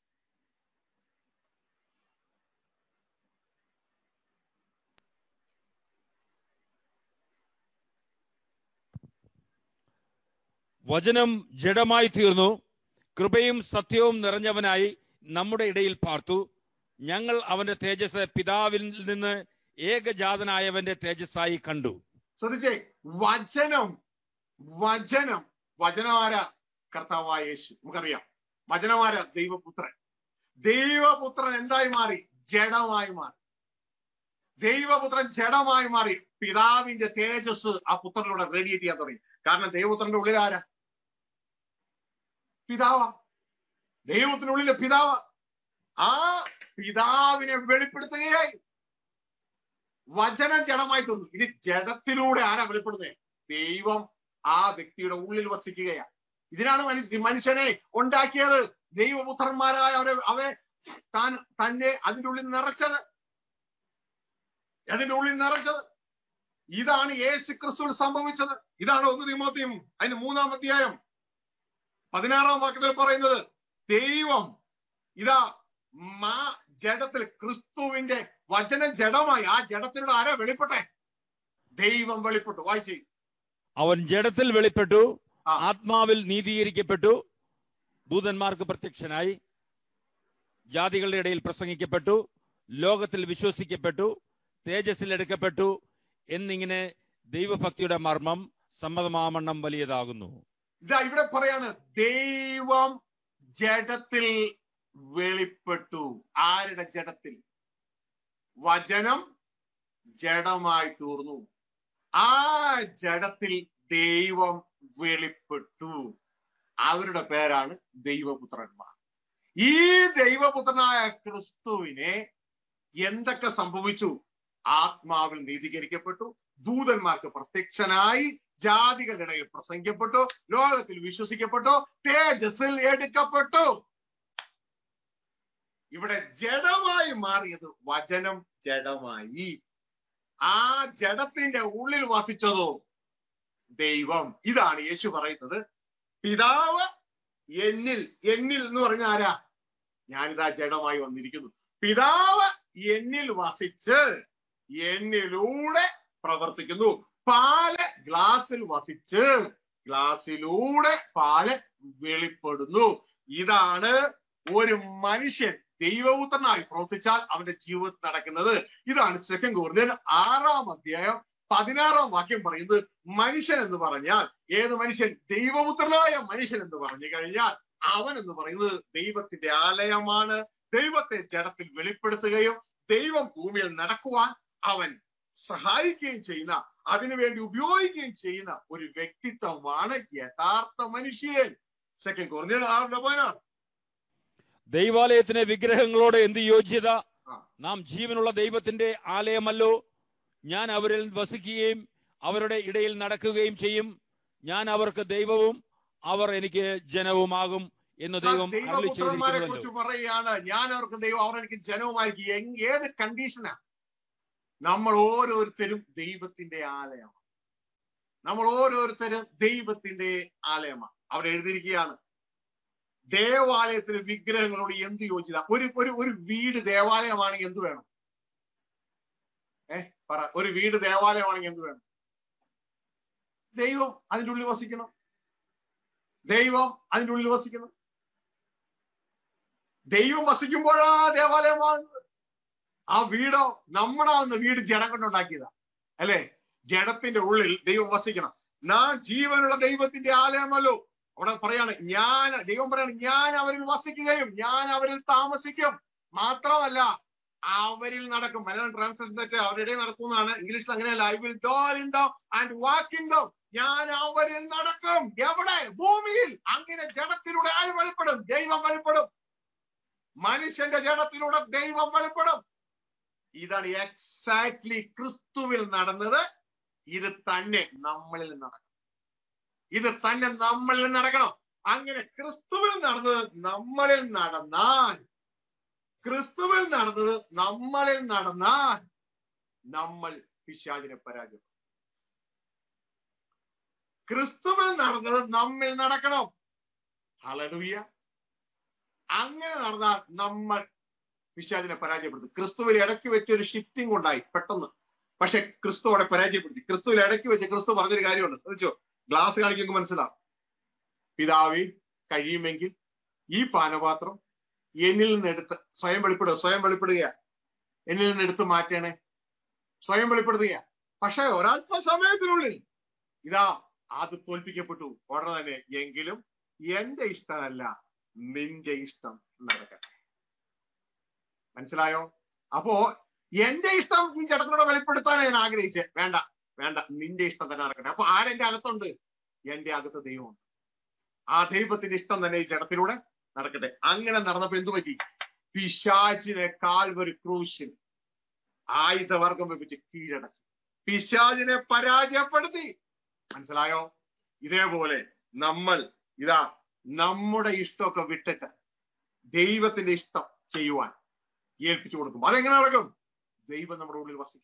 വചനം ജഡമായി തീർന്നു കൃപയും സത്യവും നിറഞ്ഞവനായി നമ്മുടെ ഇടയിൽ പാർത്തു ഞങ്ങൾ അവന്റെ തേജസ് പിതാവിൽ നിന്ന് ഏകജാതനായവന്റെ തേജസ്സായി കണ്ടു ശ്രദ്ധിച്ചേ വചനം വചനം വചനമാര കർത്താവായ യേശു നമുക്കറിയാം വചനമാര ദൈവപുത്രൻ ദൈവപുത്രൻ എന്തായി മാറി ജഡമായി മാറി ദൈവപുത്രൻ ജഡമായി മാറി പിതാവിന്റെ തേജസ് ആ പുത്രനിലൂടെ റേഡിയേറ്റ് ചെയ്യാൻ തുടങ്ങി കാരണം ദൈവപുത്രന്റെ ഉള്ളിൽ ആരാ പിതാവ ദൈവത്തിനുള്ളിലെ പിതാവ ആ പിതാവിനെ വെളിപ്പെടുത്തുകയായി വചനം ജഡമായി തീർന്നു ഇനി ജഡത്തിലൂടെ ആരാ വെളിപ്പെടുന്നത് ദൈവം ആ വ്യക്തിയുടെ ഉള്ളിൽ വസിക്കുകയാണ് ഇതിനാണ് മനുഷ്യ മനുഷ്യനെ ഉണ്ടാക്കിയത് ദൈവപുത്രന്മാരായ അവരെ അവരെ താൻ തന്നെ അതിന്റെ ഉള്ളിൽ നിറച്ചത് അതിന്റെ ഉള്ളിൽ നിറച്ചത് ഇതാണ് യേശു ക്രിസ്തുവിൽ സംഭവിച്ചത് ഇതാണ് ഒന്ന് തിമോത്തിയും അതിന് മൂന്നാം അധ്യായം പതിനാറാം വാക്യത്തിൽ പറയുന്നത് ദൈവം ഇതാ മാ ജഡത്തിൽ ക്രിസ്തുവിന്റെ വചനം ജഡമായി ആ ജഡത്തിലൂടെ ആരാ വെളിപ്പെട്ടെ ദൈവം വെളിപ്പെട്ടു വായിച്ചേ അവൻ ജഡത്തിൽ വെളിപ്പെട്ടു ആ. ആത്മാവിൽ നീതീകരിക്കപ്പെട്ടു ദൂതന്മാർക്ക് പ്രത്യക്ഷനായി ജാതികളുടെ ഇടയിൽ പ്രസംഗിക്കപ്പെട്ടു ലോകത്തിൽ വിശ്വസിക്കപ്പെട്ടു തേജസ്സിൽ എടുക്കപ്പെട്ടു എന്നിങ്ങനെ ദൈവഭക്തിയുടെ മർമ്മം സമ്മതമാമണ്ണം വലിയതാകുന്നു ഇതാ ഇവിടെ പറയാണ് ദൈവം ജഡത്തിൽ വെളിപ്പെട്ടു ആരുടെ ജഡത്തിൽ വചനം ജഡമായി തീർന്നു ആ ജഡത്തിൽ ദൈവം വെളിപ്പെട്ടു അവരുടെ പേരാണ് ദൈവപുത്രന്മാർ ഈ ദൈവപുത്രനായ ക്രിസ്തുവിനെ എന്തൊക്കെ സംഭവിച്ചു ആത്മാവിൽ നീതീകരിക്കപ്പെട്ടു ദൂതന്മാർക്ക് പ്രത്യക്ഷനായി ജാതികളുടെ ഇടയിൽ പ്രസംഗിക്കപ്പെട്ടു ലോകത്തിൽ വിശ്വസിക്കപ്പെട്ടു തേജസ്സിൽ എടുക്കപ്പെട്ടു ഇവിടെ ജഡമായി മാറിയത് വചനം ജഡമായി ആ ജഡത്തിന്റെ ഉള്ളിൽ വസിച്ചതോ ദൈവം ഇതാണ് യേശു പറയുന്നത് പിതാവ് എന്നിൽ എന്നിൽ എന്ന് പറഞ്ഞ ആരാ ഞാനിതാ ജഡമായി വന്നിരിക്കുന്നു പിതാവ് എന്നിൽ വസിച്ച് എന്നിലൂടെ പ്രവർത്തിക്കുന്നു പാല് ഗ്ലാസ്സിൽ വസിച്ച് ഗ്ലാസ്സിലൂടെ പാല് വെളിപ്പെടുന്നു ഇതാണ് ഒരു മനുഷ്യൻ ദൈവപുത്രനായി പ്രവർത്തിച്ചാൽ അവന്റെ ജീവിതത്തിൽ നടക്കുന്നത് ഇതാണ് സെക്കൻഡ് കോർദിയൻ ആറാം അധ്യായം പതിനാറാം വാക്യം പറയുന്നത് മനുഷ്യൻ എന്ന് പറഞ്ഞാൽ ഏത് മനുഷ്യൻ ദൈവപുത്രനായ മനുഷ്യൻ എന്ന് പറഞ്ഞു കഴിഞ്ഞാൽ അവൻ എന്ന് പറയുന്നത് ദൈവത്തിന്റെ ആലയമാണ് ദൈവത്തെ ജഡത്തിൽ വെളിപ്പെടുത്തുകയും ദൈവം ഭൂമിയിൽ നടക്കുവാൻ അവൻ സഹായിക്കുകയും ചെയ്യുന്ന അതിനുവേണ്ടി ഉപയോഗിക്കുകയും ചെയ്യുന്ന ഒരു വ്യക്തിത്വമാണ് യഥാർത്ഥ മനുഷ്യൻ സെക്കൻഡ് കോർദിയൻ ആറിന്റെ പതിനാറ് ദൈവാലയത്തിന് വിഗ്രഹങ്ങളോട് എന്ത് യോഗ്യത ആ. നാം ജീവനുള്ള ദൈവത്തിന്റെ ആലയമല്ലോ ഞാൻ അവരിൽ വസിക്കുകയും അവരുടെ ഇടയിൽ നടക്കുകയും ചെയ്യും ഞാൻ അവർക്ക് ദൈവവും അവർ എനിക്ക് ജനവുമാകും എന്ന് ദൈവം അരുളി ദൈവപുത്രന്മാരെ ചെയ്തിരിക്കുന്നുവല്ലോ കുറിച്ച് പറയുകയാണ് ഞാൻ അവർക്ക് ദൈവം അവർ എനിക്ക് ജനവുമായിരിക്കും എങ് ഏത് കണ്ടീഷനാ നമ്മൾ ഓരോരുത്തരും ദൈവത്തിന്റെ ആലയമാണ് നമ്മൾ ഓരോരുത്തരും ദൈവത്തിന്റെ ആലയമാണ് അവിടെ എഴുതിയിരിക്കുകയാണ് ദേവാലയത്തിന് വിഗ്രഹങ്ങളോട് എന്ത് യോജിത ഒരു ഒരു ഒരു വീട് ദേവാലയമാണെങ്കിൽ എന്ത് വേണം ഏ പറ ഒരു വീട് ദേവാലയമാണെങ്കിൽ എന്ത് വേണം ദൈവം അതിൻ്റെ ഉള്ളിൽ വസിക്കണം ദൈവം അതിൻ്റെ ഉള്ളിൽ വസിക്കണം ദൈവം വസിക്കുമ്പോഴാ ദേവാലയമാണ് ആ വീടോ നമ്മളാവുന്ന വീട് ജഡം കൊണ്ടുണ്ടാക്കിയതാ അല്ലെ ജഡത്തിന്റെ ഉള്ളിൽ ദൈവം വസിക്കണം നാം ജീവനുള്ള ദൈവത്തിന്റെ ആലയമല്ലോ അവിടെ പറയാണ് ഞാൻ ദൈവം പറയാണ് ഞാൻ അവരിൽ വസിക്കുകയും ഞാൻ അവരിൽ താമസിക്കും മാത്രമല്ല അവരിൽ നടക്കും മലയാളം ട്രാൻസ്ലേഷൻ തെറ്റ് അവരുടെ നടക്കുന്നതാണ് ഇംഗ്ലീഷിൽ അങ്ങനെയല്ല I will dwell in them and walk in them ഞാൻ അവരിൽ നടക്കും എവിടെ ഭൂമിയിൽ അങ്ങനെ ജഡത്തിലൂടെ ആര് വെളിപ്പെടും ദൈവം വെളിപ്പെടും മനുഷ്യന്റെ ജഡത്തിലൂടെ ദൈവം വെളിപ്പെടും ഇതാണ് എക്സാക്ട്ലി ക്രിസ്തുവിൽ നടന്നത് ഇത് തന്നെ നമ്മളിൽ നടക്കണം ഇത് തന്നെ നമ്മളിൽ നടക്കണം അങ്ങനെ ക്രിസ്തുവിൽ നടന്നത് നമ്മളിൽ നടന്നാൽ ക്രിസ്തുവിൽ നടന്നത് നമ്മളിൽ നടന്നാൽ നമ്മൾ പിശാചിനെ പരാജയം ക്രിസ്തുവിൽ നടന്നത് നമ്മിൽ നടക്കണം ഹലലുയ അങ്ങനെ നടന്നാൽ നമ്മൾ പിശാചിനെ പരാജയപ്പെടുത്തും ക്രിസ്തുവിൽ ഇടയ്ക്ക് വെച്ച് ഒരു ഷിഫ്റ്റിംഗ് ഉണ്ടായി പെട്ടെന്ന് പക്ഷെ ക്രിസ്തു അവിടെ പരാജയപ്പെടുത്തി ക്രിസ്തുവിൽ ഇടയ്ക്ക് വെച്ച് ക്രിസ്തു പറഞ്ഞൊരു കാര്യമുണ്ട് ശ്രദ്ധിച്ചോ ഗ്ലാസ് കാണിക്കുമ്പോൾ മനസ്സിലാവും പിതാവി കഴിയുമെങ്കിൽ ഈ പാനപാത്രം എന്നിൽ നിന്ന് എടുത്ത് സ്വയം വെളിപ്പെടുക സ്വയം വെളിപ്പെടുക എന്നിൽ നിന്ന് എടുത്ത് മാറ്റണേ സ്വയം വെളിപ്പെടുത്തുക പക്ഷെ ഒരല്പ സമയത്തിനുള്ളിൽ ഇതാ അത് തോൽപ്പിക്കപ്പെട്ടു ഉടനെ തന്നെ എങ്കിലും എന്റെ ഇഷ്ടമല്ല നിന്റെ ഇഷ്ടം നടക്കട്ടെ മനസ്സിലായോ അപ്പോ എന്റെ ഇഷ്ടം ഈ ജഡത്തിലൂടെ വെളിപ്പെടുത്താൻ ഞാൻ ആഗ്രഹിച്ചേ വേണ്ട വേണ്ട നിന്റെ ഇഷ്ടം തന്നെ നടക്കട്ടെ അപ്പൊ ആരെന്റെ അകത്തുണ്ട് എന്റെ അകത്ത് ദൈവമുണ്ട് ആ ദൈവത്തിന്റെ ഇഷ്ടം തന്നെ ഈ ജഡത്തിലൂടെ നടക്കട്ടെ അങ്ങനെ നടന്നപ്പോ എന്തു പറ്റി പിശാചിനെ കാൽവരി ക്രൂശിൽ ആയുധവർഗം വെപ്പിച്ച് കീഴടക്കി പിശാചിനെ പരാജയപ്പെടുത്തി മനസ്സിലായോ ഇതേപോലെ നമ്മൾ ഇതാ നമ്മുടെ ഇഷ്ടമൊക്കെ വിട്ടിട്ട് ദൈവത്തിന്റെ ഇഷ്ടം ചെയ്യുവാൻ ഏൽപ്പിച്ചു കൊടുക്കും അതെങ്ങനെ നടക്കും ദൈവം നമ്മുടെ ഉള്ളിൽ വസിക്കും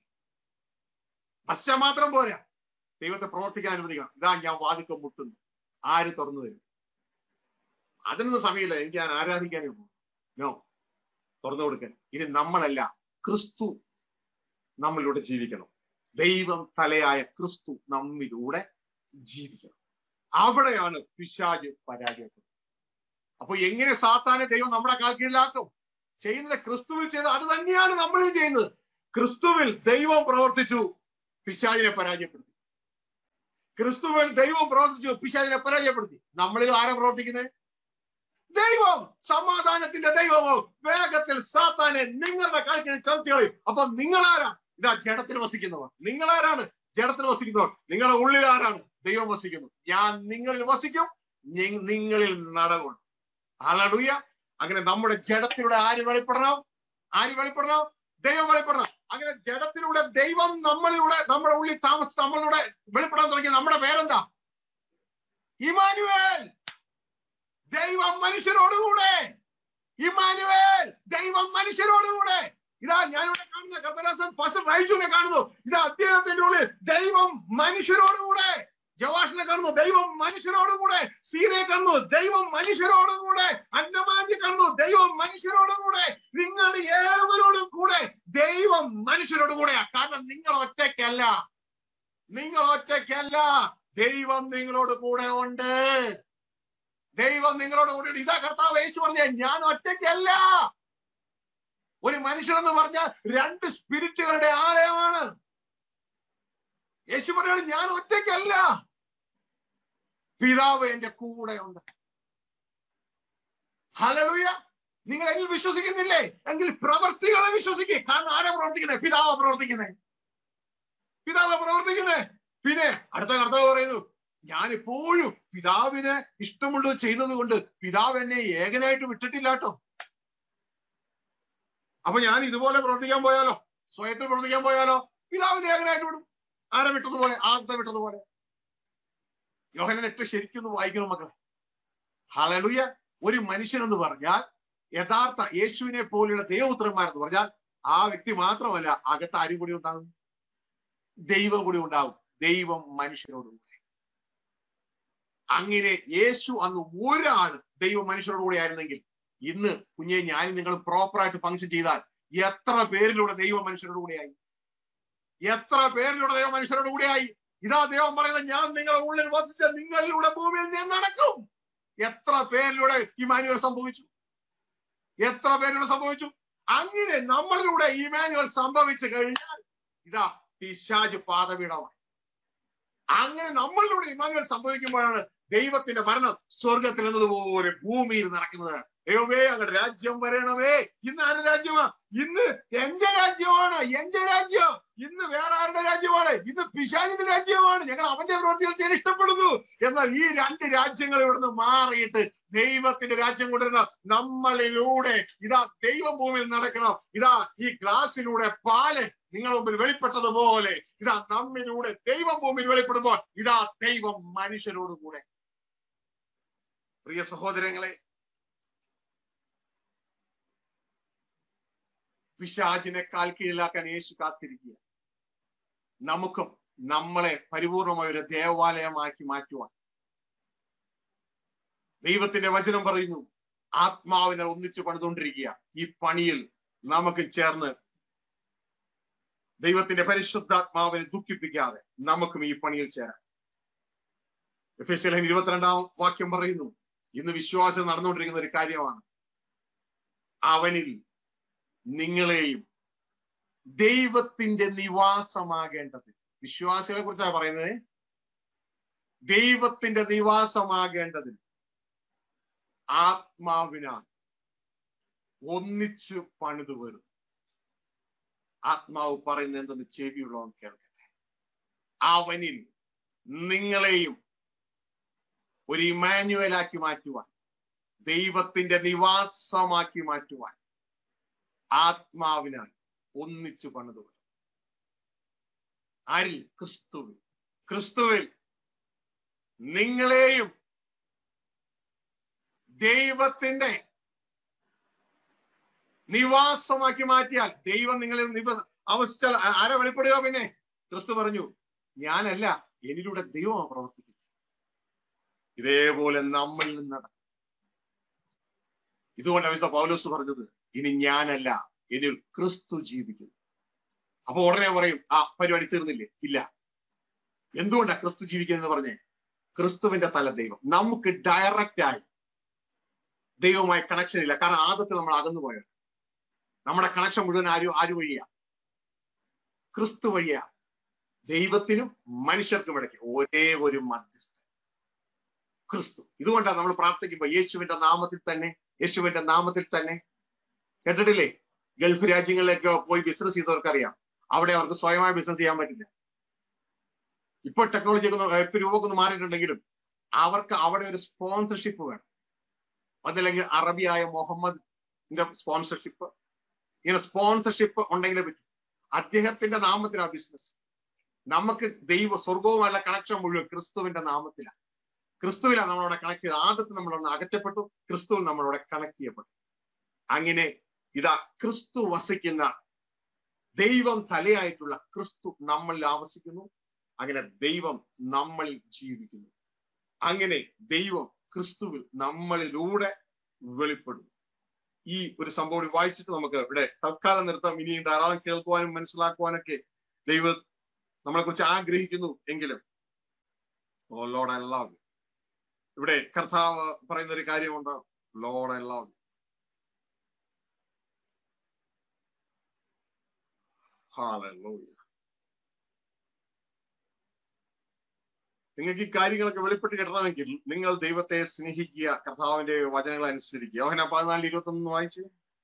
വശം മാത്രം പോരാ ദൈവത്തെ പ്രവർത്തിക്കാൻ അനുവദിക്കണം ഇതാ ഞാൻ വാതിക്കം മുട്ടുന്നു ആര് തുറന്നു തരും അതിനൊന്നും സമയമില്ല എനിക്ക് ഞാൻ ആരാധിക്കാനേ പോകും നോ തുറന്നു കൊടുക്കാൻ ഇനി നമ്മളല്ല ക്രിസ്തു നമ്മളിലൂടെ ജീവിക്കണം ദൈവം തലയായ ക്രിസ്തു നമ്മിലൂടെ ജീവിക്കണം അവിടെയാണ് പിശാജ് പരാജയപ്പെടുന്നത് അപ്പൊ എങ്ങനെ സാത്താനെ ദൈവം നമ്മുടെ കാൽ കീഴിലാക്കും ചെയ്യുന്നത് ക്രിസ്തുവിൽ ചെയ്ത് അത് തന്നെയാണ് നമ്മളിൽ ചെയ്യുന്നത് ക്രിസ്തുവിൽ ദൈവം പ്രവർത്തിച്ചു പിശാചിനെ പരാജയപ്പെടുത്തി ക്രിസ്തുവിൽ ദൈവം പ്രവർത്തിച്ചു പിശാചിനെ പരാജയപ്പെടുത്തി നമ്മളിൽ ആരാ പ്രവർത്തിക്കുന്നത് ദൈവം സമാധാനത്തിന്റെ ദൈവമോ വേഗത്തിൽ സാത്താനെ നിങ്ങളുടെ കാൽക്കീഴിൽ ചതച്ചു കളയും അപ്പൊ നിങ്ങളാരാ ഇതാ ജഡത്തിൽ വസിക്കുന്നവർ നിങ്ങളാരാണ് ജഡത്തിൽ വസിക്കുന്നവർ നിങ്ങളുടെ ഉള്ളിൽ ആരാണ് ദൈവം വസിക്കുന്നു ഞാൻ നിങ്ങളിൽ വസിക്കും നി- നിങ്ങളിൽ നടകൊള്ളു അലടുയ അങ്ങനെ നമ്മുടെ ജഡത്തിലൂടെ ആര് വെളിപ്പെടണം ആര് വെളിപ്പെടണം ദൈവം വെളിപ്പെടണം അങ്ങനെ ജഡത്തിലൂടെ ദൈവം നമ്മളിലൂടെ നമ്മുടെ ഉള്ളിൽ താമസിച്ച് നമ്മളിലൂടെ വെളിപ്പെടാൻ തുടങ്ങിയ നമ്മുടെ പേരെന്താ ഇമാനുവേൽ ദൈവം മനുഷ്യരോടുകൂടെ ഇമാനുവേൽ ദൈവം മനുഷ്യരോടുകൂടെ ഇതാ ഞാനിവിടെ കാണുന്ന കപലാസൻ ഫസ്റ്റ് റൈജുവിനെ കാണുന്നു ഇതാ അദ്ദേഹത്തിന്റെ ഉള്ളിൽ ദൈവം മനുഷ്യരോടുകൂടെ ജവാഷിനെ കാണുന്നു ദൈവം മനുഷ്യരോടുകൂടെ സീനയെ കാണുന്നു ദൈവം മനുഷ്യരോടുകൂടെ അന്നമാജി കാണുന്നു ദൈവം മനുഷ്യരോടുകൂടെ നിങ്ങൾ ഏവരോടും കൂടെ ദൈവം മനുഷ്യരോടുകൂടെയാ കാരണം നിങ്ങൾ ഒറ്റയ്ക്കല്ല നിങ്ങൾ ഒറ്റയ്ക്കല്ല ദൈവം നിങ്ങളോട് കൂടെ ഉണ്ട് ദൈവം നിങ്ങളോട് കൂടെ ഉണ്ട് ഇതാ കർത്താവ് യേശു പറഞ്ഞ ഞാൻ ഒറ്റയ്ക്കല്ല ഒരു മനുഷ്യനെന്ന് പറഞ്ഞാൽ രണ്ട് സ്പിരിറ്റുകളുടെ ആലയമാണ് യേശു പറയാണ് ഞാൻ ഒറ്റയ്ക്കല്ല പിതാവ് എന്റെ കൂടെ ഉണ്ട് ഹലലുയ നിങ്ങൾ എന്നിൽ വിശ്വസിക്കുന്നില്ലേ എങ്കിൽ പ്രവർത്തികളെ വിശ്വസിക്കുക കാരണം ആരാ പ്രവർത്തിക്കുന്നത് പിതാവ് പ്രവർത്തിക്കുന്നത് പിതാവ് പ്രവർത്തിക്കുന്നത് പിന്നെ അടുത്ത കർത്താവ് പറയുന്നു ഞാൻ എപ്പോഴും പിതാവിന് ഇഷ്ടമുള്ളത് ചെയ്യുന്നത് കൊണ്ട് പിതാവ് എന്നെ ഏകനായിട്ട് വിട്ടിട്ടില്ല കേട്ടോ അപ്പൊ ഞാൻ ഇതുപോലെ പ്രവർത്തിക്കാൻ പോയാലോ സ്വയത്തിൽ പ്രവർത്തിക്കാൻ പോയാലോ പിതാവിന് ഏകനായിട്ട് വിടും ആരെ വിട്ടതുപോലെ ആദ്യത്തെ വിട്ടതുപോലെ യോഹനൻ എട്ട് ശരിക്കും വായിക്കണം മക്കളെ ഹലലുയ ഒരു മനുഷ്യനെന്ന് പറഞ്ഞാൽ യഥാർത്ഥ യേശുവിനെ പോലെയുള്ള ദൈവപുത്രന്മാരെന്ന് പറഞ്ഞാൽ ആ വ്യക്തി മാത്രമല്ല അകത്ത് ആരും കൂടി ഉണ്ടാകും ദൈവം കൂടി ഉണ്ടാകും ദൈവം മനുഷ്യരോട് കൂടെ അങ്ങനെ യേശു അന്ന് ഒരാള് ദൈവം മനുഷ്യരോട് കൂടെ ആയിരുന്നെങ്കിൽ ഇന്ന് കുഞ്ഞെ ഞാനും നിങ്ങൾ പ്രോപ്പറായിട്ട് ഫങ്ഷൻ ചെയ്താൽ എത്ര പേരിലൂടെ ദൈവം മനുഷ്യരോട് കൂടെയായി എത്ര പേരിലൂടെ ദൈവം മനുഷ്യരോട് കൂടെയായി ഇതാ ദൈവം പറയുന്നത് ഞാൻ നിങ്ങളുടെ ഉള്ളിൽ വസിച്ച നിങ്ങളിലൂടെ ഭൂമിയിൽ ഞാൻ നടക്കും എത്ര പേരിലൂടെ ഇമാനുവൽ സംഭവിച്ചു എത്ര പേരിലൂടെ സംഭവിച്ചു അങ്ങനെ നമ്മളിലൂടെ ഇമാനുവൽ സംഭവിച്ചു കഴിഞ്ഞാൽ ഇതാ പിശാജ് പാതപീഠമായി അങ്ങനെ നമ്മളിലൂടെ ഇമാനുവൽ സംഭവിക്കുമ്പോഴാണ് ദൈവത്തിന്റെ ഭരണം സ്വർഗത്തിൽ എന്നതുപോലെ ഭൂമിയിൽ നടക്കുന്നത് ദൈവമേ അങ്ങയുടെ രാജ്യം വരണമേ ഇന്ന് ആരുടെ രാജ്യമാ ഇന്ന് എന്റെ രാജ്യമാണ് എന്റെ രാജ്യം ഇന്ന് വേറെ ആരുടെ രാജ്യമാണ് ഇന്ന് പിശാചിന്റെ രാജ്യമാണ് ഞങ്ങൾ അവന്റെ പ്രവർത്തികൾ ചെയ്യാൻ ഇഷ്ടപ്പെടുന്നു എന്നാൽ ഈ രണ്ട് രാജ്യങ്ങൾ ഇവിടുന്ന് മാറിയിട്ട് ദൈവത്തിന്റെ രാജ്യം കൊണ്ടുവരുന്ന നമ്മളിലൂടെ ഇതാ ദൈവം ഭൂമിയിൽ നടക്കണം ഇതാ ഈ ഗ്ലാസ്സിലൂടെ പാല് നിങ്ങളുടെ മുമ്പിൽ വെളിപ്പെട്ടതുപോലെ ഇതാ നമ്മിലൂടെ ദൈവം ഭൂമിയിൽ വെളിപ്പെടുമ്പോൾ ഇതാ ദൈവം മനുഷ്യരോട് കൂടെ പ്രിയ സഹോദരങ്ങളെ പിശാചിനെ കാൽ കീഴിലാക്കാൻ യേശു കാത്തിരിക്കുക നമുക്കും നമ്മളെ പരിപൂർണമായ ഒരു ദേവാലയമാക്കി മാറ്റുവാൻ ദൈവത്തിന്റെ വചനം പറയുന്നു ആത്മാവിനെ ഒന്നിച്ചു പണിതുകൊണ്ടിരിക്കുക ഈ പണിയിൽ നമുക്ക് ചേർന്ന് ദൈവത്തിന്റെ പരിശുദ്ധാത്മാവിനെ ദുഃഖിപ്പിക്കാതെ നമുക്കും ഈ പണിയിൽ ചേരാം എഫേസ്യലേഖനം ഇരുപത്തിരണ്ടാം വാക്യം പറയുന്നു ഇന്ന് വിശ്വാസം നടന്നുകൊണ്ടിരിക്കുന്ന ഒരു കാര്യമാണ് അവനിൽ നിങ്ങളെയും ദൈവത്തിന്റെ നിവാസമാകേണ്ടത് വിശ്വാസികളെ കുറിച്ചാണ് പറയുന്നത് ദൈവത്തിന്റെ നിവാസമാകേണ്ടതിന് ആത്മാവിനാൽ ഒന്നിച്ച് പണിതു വരും ആത്മാവ് പറയുന്നത് എന്തെന്ന് ചെവിയുള്ളവൻ കേൾക്കട്ടെ അവനിൽ നിങ്ങളെയും ഒരു ഇമാനുവലാക്കി മാറ്റുവാൻ ദൈവത്തിന്റെ നിവാസമാക്കി മാറ്റുവാൻ ആത്മാവിനാൽ ഒന്നിച്ചു പണിതു വരും ആരിൽ ക്രിസ്തുവിൽ ക്രിസ്തുവിൽ നിങ്ങളെയും ദൈവത്തിന്റെ നിവാസമാക്കി മാറ്റിയാൽ ദൈവം നിങ്ങളെ നിവ അവസ്ഥ ആരെ വെളിപ്പെടുക പിന്നെ ക്രിസ്തു പറഞ്ഞു ഞാനല്ല എന്നിലൂടെ ദൈവമാണ് പ്രവർത്തിക്കുന്നത് ഇതേപോലെ നമ്മളിൽ നിന്ന് നടക്കും ഇതുകൊണ്ട് വിശുദ്ധ പൗലോസ് പറഞ്ഞത് ഇനി ഞാനല്ല എന്നിൽ ക്രിസ്തു ജീവിക്കുന്നു അപ്പൊ ഉടനെ പറയും ആ പരിപാടി തീർന്നില്ലേ ഇല്ല എന്തുകൊണ്ടാ ക്രിസ്തു ജീവിക്കുന്നത് പറഞ്ഞേ ക്രിസ്തുവിന്റെ തല ദൈവം നമുക്ക് ഡയറക്റ്റ് ആയി ദൈവവുമായി കണക്ഷൻ ഇല്ല കാരണം ആദ്യത്തെ നമ്മൾ അകന്നു പോയത് നമ്മുടെ കണക്ഷൻ മുഴുവൻ ആര് ആര് വഴിയാ ക്രിസ്തു വഴിയാ ദൈവത്തിനും മനുഷ്യർക്കും ഇടയ്ക്ക് ഒരേ ഒരു മധ്യസ്ഥൻ ക്രിസ്തു ഇതുകൊണ്ടാണ് നമ്മൾ പ്രാർത്ഥിക്കുമ്പോൾ യേശുവിന്റെ നാമത്തിൽ തന്നെ യേശുവിന്റെ നാമത്തിൽ തന്നെ കേട്ടിട്ടില്ലേ ഗൾഫ് രാജ്യങ്ങളിലേക്ക് പോയി ബിസിനസ് ചെയ്തവർക്കറിയാം അവിടെ അവർക്ക് സ്വയമായി ബിസിനസ് ചെയ്യാൻ പറ്റില്ല ഇപ്പൊ ടെക്നോളജി ഒക്കെ ഇപ്പൊ രൂപമൊക്കെ ഒന്ന് മാറിയിട്ടുണ്ടെങ്കിലും അവർക്ക് അവിടെ ഒരു സ്പോൺസർഷിപ്പ് വേണം അതല്ലെങ്കിൽ അറബിയായ മുഹമ്മദിന്റെ സ്പോൺസർഷിപ്പ് ഇങ്ങനെ സ്പോൺസർഷിപ്പ് ഉണ്ടെങ്കിലേ പറ്റും അദ്ദേഹത്തിന്റെ നാമത്തിലാണ് ബിസിനസ് നമുക്ക് ദൈവ സ്വർഗവുമായുള്ള കണക്ഷൻ മുഴുവൻ ക്രിസ്തുവിന്റെ നാമത്തിലാണ് ക്രിസ്തുവിലാണ് നമ്മളവിടെ കണക്ട് ചെയ്ത് ആദ്യത്തെ നമ്മളവിടെ അകറ്റപ്പെട്ടു ക്രിസ്തുവിൽ നമ്മളവിടെ കണക്ട് ചെയ്യപ്പെട്ടു അങ്ങനെ ഇതാ ക്രിസ്തു വസിക്കുന്ന ദൈവം തലയായിട്ടുള്ള ക്രിസ്തു നമ്മളിൽ ആവസിക്കുന്നു അങ്ങനെ ദൈവം നമ്മളിൽ ജീവിക്കുന്നു അങ്ങനെ ദൈവം ക്രിസ്തുവിൽ നമ്മളിലൂടെ വെളിപ്പെടുന്നു ഈ ഒരു സംഭവം വായിച്ചിട്ട് നമുക്ക് ഇവിടെ തൽക്കാലം നിർത്താം ഇനിയും ധാരാളം കേൾക്കുവാനും മനസ്സിലാക്കുവാനൊക്കെ ദൈവം നമ്മളെ കുറിച്ച് ആഗ്രഹിക്കുന്നു എങ്കിലും ഓ ലോഡ് ഐ ലവ് ഇവിടെ കർത്താവ് പറയുന്ന ഒരു കാര്യമുണ്ട് ലോഡ് ഐ ലവ് ഹാലൂയ നിങ്ങൾക്ക് ഈ കാര്യങ്ങളൊക്കെ വെളിപ്പെട്ട് കിട്ടണമെങ്കിൽ നിങ്ങൾ ദൈവത്തെ സ്നേഹിക്കുക കർത്താവിന്റെ വചനങ്ങൾ അനുസരിക്കുക യോഹന പതിനാല് ഇരുപത്തി ഒന്ന് വായിച്ച്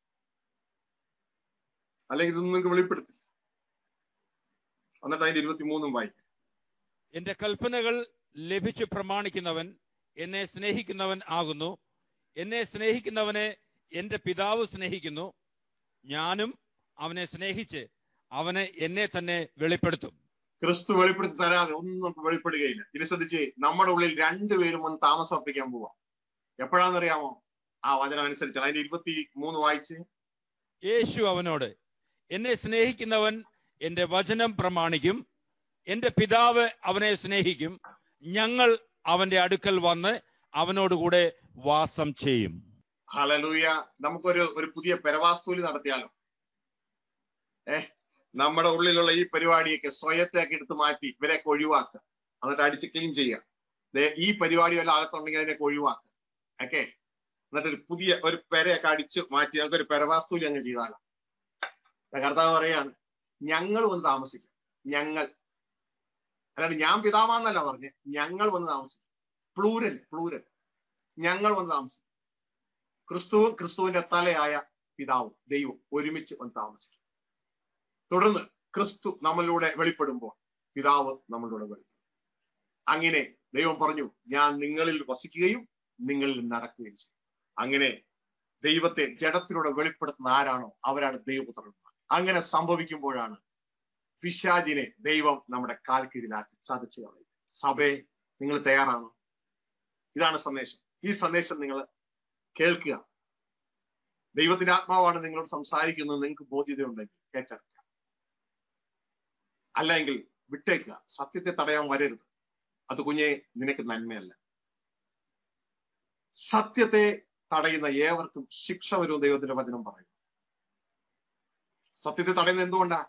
അല്ലെങ്കിൽ ഇതൊന്നും നിങ്ങൾക്ക് വെളിപ്പെടുത്തില്ല എന്നിട്ട് അതിന്റെ ഇരുപത്തി മൂന്നും വായിക്കുക എന്റെ കൽപ്പനകൾ ലഭിച്ചു പ്രമാണിക്കുന്നവൻ എന്നെ സ്നേഹിക്കുന്നവൻ ആകുന്നു എന്നെ സ്നേഹിക്കുന്നവനെ എന്റെ പിതാവ് സ്നേഹിക്കുന്നു ഞാനും അവനെ സ്നേഹിച്ച് അവനെ എന്നെ തന്നെ വെളിപ്പെടുത്തും ക്രിസ്തു വെളിപ്പെടുത്തി തരാതെ ഒന്നും നമുക്ക് വെളിപ്പെടുകയില്ല ഇനി ശ്രദ്ധിച്ച് നമ്മുടെ ഉള്ളിൽ രണ്ടുപേരും ഒന്ന് താമസം അർപ്പിക്കാൻ പോവാം എപ്പോഴാണെന്നറിയാമോ ആ വചനം അനുസരിച്ച് അതിന്റെ ഇരുപത്തി മൂന്ന് വായിച്ച് യേശു അവനോട് എന്നെ സ്നേഹിക്കുന്നവൻ എന്റെ വചനം പ്രമാണിക്കും എന്റെ പിതാവ് അവനെ സ്നേഹിക്കും ഞങ്ങൾ അവന്റെ അടുക്കൽ വന്ന് അവനോടുകൂടെ വാസം ചെയ്യും ഹലലൂയ നമുക്കൊരു ഒരു പുതിയ പെരവാസ്തൂലി നടത്തിയാലോ ഏഹ് നമ്മുടെ ഉള്ളിലുള്ള ഈ പരിപാടിയൊക്കെ സ്വയത്തേക്ക് എടുത്ത് മാറ്റി ഇവരെയൊക്കെ ഒഴിവാക്കുക എന്നിട്ട് അടിച്ച് ക്ലീൻ ചെയ്യുക ദേ ഈ പരിപാടി വല്ല അകത്തുണ്ടെങ്കിൽ അതിനെയൊക്കെ ഒഴിവാക്കുക ഓക്കെ എന്നിട്ട് ഒരു പുതിയ ഒരു പെരയൊക്കെ അടിച്ച് മാറ്റി നമുക്ക് ഒരു പെരവാസ്തൂലി അങ്ങ് ചെയ്താലോ കർത്താവ് പറയാണ് ഞങ്ങൾ വന്ന് താമസിക്കും ഞങ്ങൾ അല്ലാണ്ട് ഞാൻ പിതാവാന്നല്ല പറഞ്ഞ് ഞങ്ങൾ വന്ന് താമസിക്കും പ്ലൂരൽ പ്ലൂരൽ ഞങ്ങൾ വന്ന് താമസിക്കും ക്രിസ്തുവും ക്രിസ്തുവിന്റെ തലയായ പിതാവും ദൈവം ഒരുമിച്ച് വന്ന് താമസിക്കും തുടർന്ന് ക്രിസ്തു നമ്മളിലൂടെ വെളിപ്പെടുമ്പോൾ പിതാവ് നമ്മളിലൂടെ വെളിപ്പെടും അങ്ങനെ ദൈവം പറഞ്ഞു ഞാൻ നിങ്ങളിൽ വസിക്കുകയും നിങ്ങളിൽ നടക്കുകയും ചെയ്യും അങ്ങനെ ദൈവത്തെ ജഡത്തിലൂടെ വെളിപ്പെടുത്തുന്ന ആരാണോ അവരാണ് ദൈവപുത്രന്മാർ അങ്ങനെ സംഭവിക്കുമ്പോഴാണ് പിശാജിനെ ദൈവം നമ്മുടെ കാൽ കീഴിലാക്കി ചതച്ചു കളയും സഭയെ നിങ്ങൾ തയ്യാറാണോ ഇതാണ് സന്ദേശം ഈ സന്ദേശം നിങ്ങൾ കേൾക്കുക ദൈവത്തിന്റെ ആത്മാവാണ് നിങ്ങളോട് സംസാരിക്കുന്നത് നിങ്ങൾക്ക് ബോധ്യതയുണ്ടെങ്കിൽ ഏറ്റെടുക്കുക അല്ലെങ്കിൽ വിട്ടേക്കുക സത്യത്തെ തടയാൻ വരരുത് അത് കുഞ്ഞെ നിനക്ക് നന്മയല്ല സത്യത്തെ തടയുന്ന ഏവർക്കും ശിക്ഷ വരും ദൈവത്തിന്റെ വചനം പറയും സത്യത്തെ തടയുന്നത് എന്തുകൊണ്ടാ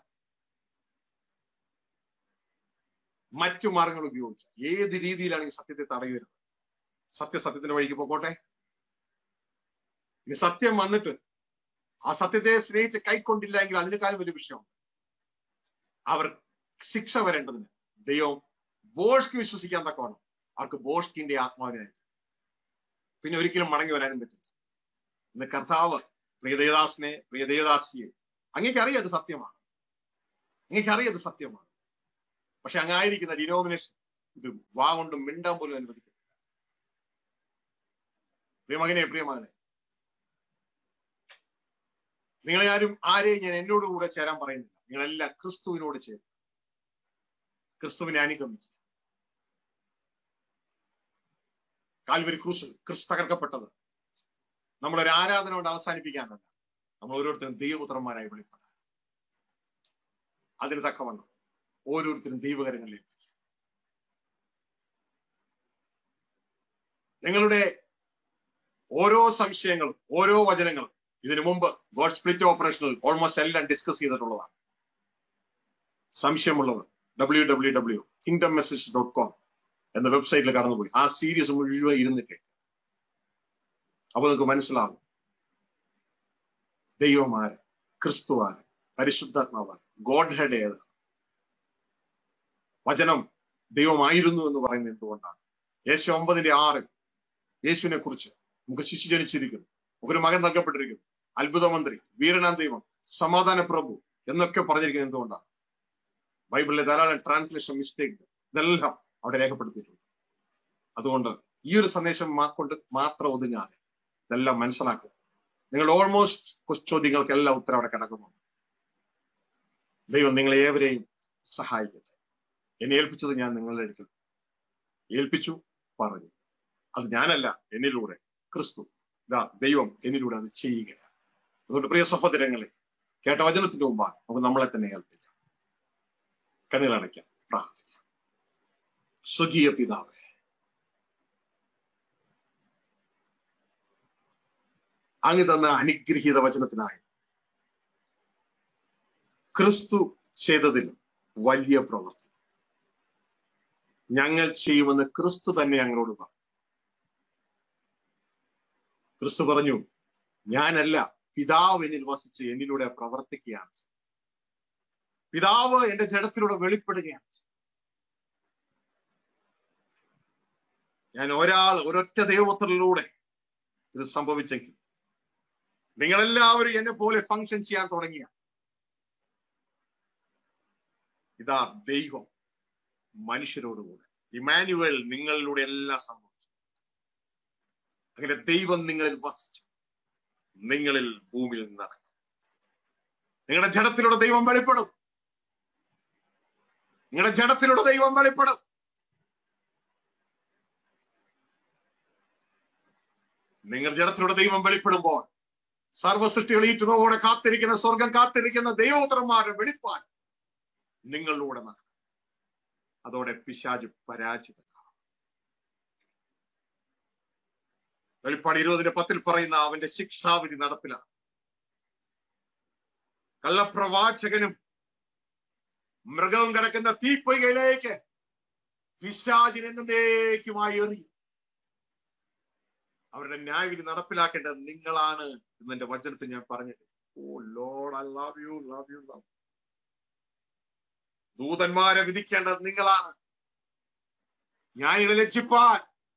മറ്റു മാർഗങ്ങൾ ഉപയോഗിച്ച ഏത് രീതിയിലാണ് ഈ സത്യത്തെ തടയരുത് സത്യസത്യത്തിന്റെ വഴിക്ക് പോകോട്ടെ ഈ സത്യം വന്നിട്ട് ആ സത്യത്തെ സ്നേഹിച്ച് കൈക്കൊണ്ടില്ല എങ്കിൽ അതിനേക്കാളും വലിയ വിഷയമാണ് അവർ ശിക്ഷ വരേണ്ടതിന് ദൈവം ബോഷ്ക്ക് വിശ്വസിക്കാൻ തക്കവണ്ണം അവർക്ക് ബോഷ്കിന്റെ ആത്മാവിനായി പിന്നെ ഒരിക്കലും മടങ്ങി വരാനും പറ്റില്ല ഇന്ന് കർത്താവ് പ്രിയദേവദാസിനെ പ്രിയദേവദാസിയെ അങ്ങേക്ക് അറിയാം അത് സത്യമാണ് അങ്ങേക്ക് അറിയാം അത് സത്യമാണ് പക്ഷെ അങ്ങായിരിക്കുന്ന ഡിനോമിനേഷൻ ഇത് വാ കൊണ്ട് മിണ്ടാൻ പോലും അനുവദിക്കത്തില്ല പ്രിയമകനെ പ്രിയമകനെ നിങ്ങളെ ആരും ആരെയും ഞാൻ എന്നോട് കൂടെ ചേരാൻ പറയുന്നില്ല നിങ്ങളെല്ലാം ക്രിസ്തുവിനോട് ചേരും ക്രിസ്തുവിനെ അനുഗമിക്കുക കാൽവരി ക്രൂശിൽ ക്രിസ്തു തകർക്കപ്പെട്ടത് നമ്മളൊരു ആരാധന കൊണ്ട് അവസാനിപ്പിക്കാനല്ല നമ്മൾ ഓരോരുത്തരും ദൈവപുത്രന്മാരായി വെളിപ്പെടാൻ അതിന് തക്കവണ്ണം ഓരോരുത്തരും ദൈവകരങ്ങളിലേക്ക് നിങ്ങളുടെ ഓരോ സംശയങ്ങളും ഓരോ വചനങ്ങളും ഇതിനു മുമ്പ് ഗോഡ് സ്പ്ലിറ്റ് ഓപ്പറേഷനിൽ ഓൾമോസ്റ്റ് എല്ലാം ഡിസ്കസ് ചെയ്തിട്ടുള്ളതാണ് സംശയമുള്ളവർ W W W kingdom message dot com എന്ന വെബ്സൈറ്റിൽ കടന്നുപോയി ആ സീരീസ് മുഴുവൻ ഇരുന്നിട്ട് അപ്പൊ നിങ്ങൾക്ക് മനസ്സിലാകും ദൈവമാര് ക്രിസ്തുവാര് പരിശുദ്ധാത്മാവാര് ഗോഡ് ഹെഡ് ഏത് വചനം ദൈവമായിരുന്നു എന്ന് പറയുന്നത് എന്തുകൊണ്ടാണ് യേശു ഒമ്പതിന്റെ ആറ് യേശുവിനെ കുറിച്ച് നമുക്ക് ശിശു ജനിച്ചിരിക്കുന്നു നമുക്കൊരു മകൻ നൽകപ്പെട്ടിരിക്കുന്നു അത്ഭുത മന്ത്രി വീരനാം ദൈവം സമാധാന പ്രഭു എന്നൊക്കെ പറഞ്ഞിരിക്കുന്നത് എന്തുകൊണ്ടാണ് ബൈബിളിലെ ധാരാളം ട്രാൻസ്ലേഷൻ മിസ്റ്റേക്ക് ഇതെല്ലാം അവിടെ രേഖപ്പെടുത്തിയിട്ടുണ്ട് അതുകൊണ്ട് ഈ ഒരു സന്ദേശം കൊണ്ട് മാത്രം ഒതുങ്ങാതെ ഇതെല്ലാം മനസ്സിലാക്കുക നിങ്ങളുടെ ഓൾമോസ്റ്റ് ചോദ്യങ്ങൾക്കെല്ലാം ഉത്തരം അവിടെ കിടക്കുന്നുണ്ട് ദൈവം നിങ്ങളെ ഏവരെയും സഹായിക്കട്ടെ എന്നെ ഏൽപ്പിച്ചത് ഞാൻ നിങ്ങളുടെ അടുക്കൽ ഏൽപ്പിച്ചു പറഞ്ഞു അത് ഞാനല്ല എന്നിലൂടെ ക്രിസ്തു ഇതാ ദൈവം എന്നിലൂടെ അത് ചെയ്യുകയാണ് അതുകൊണ്ട് പ്രിയ സഹോദരങ്ങളെ കേട്ട വചനത്തിന്റെ മുമ്പാണ് നമുക്ക് നമ്മളെ തന്നെ ഏൽപ്പിക്കാം കണ്ണുകളടയ്ക്കാം പ്രാർത്ഥിക്കാം സ്വകീയ പിതാവേ അങ്ങ് തന്ന അനുഗ്രഹീത വചനത്തിനായി ക്രിസ്തു ചെയ്തതിലും വലിയ പ്രവൃത്തി ഞങ്ങൾ ചെയ്യുമെന്ന് ക്രിസ്തു തന്നെ ഞങ്ങളോട് പറഞ്ഞു ക്രിസ്തു പറഞ്ഞു ഞാനല്ല പിതാവ് എന്നിൽ വസിച്ച് എന്നിലൂടെ പ്രവർത്തിക്കുകയാണ് പിതാവ് എന്റെ ജഡത്തിലൂടെ വെളിപ്പെടുകയാണ് ഞാൻ ഒരാൾ ഒരൊറ്റ ദൈവത്തിലൂടെ ഇത് സംഭവിച്ചെങ്കിൽ നിങ്ങളെല്ലാവരും എന്നെ പോലെ ഫങ്ഷൻ ചെയ്യാൻ തുടങ്ങിയ ഇതാ ദൈവം മനുഷ്യരോടുകൂടെ ഇമാനുവൽ നിങ്ങളിലൂടെ എല്ലാം സംഭവിച്ചു അങ്ങനെ ദൈവം നിങ്ങളിൽ വസിച്ചു നിങ്ങളിൽ ഭൂമിയിൽ നടക്കും നിങ്ങളുടെ ജഡത്തിലൂടെ ദൈവം വെളിപ്പെടും നിങ്ങളുടെ ജഡത്തിലൂടെ ദൈവം വെളിപ്പെടും നിങ്ങൾ ജഡത്തിലൂടെ ദൈവം വെളിപ്പെടുമ്പോൾ സർവസൃഷ്ടികൾ ഈറ്റുന്നതോടെ കാത്തിരിക്കുന്ന സ്വർഗം കാത്തിരിക്കുന്ന ദൈവോത്തരന്മാരുടെ വെളിപ്പാൻ നിങ്ങളിലൂടെ നടക്കും അതോടെ പിശാജ് പരാജിതമാണ് വെളിപ്പാട് ഇരുപതിന്റെ പത്തിൽ പറയുന്ന അവന്റെ ശിക്ഷാവിധി നടപ്പിലാണ് കള്ളപ്രവാചകനും മൃഗവും കിടക്കുന്ന തീപ്പൊയ്കയിലേക്ക് പിശാചിന് എന്നേക്കുമായി എറിയും അവരുടെ ന്യായവിധി നടപ്പിലാക്കേണ്ടത് നിങ്ങളാണ് എന്ന് എന്റെ വചനത്തിൽ ഞാൻ പറഞ്ഞിട്ട് O Lord I love you love you love ദൂതന്മാരെ വിധിക്കേണ്ടത് നിങ്ങളാണ് ന്യായികളെ ലജ്ജിപ്പാൻ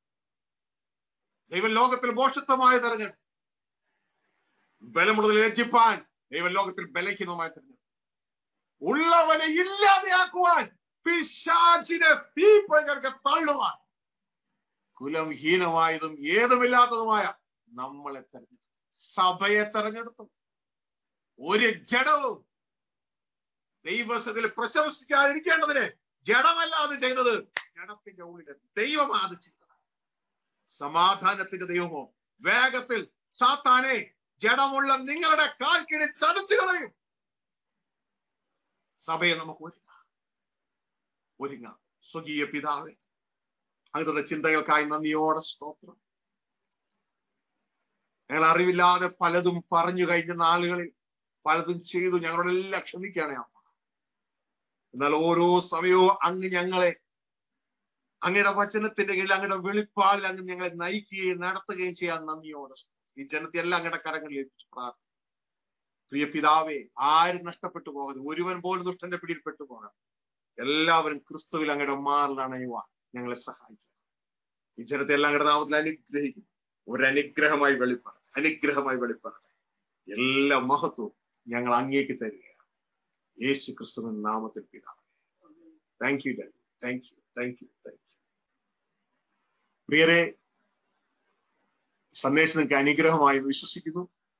ദൈവം ലോകത്തിൽ മോശത്വമായ തെരഞ്ഞെടുപ്പ് ബലമുള്ളതിൽ ലജ്ജിപ്പാൻ ദൈവം ലോകത്തിൽ ബലഹീനമായ തെരഞ്ഞെടുപ്പ് ഉള്ളവനെ ഇല്ലാതെയാക്കുവാൻ പിശാചിനെ തീപ്പകർക്ക് തള്ളുവാൻ കുലം ഹീനമായതും ഏതുമില്ലാത്തതുമായ നമ്മളെ തെരഞ്ഞെടുത്തു സഭയെ തെരഞ്ഞെടുത്തു ഒരു ജഡവും ദൈവസത്തിൽ പ്രശംസിക്കാതിരിക്കേണ്ടതിന് ജഡമല്ല അത് ചെയ്തത് ജഡത്തിന്റെ ഉള്ളിൽ ദൈവമാണ് അത് ചെയ്തത് സമാധാനത്തിന്റെ ദൈവമോ വേഗത്തിൽ സാത്താനെ ജഡമുള്ള നിങ്ങളുടെ കാൽക്കിനെ ചതച്ചു കളയും സഭയെ നമുക്ക് ഒരുക്കാം ഒരുങ്ങാം സ്വകീയ പിതാവെ അങ്ങനത്തെ ചിന്തകൾക്കായി നന്ദിയോടെ സ്തോത്രം ഞങ്ങൾ അറിവില്ലാതെ പലതും പറഞ്ഞു കഴിഞ്ഞ നാളുകളിൽ പലതും ചെയ്തു ഞങ്ങളോടെല്ലാം ക്ഷമിക്കുകയാണ് അമ്മ എന്നാൽ ഓരോ സമയവും അങ്ങ് ഞങ്ങളെ അങ്ങയുടെ വചനത്തിന്റെ കീഴിൽ അങ്ങയുടെ വെളിപ്പാടിൽ അങ്ങ് ഞങ്ങളെ നയിക്കുകയും നടത്തുകയും ചെയ്യാൻ നന്ദിയോടെ ഈ ജനത്തെ എല്ലാം അങ്ങയുടെ കരങ്ങളിൽ ഏൽപ്പിച്ചു പ്രാർത്ഥന പ്രിയ പിതാവേ ആരും നഷ്ടപ്പെട്ടു പോകരുത് ഒരുവൻ പോലും ദുഷ്ടന്റെ പിടിയിൽപ്പെട്ടു പോകാം എല്ലാവരും ക്രിസ്തുവിൽ അങ്ങയുടെ മാറിലാണ് അണിയുവാൻ ഞങ്ങളെ സഹായിക്കുക ഈ ജനത്തെ എല്ലാം അങ്ങയുടെ നാമത്തിൽ അനുഗ്രഹിക്കും ഒരു അനുഗ്രഹമായി വെളിപ്പെടട്ടെ അനുഗ്രഹമായി വെളിപ്പെടട്ടെ എല്ലാ മഹത്വവും ഞങ്ങൾ അങ്ങേക്ക് തരികയാണ് യേശു ക്രിസ്തുവിൻ നാമത്തിൽ പിതാവ് thank you daddy thank you thank you thank you പ്രിയരെ സന്ദേശം നിങ്ങൾക്ക് അനുഗ്രഹമായി എന്ന് വിശ്വസിക്കുന്നു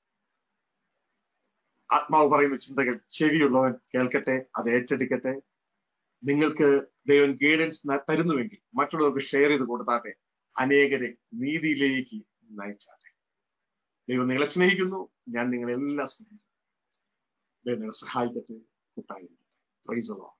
ആത്മാവ് പറയുന്ന ചിന്തകൾ ചെവിയുള്ളവൻ കേൾക്കട്ടെ അത് ഏറ്റെടുക്കട്ടെ നിങ്ങൾക്ക് ദൈവം ഗൈഡൻസ് തരുന്നുവെങ്കിൽ മറ്റുള്ളവർക്ക് ഷെയർ ചെയ്ത് കൊടുത്താട്ടെ അനേകരെ നീതിയിലേക്ക് നയിച്ചാട്ടെ ദൈവം നിങ്ങളെ സ്നേഹിക്കുന്നു ഞാൻ നിങ്ങളെല്ലാം സ്നേഹിക്കുന്നു ദൈവം നിങ്ങളെ സഹായിക്കട്ടെ കൂട്ടായിരിക്കട്ടെ പ്രൈസ്